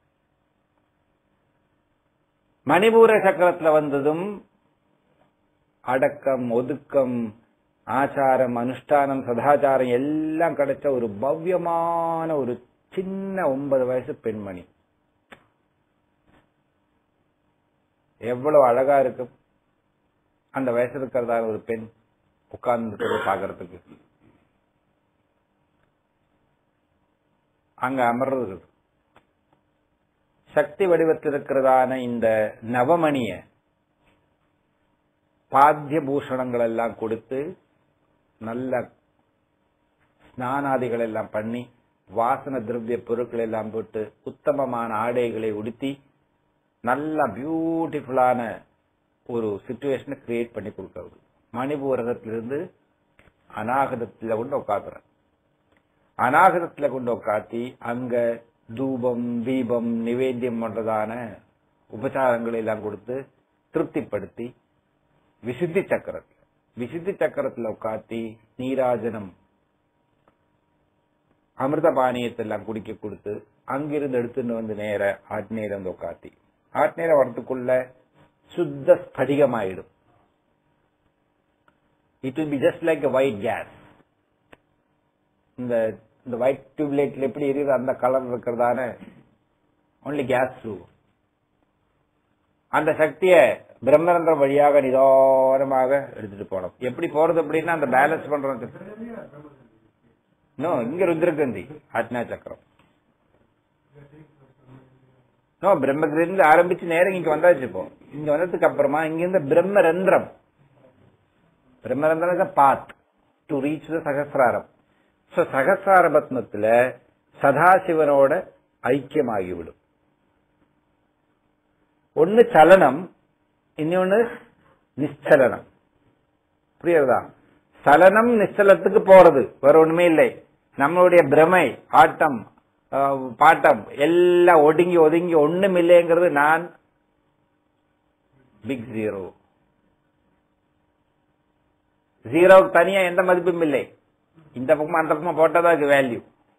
மணிபூர சக்கரத்துல வந்ததும் அடக்கம் ஒதுக்கம் ஆச்சாரம் அனுஷ்டானம் சதாச்சாரம் எல்லாம் கிடைச்ச ஒரு பவ்யமான ஒரு சின்ன ஒன்பது வயசு பெண்மணி எவ்வளவு அழகா இருக்கும் அந்த வயசு இருக்கிறதா ஒரு பெண் உட்கார்ந்து பாக்குறதுக்கு அங்க அமர்றது சக்தி வடிவத்தில் இருக்கிறதான இந்த நவமணிய பாத்திய பூஷணங்கள் எல்லாம் கொடுத்து நல்ல ஸ்நானாதிகள் எல்லாம் பண்ணி வாசன திரவிய பொருட்கள் எல்லாம் போட்டு உத்தமமான ஆடைகளை உடுத்தி நல்ல பியூட்டிஃபுல்லான ஒரு சுச்சுவேஷனை கிரியேட் பண்ணி கொடுக்கறது மணிபூரகத்திலிருந்து அநாகதத்துல கொண்டு உட்காந்துறேன் அநாகதத்துல கொண்டு உட்காத்தி அங்க தூபம் தீபம் நிவேத்தியம் பண்றதான உபச்சாரங்களை எல்லாம் கொடுத்து திருப்திப்படுத்தி விசுத்தி சக்கரத்துல விசுத்தி சக்கரத்துல உட்காத்தி நீராஜனம் அமிர்த பானியத்தை எல்லாம் குடிக்க கொடுத்து அங்கிருந்து எடுத்துட்டு வந்து நேர ஆட்நீர் வந்து உட்காத்தி ஆட்நீரை வரத்துக்குள்ள சுத்த ஸ்படிகமாயிடும் it will be just like white gas இந்த இந்த ஒயிட் டியூப்லைட்ல எப்படி எரியுது அந்த கலர் இருக்கிறதான ஒன்லி கேஸ் த்ரூ அந்த சக்தியை பிரம்மரந்திரம் வழியாக நிதானமாக எடுத்துட்டு போனோம் எப்படி போறது அப்படின்னா அந்த பேலன்ஸ் பண்றது நோ இங்க ருத்ரகந்தி ஆத்னா சக்கரம் நோ பிரம்மகிரிந்து ஆரம்பிச்சு நேரம் இங்க வந்தாச்சு இப்போ இங்க வந்ததுக்கு அப்புறமா இங்க இருந்து பிரம்மரந்திரம் பிரம்மரந்திரம் பாத் டு ரீச் த சகசிராரம் சோ சகசிரார பத்மத்துல சதாசிவனோட ஐக்கியமாகிவிடும் ஒன்னு சலனம் இன்னொன்னு நிச்சலனம் புரியுறதா சலனம் நிச்சலத்துக்கு போறது வேற ஒண்ணுமே இல்லை நம்மளுடைய பிரமை ஆட்டம் அஹ், பாட்டம் எல்லாம் ஒடுங்கி ஒதுங்கி ஒண்ணும் இல்லைங்கிறது நான் பிக் ஜீரோ ஜீரோவுக்கு தனியா எந்த மதிப்பும் இல்லை இந்த பக்கமா அந்த பக்கமா போட்டதா அதுக்கு வேல்யூ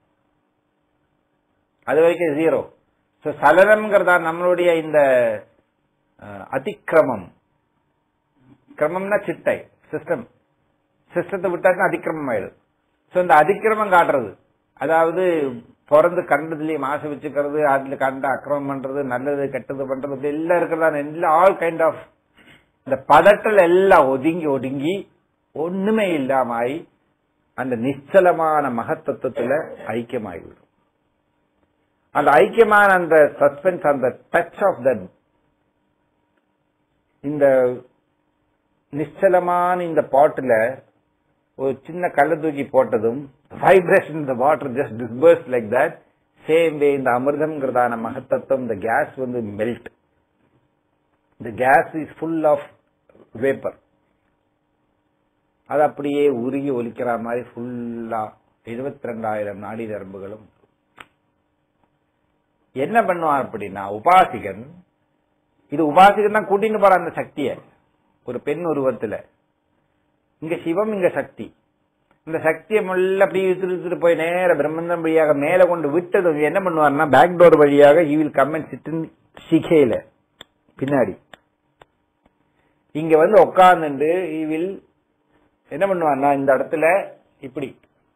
அது வரைக்கும் ஜீரோ ஸோ சலனம்ங்கிறதா நம்மளுடைய இந்த அஹ், அதிக்கிரமம் கிரமம்னா சிட்டை சிஸ்டம் சிஸ்டத்தை விட்டாச்சுன்னா அதிக்கிரமம் ஆயிடும் ஸோ இந்த அதிக்கிரமம் காட்டுறது அதாவது பிறந்து கண்டதுலயும் ஆசை வச்சுக்கிறது அதுல கண்ட அக்கிரமம் பண்றது நல்லது கெட்டது பண்றது இப்படி எல்லாம் இருக்கிறதா எல்லா ஆல் கைண்ட் ஆஃப் இந்த பதட்டல் எல்லாம் ஒதுங்கி ஒடுங்கி ஒண்ணுமே இல்லாம ஆகி அந்த நிச்சலமான மகத்தத்துவத்துல ஐக்கியமாகிவிடும் அந்த ஐக்கியமான அந்த சஸ்பென்ஸ் அந்த டச் ஆஃப் த இந்த நிச்சலமான இந்த பாட்டுல ஒரு சின்ன கல்லை தூக்கி போட்டதும் வைப்ரேஷன் இந்த water just disperse like that same way இந்த அமிர்தம்ங்கிறதான மகத்தத்துவம் இந்த கேஸ் வந்து மெல்ட் இந்த gas is full of vapour அது அப்படியே உருகி ஒலிக்கிற மாதிரி ஃபுல்லா இருபத்தி ரெண்டாயிரம் நாடி நரம்புகளும் என்ன பண்ணுவான் அப்படின்னா உபாசிகன் இது உபாசிகன் தான் கூட்டின்னு போற அந்த சக்திய ஒரு பெண் உருவத்துல இங்க சிவம் இங்க சக்தி இந்த சக்தியை முள்ள அப்படியே இழுத்து இழுத்துட்டு போய் நேர பிரம்மந்தம் வழியாக மேல கொண்டு விட்டது என்ன பண்ணுவார்னா பேக் டோர் வழியாக he will come and sit சிகையில பின்னாடி இங்க வந்து உட்கார்ந்துட்டு ஈ வில் என்ன பண்ணுவார்னா இந்த இடத்துல இப்படி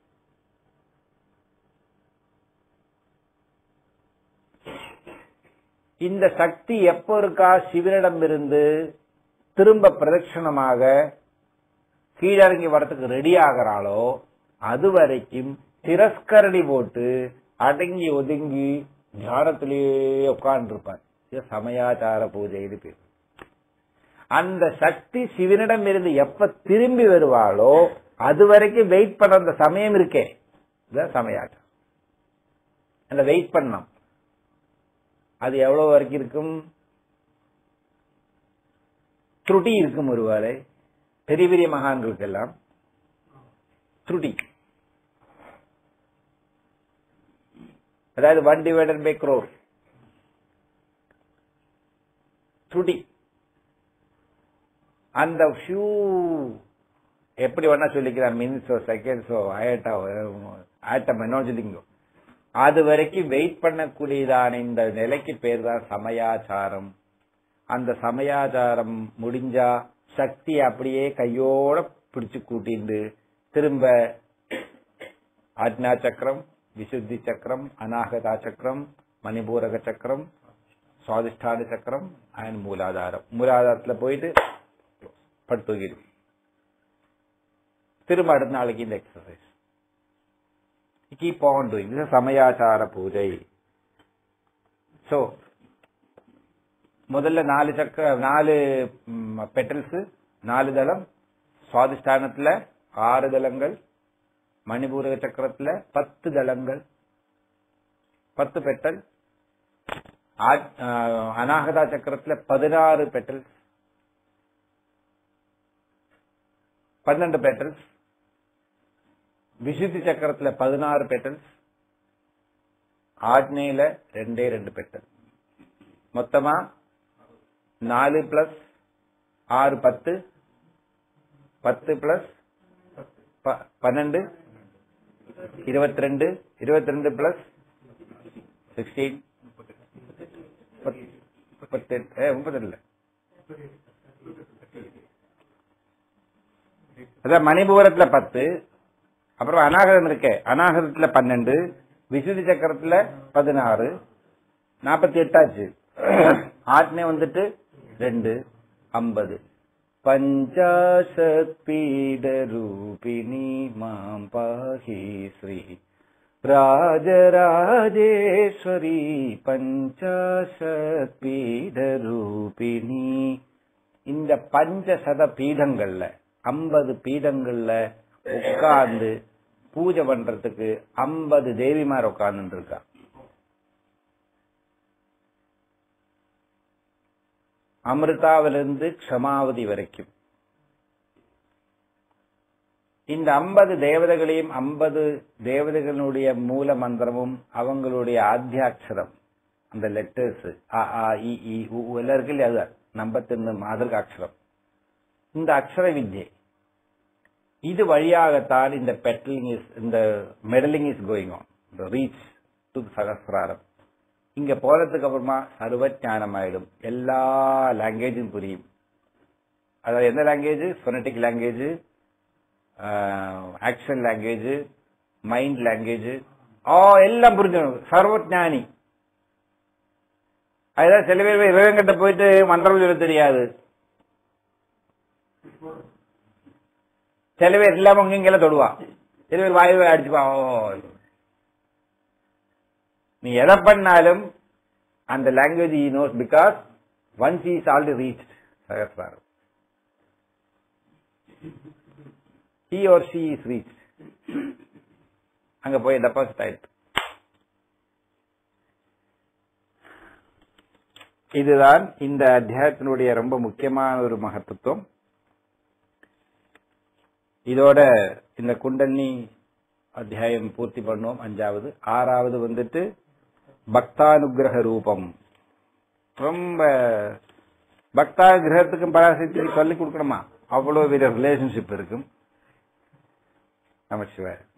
இந்த சக்தி எப்போ இருக்கா சிவனிடம் இருந்து திரும்ப பிரதட்சணமாக கீழிறங்கி வரத்துக்கு ரெடி ஆகிறாளோ அது வரைக்கும் திரஸ்கரணி போட்டு அடங்கி ஒதுங்கி தியானத்திலேயே உட்கார்ந்துருப்பார் இது சமயாச்சார பூஜைன்னு பேர் அந்த சக்தி சிவனிடம் இருந்து எப்ப திரும்பி வருவாளோ அது வரைக்கும் வெயிட் பண்ண அந்த சமயம் இருக்கே இதுதான் சமயாச்சாரம் அந்த வெயிட் பண்ணணும் அது எவ்வளவு வரைக்கும் இருக்கும் त्रुटि இருக்கும் ஒருவேளை பெரிய பெரிய மகான்களுக்கு எல்லாம் त्रुटि அதாவது ஒன் டிவைடட் பை crore त्रुटि அந்த ஃபியூ எப்படி வேணா சொல்லிக்கிறார் மினிட்ஸோ செகண்ட்ஸோ ஆயட்டா ஆட்டம் என்ன சொல்லிங்க அது வரைக்கும் வெயிட் பண்ணக்கூடியதான இந்த நிலைக்கு பேர் தான் சமயாச்சாரம் அந்த சமயாச்சாரம் முடிஞ்சா சக்தி அப்படியே கையோட பிடிச்சு கூட்டிண்டு திரும்ப ஆக்ஞா சக்கரம் விசுத்தி சக்கரம் அநாகதா சக்கரம் மணிபூரக சக்கரம் சுவாதிஷ்டான சக்கரம் அண்ட் மூலாதாரம் மூலாதாரத்துல போயிட்டு படுத்து தூக்கிடும் திரும்ப அடுத்த நாளைக்கு இந்த எக்ஸசைஸ் கீப் ஆன் டூயிங் இது சமயாச்சார பூஜை சோ முதல்ல நாலு சக்கர நாலு பெட்டல்ஸ் நாலு தளம் சுவாதிஷ்டானத்துல ஆறு தளங்கள் மணிபூரக சக்கரத்துல பத்து தளங்கள் பத்து பெட்டல் ஆ- ஆஹ் அநாகதா சக்கரத்துல பதினாறு பெட்டல்ஸ் பன்னெண்டு பெட்டல்ஸ் விசுத்தி சக்கரத்துல பதினாறு பெட்டல்ஸ் ஆக்னேயில ரெண்டே ரெண்டு பெட்டல் மொத்தமா நாலு பிளஸ் ஆறு பத்து பத்து பிளஸ் பன்னெண்டு இருபத்தி ரெண்டு இருபத்தி ரெண்டு பிளஸ் சிக்ஸ்டீன் முப்பத்தெட்டு முப்பத்தெட்டு இல்ல அதான் மணிபூரத்துல பத்து அப்புறம் அநாகதம் இருக்கே அநாகதத்துல பன்னெண்டு விசுதி சக்கரத்துல பதினாறு நாற்பத்தி எட்டாச்சு ஆட்னே வந்துட்டு ரெண்டு ஐம்பது பஞ்சாசத் பீட ரூபிணி மாம் பாஹி ஸ்ரீ ராஜராஜேஸ்வரி பஞ்சாசத் பீட ரூபிணி இந்த பஞ்சசத பீடங்கள்ல ஐம்பது பீடங்கள்ல உட்கார்ந்து பூஜை பண்றதுக்கு ஐம்பது தேவிமார் உட்கார்ந்து இருக்கா அமிர்தாவிலிருந்து க்ஷமாவதி வரைக்கும் இந்த ஐம்பது தேவதைகளையும் ஐம்பது தேவதைகளுடைய மூல மந்திரமும் அவங்களுடைய ஆத்தியாட்சரம் அந்த லெட்டர்ஸ் அ ஆ இ இ உ உ எல்லாம் இருக்கு இல்லையா அது நம்பத்தொன்னு மாதிரிக அக்ஷரம் இந்த அக்ஷர வித்யை இது வழியாகத்தான் இந்த பெட்டலிங் இஸ் இந்த மெடலிங் இஸ் கோயிங் ஆன் இந்த ரீச் டு சகசிராரம் இங்க போறதுக்கு அப்புறமா சர்வஞானம் ஆயிடும் எல்லா லாங்குவேஜும் புரியும் அதாவது எந்த language phonetic language action language mind language ஆ எல்லாம் புரிஞ்சிடும் சர்வஞானி அதுதான் சில பேர் இறைவங்கிட்ட போயிட்டு மந்திரம் சொல்ல தெரியாது சில பேர் இல்லாம இங்கெல்லாம் தொடுவான் சில பேர் வாயு அடிச்சுப்பான் ஓ. நீ எதை பண்ணாலும் அந்த language he knows because once is already reach சகசிராரம் he or she is reached அங்க போய் டெபாசிட் ஆயிடுச்சு இதுதான் இந்த அத்தியாயத்தினுடைய ரொம்ப முக்கியமான ஒரு மகத்துவம் இதோட இந்த குண்டலினி அத்தியாயம் பூர்த்தி பண்ணோம் அஞ்சாவது ஆறாவது வந்துட்டு பக்தானுகிரக ரூபம் ரொம்ப பக்தாகிரகத்துக்கும் பராசக்திக்கு சொல்லிக் கொடுக்கணுமா அவ்வளவு வித ரிலேஷன்ஷிப் இருக்கும் நமச்சிவாய்